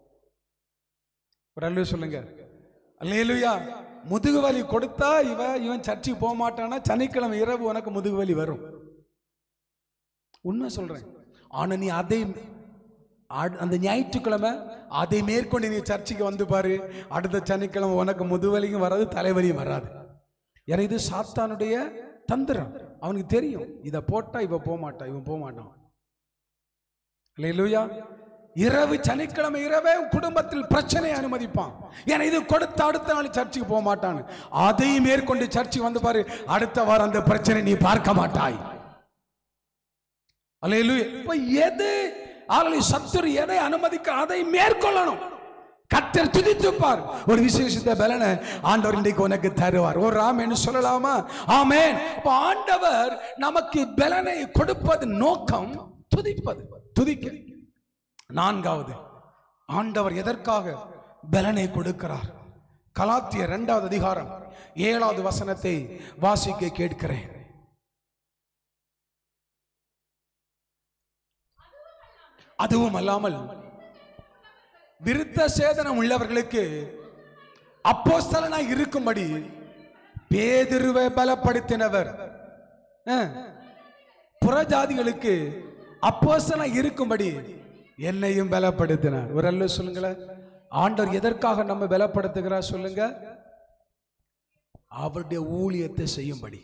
ஒரு அல்லு சொல்லுங்க அல்லேலுயா முதுகு வலி கொடுத்தா இவ இவன் சர்ச்சுக்கு போக மாட்டானா சனிக்கிழமை இரவு உனக்கு முதுகு வலி வரும் உண்மை சொல்றேன் ஆனா நீ அதை அ- அந்த ஞாயிற்றுக்கிழமை அதை மேற்கொண்டு நீ சர்ச்சுக்கு வந்து பாரு அடுத்த சனிக்கிழமை உனக்கு முதுவலியும் வராது தலைவலியும் வராது ஏன்னா இது சாத்தானுடைய தந்திரம் அவனுக்கு தெரியும் இதை போட்டா இவன் போக மாட்டான் இவன் போக மாட்டான் அல்லேலூயா இரவு சனிக்கிழமை இரவே உன் குடும்பத்தில் பிரச்சனையை அனுமதிப்பான் ஏன்னா இது கொடுத்த அடுத்த நாள் சர்ச்சுக்கு போக மாட்டான் அதை மேற்கொண்டு சர்ச்சுக்கு வந்து பாரு அடுத்த வாரம் அந்த பிரச்சனை நீ பார்க்க மாட்டாய் அல்லேலூயா இப்ப எது ஆளை சத்துரு எதை அனுமதிக்க அதை மேற்கொள்ளணும் கத்தர் துதித்துப்பார் ஒரு விசேஷத்த பலனை ஆண்டவர் இன்றைக்கு உனக்கு தருவார் ஒரு ஆமேன்னு சொல்லலாமா ஆமேன் இப்ப ஆண்டவர் நமக்கு பலனை கொடுப்பது நோக்கம் துதிப்பது துதிக்க நான்காவது ஆண்டவர் எதற்காக பலனை கொடுக்கிறார் கலாத்திய இரண்டாவது அதிகாரம் ஏழாவது வசனத்தை வாசிக்க கேட்கிறேன் அதுவும் அல்லாமல் விருத்த சேதனம் உள்ளவர்களுக்கு அப்போஸ்தலனாய் இருக்கும்படி பேதிருவை பலப்படுத்தினவர் அஹ், புறஜாதிகளுக்கு அப்போஸ்தலனாய் இருக்கும்படி என்னையும் பலப்படுத்தினார் ஒரு அல்ல சொல்லுங்களேன் ஆண்டவர் எதற்காக நம்ம பலப்படுத்துகிறார் சொல்லுங்க அவருடைய ஊழியத்தை செய்யும்படி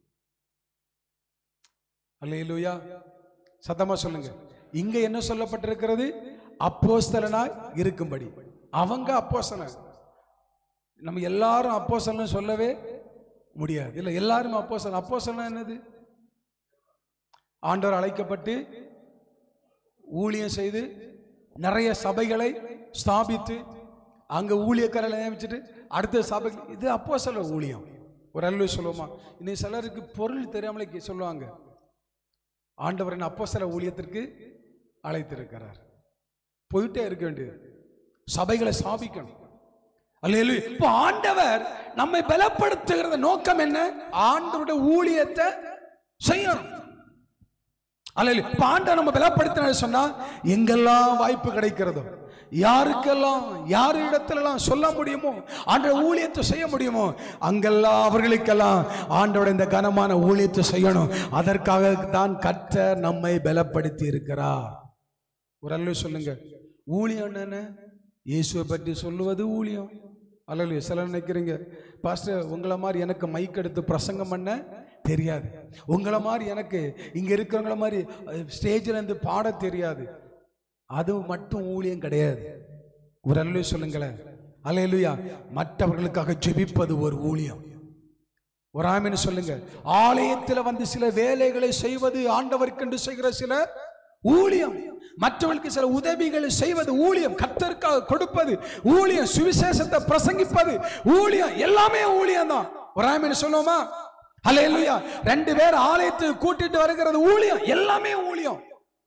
அல்லேலூயா சத்தமா சொல்லுங்க இங்க என்ன சொல்லப்பட்டிருக்கிறது அப்போஸ்தலனா இருக்கும்படி அவங்க அப்போஸ்தலன் நம்ம எல்லாரும் அப்போஸ்தலன் சொல்லவே முடியாது இல்ல எல்லாரும் அப்போஸ்தலன் அப்போஸ்தலன் என்னது ஆண்டவர் அழைக்கப்பட்டு ஊழியம் செய்து நிறைய சபைகளை ஸ்தாபித்து அங்க ஊழியக்காரர்களை நியமிச்சுட்டு அடுத்த சபை இது அப்போ சொல்ல ஊழியம் ஒரு அல்லு சொல்லுவோமா இன்னைக்கு சிலருக்கு பொருள் தெரியாமலே கே- சொல்லுவாங்க ஆண்டவர் என்ன அப்போ சில ஊழியத்திற்கு அழைத்திருக்கிறார் போயிட்டே இருக்க வேண்டியது சபைகளை ஸ்தாபிக்கணும் அல்லேலு இப்போ ஆண்டவர் நம்மை பலப்படுத்துகிற நோக்கம் என்ன ஆண்டவருடைய ஊழியத்தை செய்யணும் அல்ல இப்ப ஆண்டவர் நம்ம பலப்படுத்தின சொன்னா எங்கெல்லாம் வாய்ப்பு கிடைக்கிறதோ யாருக்கெல்லாம் யார் இடத்துலலாம் சொல்ல முடியுமோ ஆண்டவர் ஊழியத்தை செய்ய முடியுமோ அங்கெல்லாம் அவர்களுக்கெல்லாம் ஆண்டோட இந்த கனமான ஊழியத்தை செய்யணும் அதற்காக தான் கர்த்தர் நம்மை பலப்படுத்தி இருக்கிறார் ஒரு அல்ல சொல்லுங்க ஊழியம் என்ன இயேசுவை பற்றி சொல்லுவது ஊழியம் அல்ல சில நினைக்கிறீங்க பாஸ்டர் உங்களை மாதிரி எனக்கு மைக் எடுத்து பிரசங்கம் பண்ண தெரியாது உங்களை மாதிரி எனக்கு இங்க இருக்கிறவங்கள மாதிரி ஸ்டேஜில் இருந்து பாட தெரியாது அது மட்டும் ஊழியம் கிடையாது ஒரு அல்ல சொல்லுங்களேன் அல்லேலூயா மற்றவர்களுக்காக ஜெபிப்பது ஒரு ஊழியம் ஒரு ஆமின்னு சொல்லுங்க ஆலயத்தில் வந்து சில வேலைகளை செய்வது ஆண்டவருக்கென்று செய்கிற சில ஊழியம் மற்றவர்களுக்கு சில உதவிகளை செய்வது ஊழியம் கத்தருக்காக கொடுப்பது ஊழியம் சுவிசேஷத்தை பிரசங்கிப்பது ஊழியம் எல்லாமே ஊழியம் தான் ஒரு ஆமின்னு சொல்லுவோமா அல்லேலூயா ரெண்டு பேர் ஆலயத்துக்கு கூட்டிட்டு வருகிறது ஊழியம் எல்லாமே ஊழியம்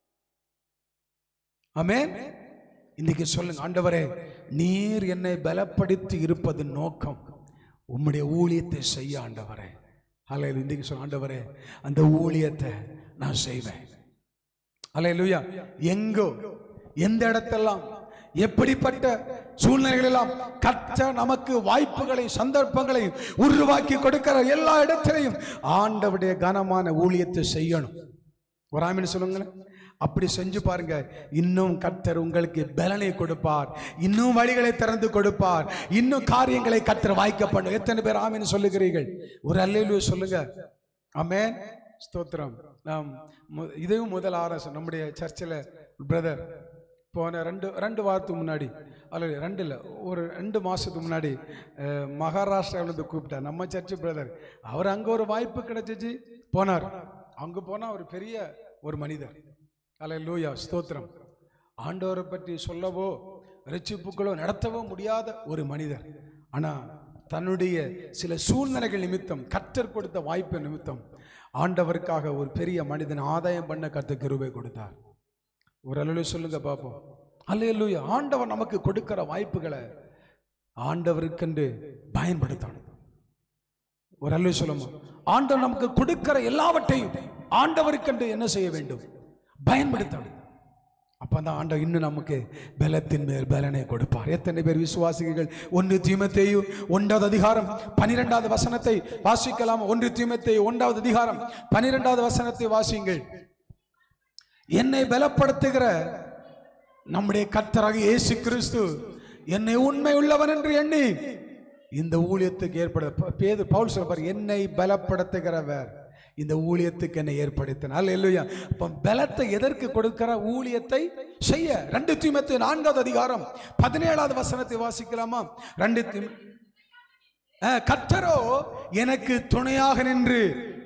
ஆமென் இன்னைக்கு சொல்லுங்க ஆண்டவரே நீர் என்னை பலப்படுத்தி இருப்பது நோக்கம் உம்முடைய ஊழியத்தை செய்ய ஆண்டவரே அல்ல இன்னைக்கு சொல்ல ஆண்டவரே அந்த ஊழியத்தை நான் செய்வேன் அல்லேலூயா எங்கோ எந்த இடத்தெல்லாம் எப்படிப்பட்ட சூழ்நிலைகளெல்லாம் கற்ற நமக்கு வாய்ப்புகளை சந்தர்ப்பங்களை உருவாக்கி கொடுக்கிற எல்லா இடத்திலையும் ஆண்டவருடைய கனமான ஊழியத்தை செய்யணும் ஒரு ஆமின்னு சொல்லுங்களேன் அப்படி செஞ்சு பாருங்க இன்னும் கர்த்தர் உங்களுக்கு பலனை கொடுப்பார் இன்னும் வழிகளை திறந்து கொடுப்பார் இன்னும் காரியங்களை கர்த்தர் வாய்க்க பண்ணும் எத்தனை பேர் ஆமின்னு சொல்லுகிறீர்கள் ஒரு அல்லேலூயா சொல்லுங்க ஆமென் ஸ்தோத்திரம் நாம் மு- இதுவும் முதல் ஆராசம் நம்முடைய சர்ச்சில் பிரதர் போன ரெண்டு ரெண்டு வாரத்துக்கு முன்னாடி அல்ல ரெண்டு இல்லை ஒரு ரெண்டு மாதத்துக்கு முன்னாடி அஹ், மகாராஷ்டிராவிலேருந்து கூப்பிட்டார் நம்ம சர்ச்சு பிரதர் அவர் அங்கே ஒரு வாய்ப்பு கிடைச்சிச்சு போனார் அங்கே போனால் அவர் பெரிய ஒரு மனிதர் அல்ல லூயா ஸ்தோத்திரம் ஆண்டவரை பற்றி சொல்லவோ ரட்சிப்புகளோ நடத்தவோ முடியாத ஒரு மனிதர் ஆனால் தன்னுடைய சில சூழ்நிலைகள் நிமித்தம் கற்றர் கொடுத்த வாய்ப்பு நிமித்தம் ஆண்டவருக்காக ஒரு பெரிய மனிதன் ஆதாயம் பண்ண கத்த கிருபை கொடுத்தார் ஒரு அல்லு சொல்லுங்க பார்ப்போம் அல்லேலூயா ஆண்டவர் நமக்கு கொடுக்கிற வாய்ப்புகளை ஆண்டவருக்கென்று பயன்படுத்தணும் ஒரு அல்லு சொல்லுமா ஆண்டவர் நமக்கு கொடுக்கிற எல்லாவற்றையும் ஆண்டவருக்கென்று என்ன செய்ய வேண்டும் பயன்படுத்தணும் அப்பதான் ஆண்டவர் இன்னும் நமக்கு பலத்தின் மேல் பலனை கொடுப்பார் எத்தனை பேர் விசுவாசிகள் ஒன்று தீமத்தேயு ஒன்றாவது அதிகாரம் பனிரெண்டாவது வசனத்தை வாசிக்கலாம் ஒன்று தீமத்தேயு ஒன்றாவது அதிகாரம் பனிரெண்டாவது வசனத்தை வாசியுங்கள் என்னை பலப்படுத்துகிற நம்முடைய கர்த்தராக இயேசு கிறிஸ்து என்னை உண்மை உள்ளவன் என்று எண்ணி இந்த ஊழியத்துக்கு ஏற்பட ப- பேது பவுல் சொல்றார் என்னை பலப்படுத்துகிறவர் இந்த ஊழியத்துக்கு என்னை ஏற்படுத்தினார் இல்லையா அப்ப பலத்தை எதற்கு கொடுக்கிற ஊழியத்தை செய்ய ரெண்டு தீமத்து நான்காவது அதிகாரம் பதினேழாவது வசனத்தை வாசிக்கலாமா ரெண்டு தீம அஹ், கர்த்தரோ எனக்கு துணையாக நின்று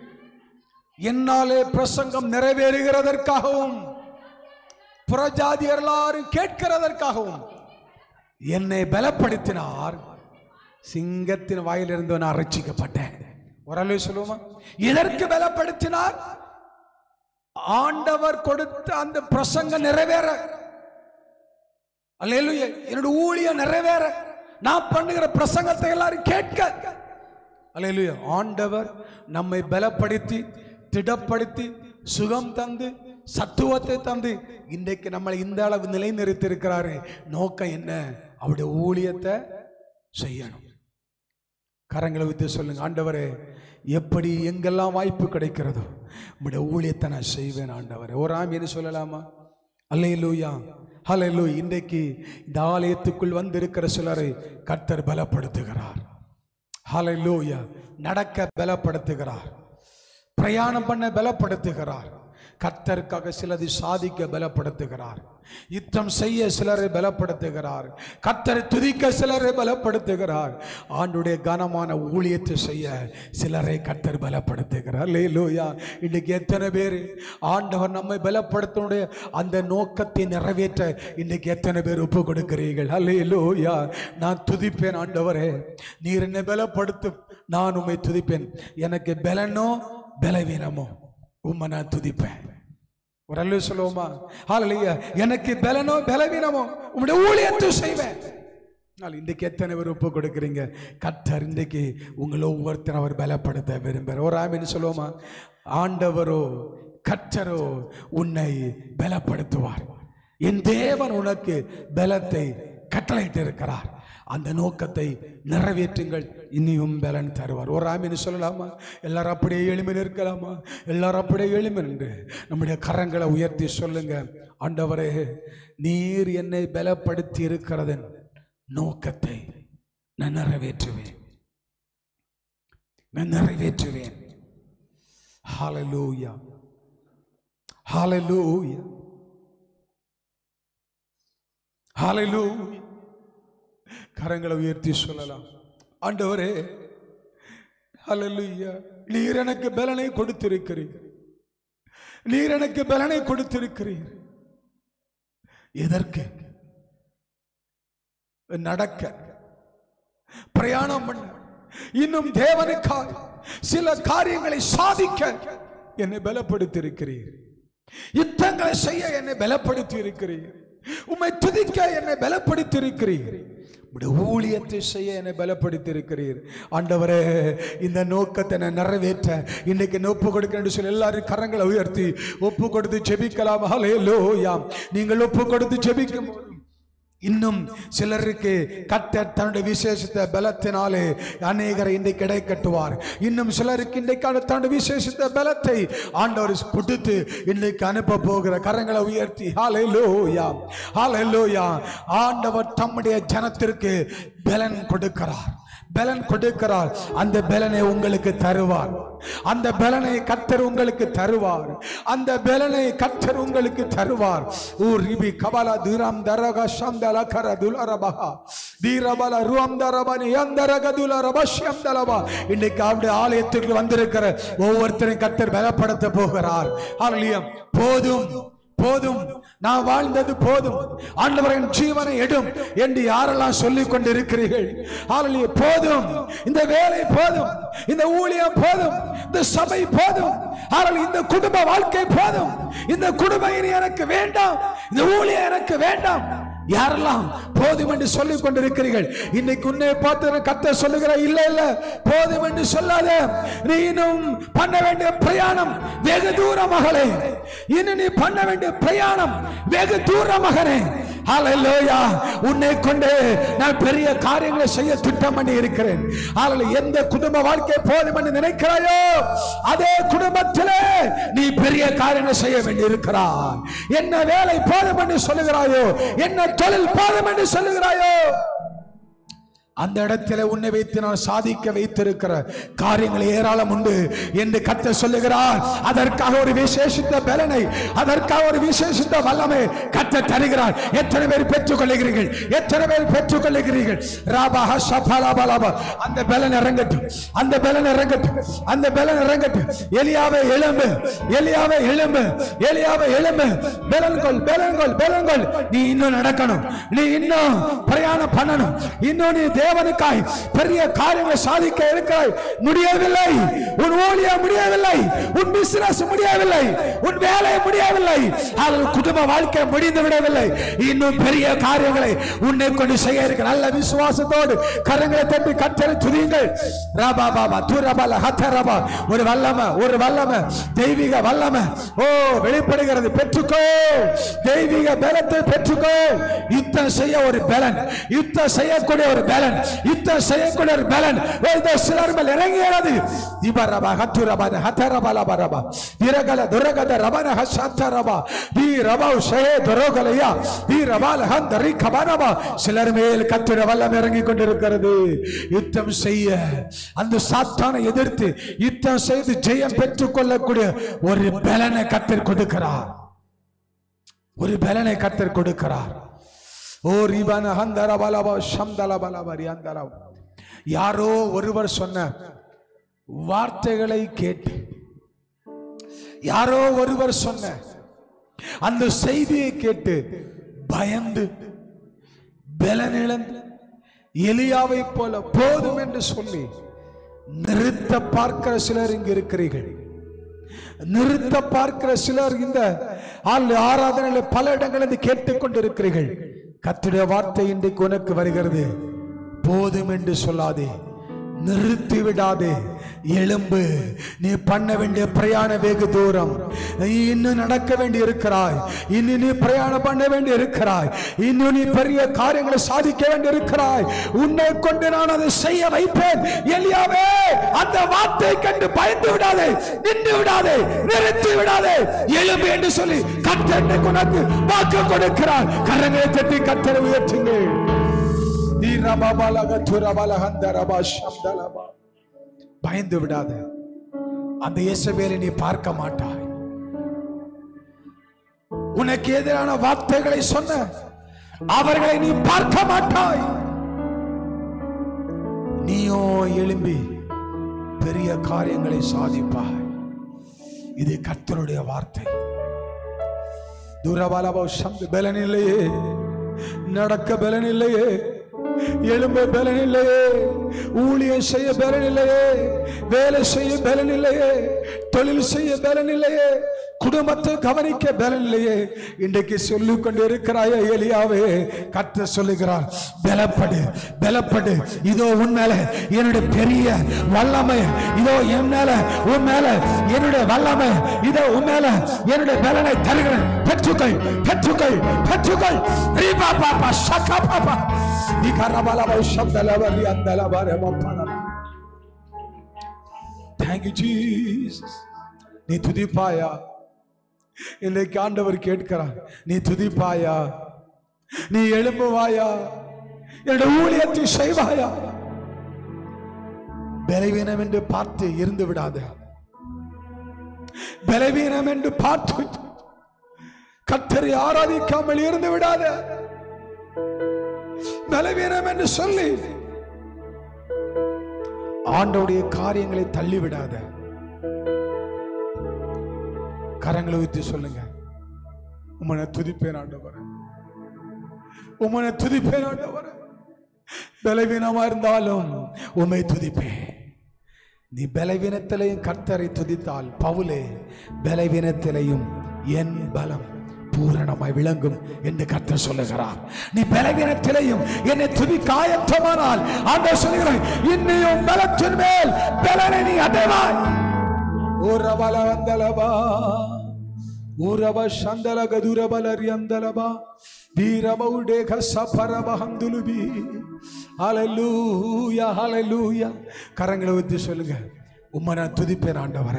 என்னாலே பிரசங்கம் நிறைவேறுகிறதற்காகவும் புறஜாதியர் எல்லாரும் கேட்கிறதற்காகவும் என்னை பலப்படுத்தினார் சிங்கத்தின் வாயிலிருந்து நான் ரட்சிக்கப்பட்டேன் ஒரு அளவு சொல்லுவோமா எதற்கு பலப்படுத்தினார் ஆண்டவர் கொடுத்த அந்த பிரசங்கம் நிறைவேற அல்லேலூயா என்னோட ஊழியம் நிறைவேற நான் பண்ணுகிற பிரசங்கத்தை எல்லாரும் கேட்க அல்லேலூயா ஆண்டவர் நம்மை பலப்படுத்தி திடப்படுத்தி சுகம் தந்து சத்துவத்தை தந்து இன்றைக்கு நம்மளை இந்த அளவு நிலைநிறுத்திருக்கிறாரு நோக்கம் என்ன அவருடைய ஊழியத்தை செய்யணும் கரங்களை வைத்து சொல்லுங்க ஆண்டவரே எப்படி எங்கெல்லாம் வாய்ப்பு கிடைக்கிறதோ உம்முடைய ஊழியத்தை நான் செய்வேன் ஆண்டவரே ஒரு ஆமின்னு சொல்லலாமா அல்லையிலூயா ஹalleluya இன்றைக்கு இந்த ஆலயத்துக்குள் வந்திருக்கிற சிலரை கர்த்தர் பலப்படுத்துகிறார் ஹalleluya நடக்க பலப்படுத்துகிறார் பிரயாணம் பண்ண பலப்படுத்துகிறார் கர்த்தருக்காக சிலது சாதிக்க பலப்படுத்துகிறார் யுத்தம் செய்ய சிலரை பலப்படுத்துகிறார் கர்த்தரை துதிக்க சிலரை பலப்படுத்துகிறார் ஆண்டுடைய கனமான ஊழியத்தை செய்ய சிலரை கர்த்தர் பலப்படுத்துகிறார் லேலூயா இன்னைக்கு எத்தனை பேர் ஆண்டவர் நம்மை பலப்படுத்தனுடைய அந்த நோக்கத்தை நிறைவேற்ற இன்னைக்கு எத்தனை பேர் ஒப்பு கொடுக்கிறீர்கள் அல்லேலூயா நான் துதிப்பேன் ஆண்டவரே நீர் என்னை பலப்படுத்தும் நான் உம்மை துதிப்பேன் எனக்கு பலனோ பலவீனமோ உம்மை நான் துதிப்பேன் ஒரு அல்லு சொல்லுவோமா ஹalleluya எனக்கு பலனோ பலவீனமோ உம்முடைய ஊழியத்தை செய்வேன் நான் இன்றைக்கு எத்தனை பேர் ஒப்பு கொடுக்குறீங்க கத்தர் இன்றைக்கு உங்களை ஒவ்வொருத்தரும் அவர் பலப்படுத்த விரும்புகிற ஒரு ஆமின்னு சொல்லுவோமா ஆண்டவரோ கற்றரோ உன்னை பலப்படுத்துவார் என் தேவன் உனக்கு பலத்தை கட்டளையிட்டு இருக்கிறார் அந்த நோக்கத்தை நிறைவேற்றுங்கள் இனியும் பலன் தருவார் ஒரு ஆமின்னு சொல்லலாமா எல்லாரும் அப்படியே எளிமை நிற்கலாமா எல்லாரும் அப்படியே எளிமை நின்று நம்முடைய கரங்களை உயர்த்தி சொல்லுங்க ஆண்டவரே நீர் என்னை பலப்படுத்தி இருக்கிறதன் நோக்கத்தை நான் நிறைவேற்றுவேன் நான் நிறைவேற்றுவேன் ஹalleluya ஹalleluya ஹalleluya கரங்களை உயர்த்தி சொல்லலாம் ஆண்டவரே ஹalleluya நீர் எனக்கு பலனை கொடுத்திருக்கிறீர் நீர் எனக்கு பலனை கொடுத்திருக்கிறீர் எதற்கு நடக்க பிரயாணம் பண்ண இன்னும் தேவனுக்காக சில காரியங்களை சாதிக்க என்னை பலப்படுத்தியிருக்கிறீர் யுத்தங்களை செய்ய என்னை பலப்படுத்தி இருக்கிறீர் உம்மை துதிக்க என்னை பலப்படுத்தி இருக்கிறீர் உம்முடைய ஊழியத்தை செய்ய என்னை பலப்படுத்தி இருக்கிறீர் ஆண்டவரே இந்த நோக்கத்தை நான் நிறைவேற்ற இன்னைக்கு நான் ஒப்பு கொடுக்கிறேன் சொல்லி எல்லாரும் கரங்களை உயர்த்தி ஒப்பு கொடுத்து ஜெபிக்கலாம் ஹalleluya நீங்கள் ஒப்பு கொடுத்து ஜெபிக்கும் போது இன்னும் சிலருக்கு கத்தர் தன்னுடைய விசேஷத்தை பலத்தினாலே அநேகரை இன்றைக்கு இடை கட்டுவார் இன்னும் சிலருக்கு இன்றைக்கான தன்னுடைய விசேஷத்த பலத்தை ஆண்டவர் கொடுத்து இன்றைக்கு அனுப்ப போகிற கரங்களை உயர்த்தி ஹalleluya ஹalleluya ஆண்டவர் தம்முடைய ஜனத்திற்கு பலன் கொடுக்கிறார் பலன் கொடுக்கிறார் அந்த பலனை உங்களுக்கு தருவார் அந்த பலனை கத்தர் உங்களுக்கு தருவார் அந்த பலனை கத்தர் உங்களுக்கு தருவார் ஊ ரிபி கபல தீரம் தரக சந்தல கர துலரபஹா தீரபல ருவம் தரபனி யந்தரக துலரபஷ்யம் தலபா இன்னைக்கு அவருடைய ஆலயத்துக்கு வந்திருக்கிற ஒவ்வொருத்தரையும் கத்தர் பலப்படுத்த போகிறார் ஹalleluya போதும் போதும் நான் வாழ்ந்தது போதும் ஆண்டவரின் ஜீவனை எடும் என்று யாரெல்லாம் சொல்லிக் கொண்டிருக்கிறீர்கள் ஹalleluya போதும் இந்த வேலை போதும் இந்த ஊழியம் போதும் இந்த சபை போதும் ஹalleluya இந்த குடும்ப வாழ்க்கை போதும் இந்த குடும்பம் இனி எனக்கு வேண்டாம் இந்த ஊழியம் எனக்கு வேண்டாம் யாரெல்லாம் போதும் என்று சொல்லிக் கொண்டிருக்கிறீர்கள் இன்னைக்கு உன்னை பார்த்து கத்த சொல்லுகிற இல்ல இல்ல போதும் என்று சொல்லாத நீ இன்னும் பண்ண வேண்டிய பிரயாணம் வெகு தூர மகளே இன்னும் நீ பண்ண வேண்டிய பிரயாணம் வெகு தூர மகனே ஹalleluya உன்னை கொண்டு நான் பெரிய காரியங்களை செய்ய திட்டம் பண்ணி இருக்கிறேன் ஆனால் எந்த குடும்ப வாழ்க்கை போதும் என்று நினைக்கிறாயோ அதே குடும்பத்திலே நீ பெரிய காரியங்களை செய்ய வேண்டி இருக்கிறாய் என்ன வேலை போதும் என்று சொல்லுகிறாயோ என்ன தொழில் போதும் என்று சொல்லுகிறாயோ அந்த இடத்துல உன்னை வைத்து நான் சாதிக்க வைத்திருக்கிற காரியங்கள் ஏராளம் உண்டு என்று கத்த சொல்லுகிறார் அதற்காக ஒரு விசேஷித்த பலனை அதற்காக ஒரு விசேஷித்த வல்லமை கத்த தருகிறார் எத்தனை பேர் பெற்றுக் கொள்ளுகிறீர்கள் எத்தனை பேர் பெற்றுக் கொள்ளுகிறீர்கள் ராபாஹ சபாலாபாலாபா அந்த பலன் இறங்கட்டும் அந்த பலன் இறங்கட்டும் அந்த பலன் இறங்கட்டும் எலியாவை எழும்பு எலியாவை எழும்பு எலியாவை எழும்பு பலன்கொள் பலன்கொள் பலன்கொள் நீ இன்னும் நடக்கணும் நீ இன்னும் பிரயாணம் பண்ணணும் இன்னும் நீ தேவனுக்காய் பெரிய காரியங்களை சாதிக்க இருக்கிறாய் முடியவில்லை உன் ஊழியம் முடியவில்லை உன் பிசினஸ் முடியவில்லை உன் வேலை முடியவில்லை அல்லது குடும்ப வாழ்க்கை முடிந்து விடவில்லை இன்னும் பெரிய காரியங்களை உன்னை கொண்டு செய்ய இருக்க நல்ல விசுவாசத்தோடு கரங்களை தட்டி கத்தரை துதியுங்கள் ராபா பாபா தூரபால ஹத்தரபா ஒரு வல்லம ஒரு வல்லம தெய்வீக வல்லம ஓ வெளிப்படுகிறது பெற்றுக்கோ தெய்வீக பலத்தை பெற்றுக்கோ யுத்தம் செய்ய ஒரு பலன் யுத்தம் செய்யக்கூடிய ஒரு பலன் யுத்தம் செய்யக்கூடிய ஒரு பலன் இந்த சிலர் மேல் இறங்கியது திபரபா ஹத்துரபா ஹத்தரபா பரபா விரகல துரகத ரபன ஹசத்தரபா வி ரபா ஷே துரோகலையா வி ரபால ஹந்தரி கபனபா சிலர் மேல் கத்துட வல்லம் இறங்கி கொண்டிருக்கிறது யுத்தம் செய்ய அந்த சாத்தானை எதிர்த்து யுத்தம் செய்து ஜெயம் பெற்றுக் கொள்ளக்கூடிய ஒரு பலனை கத்தர் கொடுக்கிறார் ஒரு பலனை கத்தர் கொடுக்கிறார் ஓ ரிபன ஹந்தர பலபா சம்தல பலபரி அந்தர யாரோ ஒருவர் சொன்ன வார்த்தைகளை கேட்டு யாரோ ஒருவர் சொன்ன அந்த செய்தியை கேட்டு பயந்து பலனிழந்து எலியாவை போல போதும் என்று சொல்லி நிறுத்த பார்க்கிற சிலர் இங்கு இருக்கிறீர்கள் நிறுத்த பார்க்கிற சிலர் இந்த ஆள் ஆராதனையில பல இடங்களில் கேட்டுக்கொண்டிருக்கிறீர்கள் கத்துடைய வார்த்தை இன்றைக்கு உனக்கு வருகிறது போதும் என்று சொல்லாதே நிறுத்தி விடாதே எழும்பு நீ பண்ண வேண்டிய பிரயாண வெகு தூரம் நீ இன்னும் நடக்க வேண்டி இருக்கிறாய் இன்னும் நீ பிரயாணம் பண்ண வேண்டி இருக்கிறாய் இன்னும் நீ பெரிய காரியங்களை சாதிக்க வேண்டி இருக்கிறாய் உன்னை கொண்டு நான் அதை செய்ய வைப்பேன் எலியாவே அந்த வார்த்தை கண்டு பயந்து விடாதே நின்று விடாதே நிறுத்தி விடாதே எழும்பு என்று சொல்லி கத்தனை உனக்கு வாக்கு கொடுக்கிறார் கரங்களை தட்டி கத்தரை உயர்த்துங்கள் பயந்து விடாத அந்த இயேசுவேலை நீ பார்க்க மாட்டாய் உனக்கு எதிரான வார்த்தைகளை சொன்ன அவர்களை நீ பார்க்க மாட்டாய் நீயோ எழும்பி பெரிய காரியங்களை சாதிப்பாய் இது கர்த்தருடைய வார்த்தை தூரபாலபோ சந்து பலன் இல்லையே நடக்க பலன் இல்லையே எழும்ப பலன் இல்லையே ஊழியம் செய்ய பலன் இல்லையே வேலை செய்ய பலன் இல்லையே தொழில் செய்ய பலன் இல்லையே குடும்பத்தை கவனிக்க பலன் இல்லையே இன்றைக்கு சொல்லிக் கொண்டு இருக்கிறாய எலியாவே கத்த சொல்லுகிறார் பலப்படு பலப்படு இதோ உன் மேல என்னுடைய பெரிய வல்லமை இதோ என் மேல உன் மேல என்னுடைய வல்லமை இதோ உன் மேல என்னுடைய பலனை தருகிறேன் பெற்றுக்கள் பெற்றுக்கள் பெற்றுக்கள் ரீபா பாப்பா சக்கா பாப்பா நீ கரபலப சப்தலபரி அந்தலபர மப்பலப தேங்க் யூ ஜீசஸ் நீ துதிப்பாயா இன்னைக்கு ஆண்டவர் கேட்கிறார் நீ துதிப்பாயா நீ எழும்புவாயா என்னுடைய ஊழியத்தை செய்வாயா பலவீனம் என்று பார்த்து இருந்து விடாத பலவீனம் என்று பார்த்து கத்தரை ஆராதிக்காமல் இருந்து விடாத பலவீனம் என்று சொல்லி ஆண்டவுடைய காரியங்களை தள்ளி விடாத கரங்களை ஊத்தி சொல்லுங்க உமனை துதிப்பேன் ஆண்டவரே உமனை துதிப்பேன் ஆண்டவரே பலவீனமா இருந்தாலும் உமை துதிப்பேன் நீ பலவீனத்திலையும் கர்த்தரை துதித்தால் பவுலே பலவீனத்திலையும் என் பலம் பூரணமாய் விளங்கும் என்று கர்த்தர் சொல்லுகிறார் நீ பலவீனத்திலையும் என்னை துதிக்க ஆயத்தமானால் ஆண்டவர் சொல்லுகிறார் இன்னையும் பலத்தின் மேல் பலனை நீ அடைவாய் ஊரபல வந்தலபா ஊரப சந்தல கதுரபல ரியந்தலபா வீரபௌடே கசபரப ஹந்துலுபி ஹalleluya ஹalleluya கரங்களை ஊத்தி சொல்லுங்க உம்மை நான் துதிப்பேன் ஆண்டவரே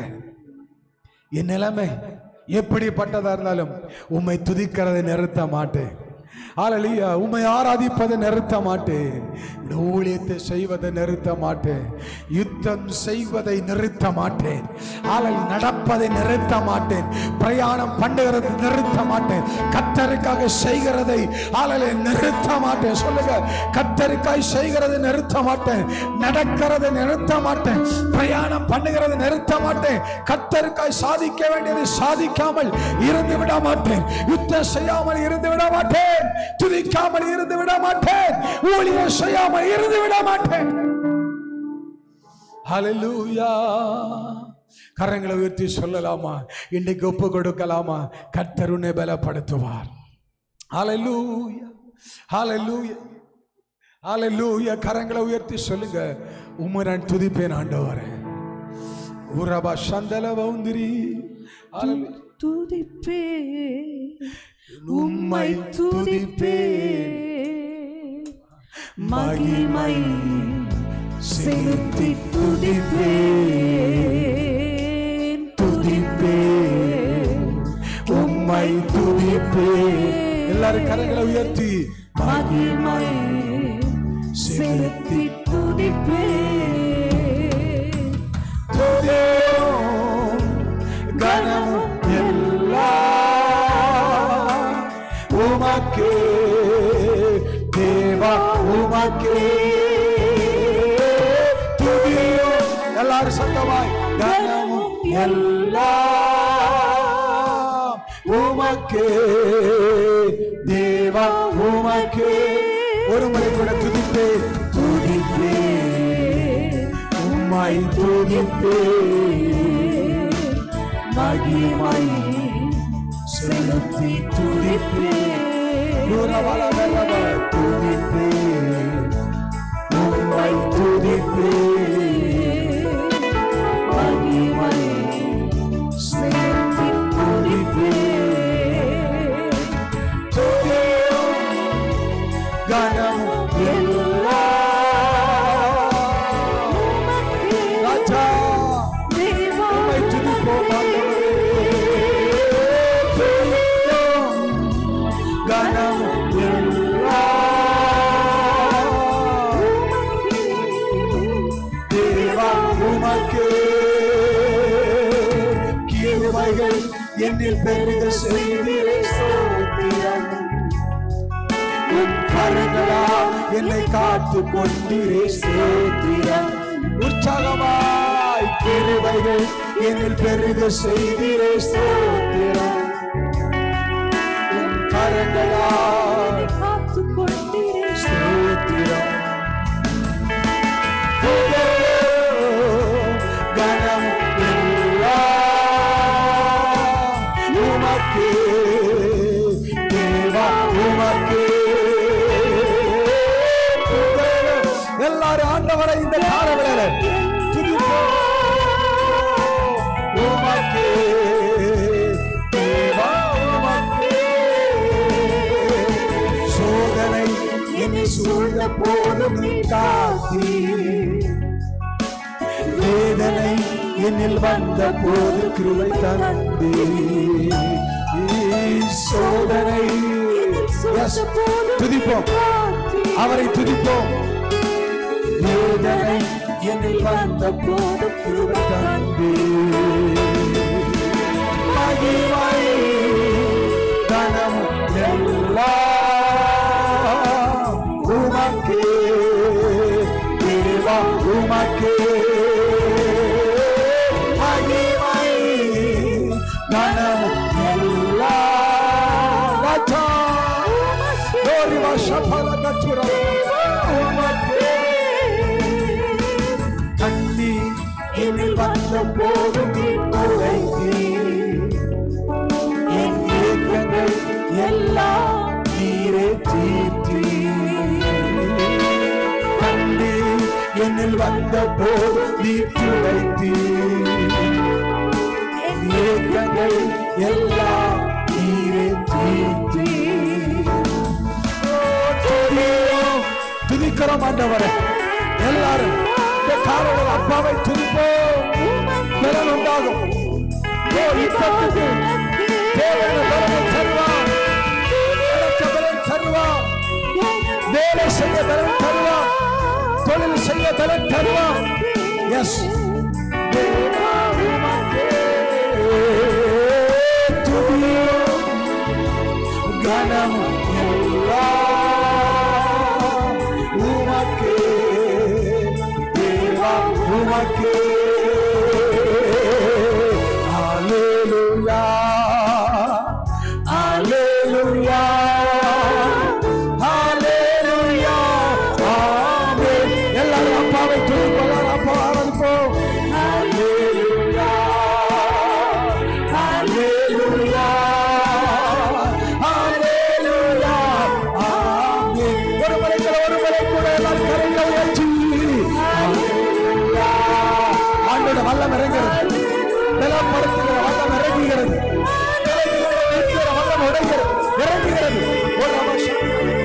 என் நிலைமை எப்படிப்பட்டதா இருந்தாலும் உம்மை துதிக்கிறதை நிறுத்த மாட்டேன் ஹalleluya உம்மை ஆராதிப்பதை நிறுத்த மாட்டேன் இந்த ஊழியத்தை செய்வதை நிறுத்த மாட்டேன் யுத்தம் செய்வதை நிறுத்த மாட்டேன் ஆளல் நடப்பதை நிறுத்த மாட்டேன் பிரயாணம் பண்ணுகிறதை நிறுத்த மாட்டேன் கத்தருக்காக செய்கிறதை ஆளலை நிறுத்த மாட்டேன் சொல்லுங்க கத்தருக்காய் செய்கிறதை நிறுத்த மாட்டேன் நடக்கிறதை நிறுத்த மாட்டேன் பிரயாணம் பண்ணுகிறதை நிறுத்த மாட்டேன் கத்தருக்காய் சாதிக்க வேண்டியதை சாதிக்காமல் இருந்து விட மாட்டேன் யுத்தம் செய்யாமல் இருந்து விட மாட்டேன் துதிக்காமல் இருந்து விட மாட்டேன் ஊழியம் செய்யாமல் இருந்து விட மாட்டேன் ஹalleluya கரங்களை உயர்த்தி சொல்லலாமா இன்னைக்கு ஒப்பு கொடுக்கலாமா கர்த்தர் உன்னை பலப்படுத்துவார் ஹalleluya ஹalleluya ஹalleluya கரங்களை உயர்த்தி சொல்லுங்க உம்மை நான் துதிப்பேன் ஆண்டவரே உரபா சந்தல வவுந்திரி ஹalleluya துதிப்பே உம்மை துதிப்பே மகிமை செலுத்தி துதிப்பே துதிப்பே உம்மை துதிப்பே எல்லாரும் கரங்களை உயர்த்தி மகிமை செலுத்தி துதிப்பே துதியும் கனமும் எல்லாம் உமக்கே தேவா உமக்கே துதியும் எல்லாரும் சத்தமாய் கனமும் எல்லாம் உமக்கே தேவா உமக்கே ஒரு முறை கூட துதிப்பே துதிப்பே உம்மை துதிப்பே மகிமை செலுத்தி துதிப்பே நூறவள வெள்ளவ துதிப்பே உம்மை துதிப்பே மகிமை செலுத்தி துதிப்பே துதியும் கனமும் எல்லாம் ராஜா தேவா உம்மை துதிப்போம் ஆண்டவரே. துதிப்போம் கனமும் எல்லாம் தேவா உமக்கே கிருபைகள் என்னில் பெருக செய்தீரே ஸ்தோத்திரம் உன் கரங்களால் என்னை காத்து கொண்டீரே ஸ்தோத்திரம் உற்சாகமாய் கிருபைகள் என்னில் பெருக செய்தீரே ஸ்தோத்திரம் உன் கரங்களால் காத்துக் கொண்டீரே ஸ்தோத்திரம் கணம் எல்லாம் உமக்கே தேவா உமக்கே எல்லாரும் ஆண்டவரை இந்த காலவேளை துதிப்போம் உமக்கே தேவா உமக்கே சோதனை என்னை சூழ்ந்த போதும் நீ காத்தீ வேதனை என்னில் வந்த போது கிருபை தந்தே சோதனை Yes. துதிப்போம் அவரை துதிப்போம் வேதனை என்னில் வந்த போது கிருபை தந்தே மகிமை கனமும் எல்லாம் உமக்கே தேவா உமக்கே மகிமை கனமும் எல்லாம் ராஜா glory வசபல கத்துரா உமக்கே கண்ணி என்னில் வந்த போதும் நீ துடைத்தீர். என் ஏக்கங்கள் எல்லாம் நீரே தீர்த்தீர். கண்ணி என்னில் வந்த போது நீ துடைத்தீர். என் ஏக்கங்கள் எல்லாம் நீரே தீர்த்தீர். துதியோம், துதிக்கிறோம் ஆண்டவரே எல்லாரும் இந்த காலையில் அப்பாவை துதிப்போம் பலன் உண்டாகும் ஓ யுத்தத்துக்கு தேவையான பலனை தருவார் எனக்கு பலன் தருவார் பலன் தருவார் எஸ் கனம் எல்லாம் உமக்கே தேவா உமக்கே ஹalleluya ஹalleluya ஹalleluya ஆமென் எல்லாரும் அப்பாவை துதிப்போம் அப்பா ஆரம்பிப்போம் ஹalleluya ஹalleluya ஹalleluya ஆமென் ஒரு முறை கூட ஒரு முறை கூட எல்லாரும் கரங்களை உயர்த்தி ஹalleluya ஆண்டோட வல்லம் இறங்குகிறது பலப்படுத்துகிற வல்லம் இறங்குகிறது இறங்குகிற வல்லம் உடைகிறது இறங்குகிறது ஒரு அவசரம்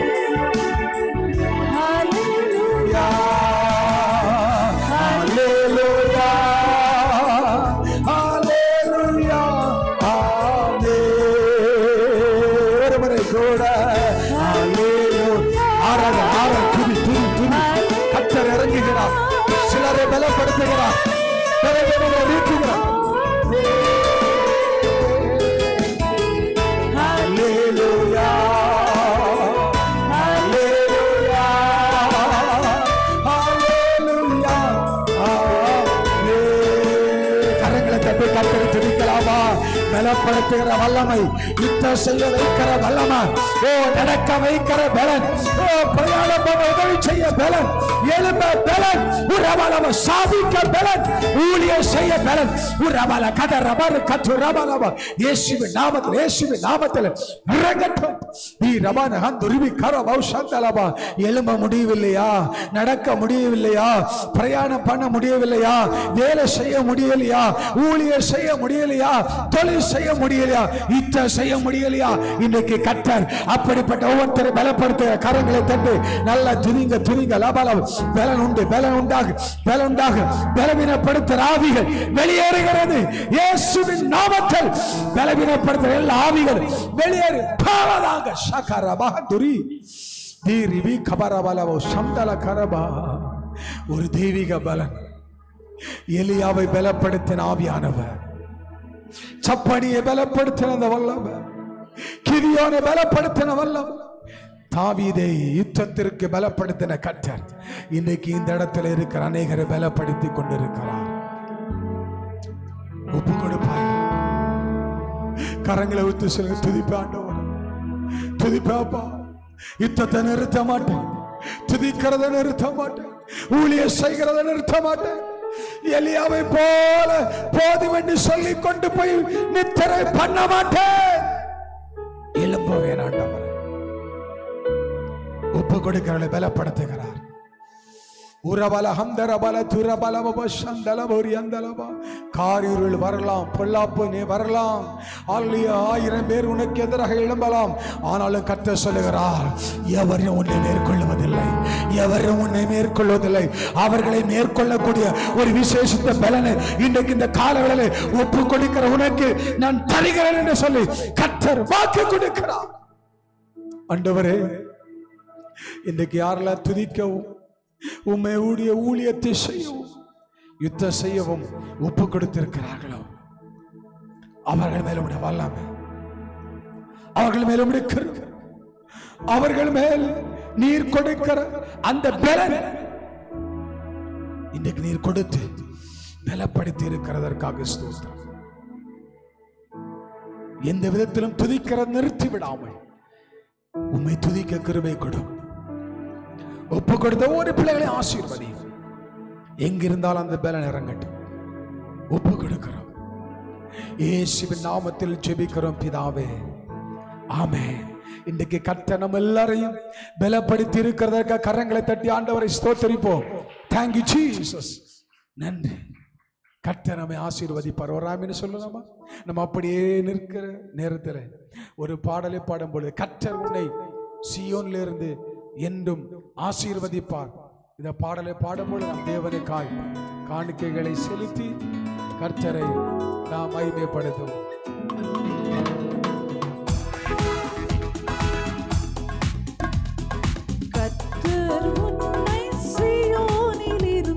Hallelujah. Hallelujah. Amen. ஒரு முறை கூட Hallelujah. ஆராத, ஆராத, துதி, துதி, துதி. கர்த்தர் இறங்குகிறார் சிலரை பலப்படுத்துகிறார் பலவீனங்களை நீக்குகிறார் Hallelujah. Hallelujah. Hallelujah. Amen. கரங்களை தட்டி கத்தரி துதிக்கலாமா பலப்படுத்துகிற வல்லமை யுத்தம் செய்ய வைக்கிற வல்லமை ஓ நடக்க வைக்கிற பலன் ஓ பிரயாணம் பண்ண உதவி செய்ய பலன் எழும்ப பலன் உறவளவ சாதிக்க பலன் ஊழியர் செய்ய பலன் உறவல கத ரபர் கத்து ரபலவ இயேசுவின் நாமத்தில் இயேசுவின் நாமத்தில் இறங்கட்டும் நீ ரபான ஹந்துருவி கர பௌஷந்தலபா எழும்ப முடியவில்லையா நடக்க முடியவில்லையா பிரயாணம் பண்ண முடியவில்லையா வேலை செய்ய முடியலையா ஊழியர் செய்ய முடியலையா தொழில் செய்ய முடியலையா இத்த செய்ய முடியலையா இன்னைக்கு கத்தர் அப்படிப்பட்ட ஒவ்வொருத்தரை பலப்படுத்துகிற கரங்களை தட்டு நல்லா துணிங்க துணிங்க லபலம் பலன் உண்டு பலன் உண்டாகு பலன் உண்டாகு பலவீனப்படுத்துகிற ஆவிகள் வெளியேறுகிறது இயேசுவின் நாமத்தில் பலவீனப்படுத்துகிற எல்லா ஆவிகள் வெளியேறு பாவதாக சகரபா துரி தீரிவி கபரபலவோ சந்தல கரபா ஒரு தெய்வீக பலன் எலியாவை பலப்படுத்தின ஆவியானவர் சப்பனியை பலப்படுத்தின அந்த வல்லவர் கிதியோனை பலப்படுத்தின வல்லவர் தாவீதை யுத்தத்திற்கு பலப்படுத்தின கட்டர் இன்னைக்கு இந்த இடத்துல இருக்கிற அநேகரை பலப்படுத்தி கொண்டிருக்கிறார் ஒப்பு கொடுப்பாய் கரங்களை ஊத்து சொல்லுங்க துதிப்பா ஆண்டவர் துதிப்பாப்பா யுத்தத்தை நிறுத்த மாட்டேன் துதிக்கிறத நிறுத்த மாட்டேன் ஊழிய செய்கிறத நிறுத்த மாட்டேன் எலியாவை போல போதும் என்று சொல்லி கொண்டு போய் நித்திரை பண்ண மாட்டேன் எழும்புவேன் ஆண்டவர் ஒப்பு கொடுக்கிறவளை பலப்படுத்துகிறார் உரபல ஹந்தரபல துரபல சந்தலபோரி அந்தலபா காரிருள் வரலாம் பொல்லாப்பு நீ வரலாம் அல்லிய ஆயிரம் பேர் உனக்கு எதிராக எழும்பலாம் ஆனாலும் கத்த சொல்லுகிறார் எவரும் உன்னை மேற்கொள்வதில்லை எவரும் உன்னை மேற்கொள்வதில்லை அவர்களை மேற்கொள்ளக்கூடிய ஒரு விசேஷித்த பலனை இன்றைக்கு இந்த காலவேளை ஒப்பு கொடுக்கிற உனக்கு நான் தருகிறேன் என்று சொல்லி கத்தர் வாக்கு கொடுக்கிறார் ஆண்டவரே இன்றைக்கு யாரெல்லாம் துதிக்கவும் உண்மை ஊழிய ஊழியத்தை செய்யவும் யுத்தம் செய்யவும் ஒப்பு கொடுத்திருக்கிறார்களோ அவர்கள் மேல உடைய வல்லமை அவர்கள் மேல உடைய கிருபை, அவர்கள் மேல் நீர் கொடுக்கிற அந்த பலன் இன்னைக்கு நீர் கொடுத்து பலப்படுத்தி இருக்கிறதற்காக ஸ்தோத்திரம் எந்த விதத்திலும் துதிக்கிற நிறுத்தி விடாமல் உம்மை துதிக்க கிருபை கொடும் ஒப்பு கொடுத்த ஒரு பிள்ளைகளை ஆசீர்வதி எங்கிருந்தாலும் அந்த பலன் இறங்கட்டும் ஒப்பு கொடுக்கிறோம் இயேசுவின் நாமத்தில் ஜெபிக்கிறோம் பிதாவே ஆமென் இன்றைக்கு கர்த்தர் நம்ம எல்லாரையும் பலப்படுத்தி இருக்கிறதற்காக கரங்களை தட்டி ஆண்டவரை ஸ்தோத்தரிப்போம் தேங்க்யூ ஜீசஸ் நன்றி கர்த்தர் நம்மை ஆசீர்வதிப்பார் வராமின்னு சொல்லலாமா நம்ம அப்படியே நிற்கிற நேரத்தில் ஒரு பாடலை பாடும் பொழுது கர்த்தர் உன்னை சியோன்ல இருந்து என்றும் ஆசீர்வதிப்பார் இந்த பாடலை பாடும்போது நம் தேவனுக்காய் காணிக்கைகளை செலுத்தி கர்த்தரை நாம் மகிமைப்படுத்துவோம் கர்த்தர் உன்னை சீயோனிலிருந்து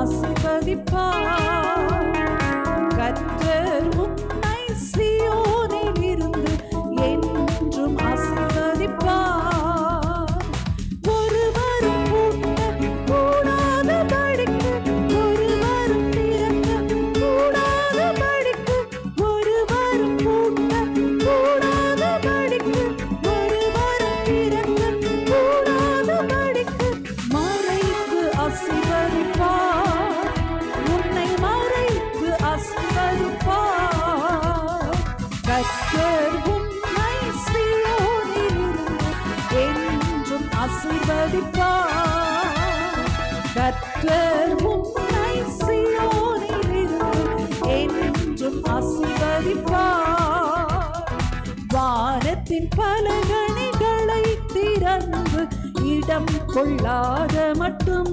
ஆசீர்வதிப்பார் கர்த்தர் உன்னை சீயோனில் இருந்து என்றும் ஆசீர்வதிப்பார் ஒருவரும் பூட்ட கூடாதபடிக்கு ஒருவரும் திறக்க கூடாதபடிக்கு ஒருவரும் பூட்ட கூடாதபடிக்கு ஒருவரும் திறக்க கூடாதபடிக்கு மறைத்து ஆசீர்வதிப்பார் உன்னை மறைத்து ஆசீர்வதிப்பார் கர்த்தர் உன்னை சீயோனிலிருந்து என்றும் ஆசீர்வதிப்பார் கர்த்தர் உன்னை சீயோனிலிருந்து என்றும் ஆசீர்வதிப்பார் வானத்தின் பல கணிகளை திறந்து இடம் கொள்ளாத மட்டும்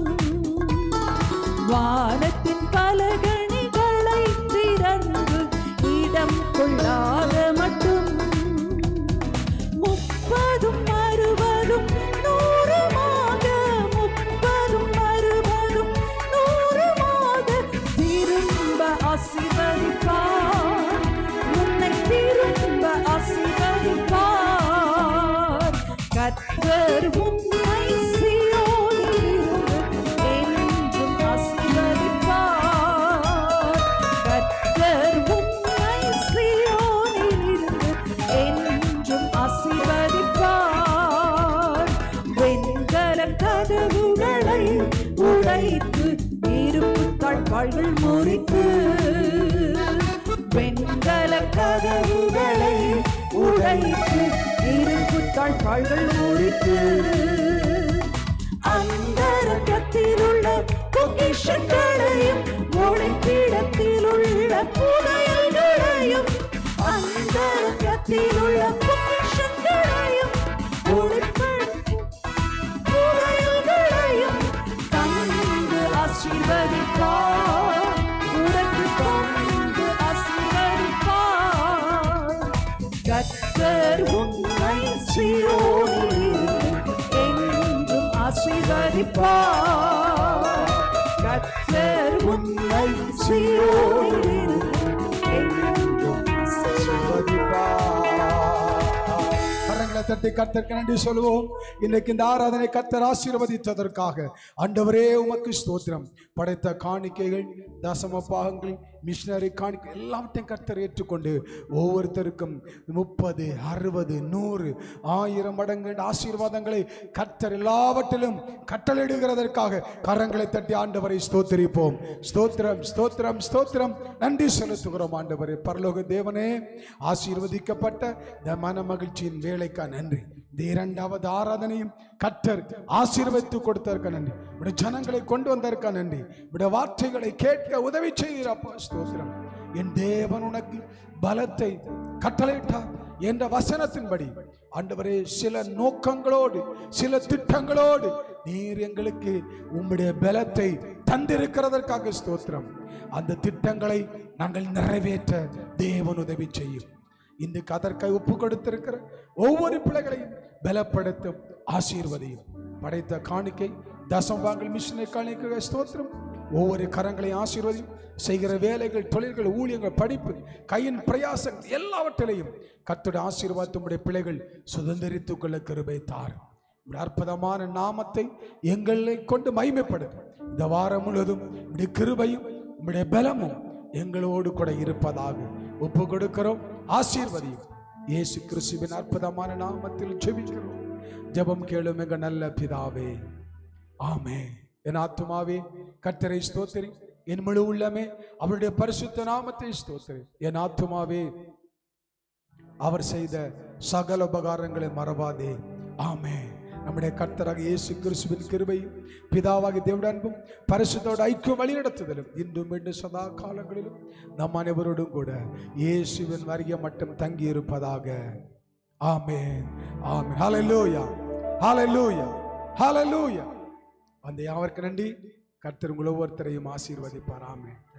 வானத்தின் பல கணிகளை திறந்து இடம் கொள்ளாத மட்டும் முப்பதும் அறுபதும் நூறுமாக முப்பதும் அறுபதும் நூறுமாக திரும்ப ஆசீர்வதிப்பார் உன்னை திரும்ப ஆசீர்வதிப்பார் கர்த்தர் உன்னை சீயோனிலிருந்து என்றும் ஆசீர்வதிப்பார் கர்த்தர் உன்னை சீயோனிலிருந்து என்றும் ஆசீர்வதிப்பார் வெண்கல கதவுகளை உடைத்து இருப்பு தாழ்வாள்கள் முறித்து வெண்கல கதவுகளை உடைத்து இருப்பு தாழ்வாள்கள் முறித்து அந்தரங்கத்தில் உள்ள பொக்கிஷங்களையும் ஒளிப்பிடத்தில் உள்ள புதையல்களையும் அந்தரங்கத்தில் உள்ள பொக்கிஷங்களையும் ஒளிப்பிடத்தில் புதையல்களையும் தந்து ஆசீர்வதிப்பார் உனக்கு தந்து ஆசீர்வதிப்பார் கர்த்தர் உன்னை சீயோனில் என்றும் ஆசீர்வதிப்பார் கர்த்தர் உன்னை சீயோனில் என்றும் கரங்களை தட்டி கர்த்தருக்கு நன்றி சொல்லுவோம் இன்னைக்கு இந்த ஆராதனை கர்த்தர் ஆசீர்வதித்ததற்காக ஆண்டவரே உமக்கு ஸ்தோத்திரம் படைத்த காணிக்கைகள் தசம பாகங்கள் மிஷினரி காணிக்கை எல்லாவற்றையும் கர்த்தர் ஏற்றுக்கொண்டு ஒவ்வொருத்தருக்கும் முப்பது அறுபது நூறு ஆயிரம் மடங்கு ஆசீர்வாதங்களை கர்த்தர் எல்லாவற்றிலும் கட்டளையிடுகிறதற்காக கரங்களை தட்டி ஆண்டவரை ஸ்தோத்திரிப்போம் ஸ்தோத்திரம் ஸ்தோத்திரம் ஸ்தோத்திரம் நன்றி செலுத்துகிறோம் ஆண்டவரே பரலோக தேவனே ஆசீர்வதிக்கப்பட்ட இந்த மன மகிழ்ச்சியின் வேலைக்கா நன்றி இந்த இரண்டாவது ஆராதனையும் கர்த்தர் ஆசீர்வதித்து கொடுத்ததற்கா நன்றி உடைய ஜனங்களை கொண்டு வந்ததற்கா நன்றி உடைய வார்த்தைகளை கேட்க உதவி செய்கிறப்பா ஸ்தோத்திரம் என் தேவன் உனக்கு பலத்தை கட்டளையிட்டார் என்ற வசனத்தின்படி ஆண்டவரே சில நோக்கங்களோடு சில திட்டங்களோடு நீர் எங்களுக்கு உம்முடைய பலத்தை தந்திருக்கிறதற்காக ஸ்தோத்திரம் அந்த திட்டங்களை நாங்கள் நிறைவேற்ற தேவன் உதவி செய்யும் இன்றைக்கு அதற்காக ஒப்பு கொடுத்திருக்கிற ஒவ்வொரு பிள்ளைகளையும் பலப்படுத்தும் ஆசீர்வதியும் படைத்த காணிக்கை தசம்பாங்கள் மிஷினை காணிக்கை ஸ்தோத்திரம் ஒவ்வொரு கரங்களையும் ஆசீர்வதியும் செய்கிற வேலைகள் தொழில்கள் ஊழியங்கள் படிப்பு கையின் பிரயாசங்கள் எல்லாவற்றிலையும் கர்த்தருடைய ஆசீர்வாதத்துடைய பிள்ளைகள் சுதந்திரித்துக் கொள்ள கிருபை தார் உம்முடைய அற்புதமான நாமத்தை எங்களை கொண்டு மகிமைப்படும் இந்த வாரம் முழுவதும் உம்முடைய கிருபையும் உம்முடைய பலமும் எங்களோடு கூட இருப்பதாக ஒப்பு கொடுக்கிறோம் ஆசீர்வதியும் இயேசு கிறிஸ்துவின் அற்புதமான நாமத்தில் ஜெபிக்கிறோம் ஜெபம் கேளும் எங்க நல்ல பிதாவே ஆமே என் ஆத்துமாவே கர்த்தரை ஸ்தோத்திரி என் முழு உள்ளமே அவருடைய பரிசுத்த நாமத்தை ஸ்தோத்திரி என் ஆத்துமாவே அவர் செய்த சகல உபகாரங்களை மறவாதே ஆமே நம்முடைய கர்த்தராக இயேசு கிறிஸ்துவின் கிருபையும் பிதாவாகி தேவட அன்பும் பரிசுத்தோட ஐக்கியம் வழிநடத்துதலும் இன்றும் மீண்டும் சதா காலங்களிலும் நம் அனைவரோடும் கூட இயேசுவின் வருகை மட்டும் தங்கி இருப்பதாக ஆமென் ஆமென் ஹalleluya ஹalleluya ஹalleluya அந்த யாவருக்கு நன்றி கர்த்தர் உங்கள் ஒவ்வொருத்தரையும் ஆசீர்வதிப்பார் ஆமென்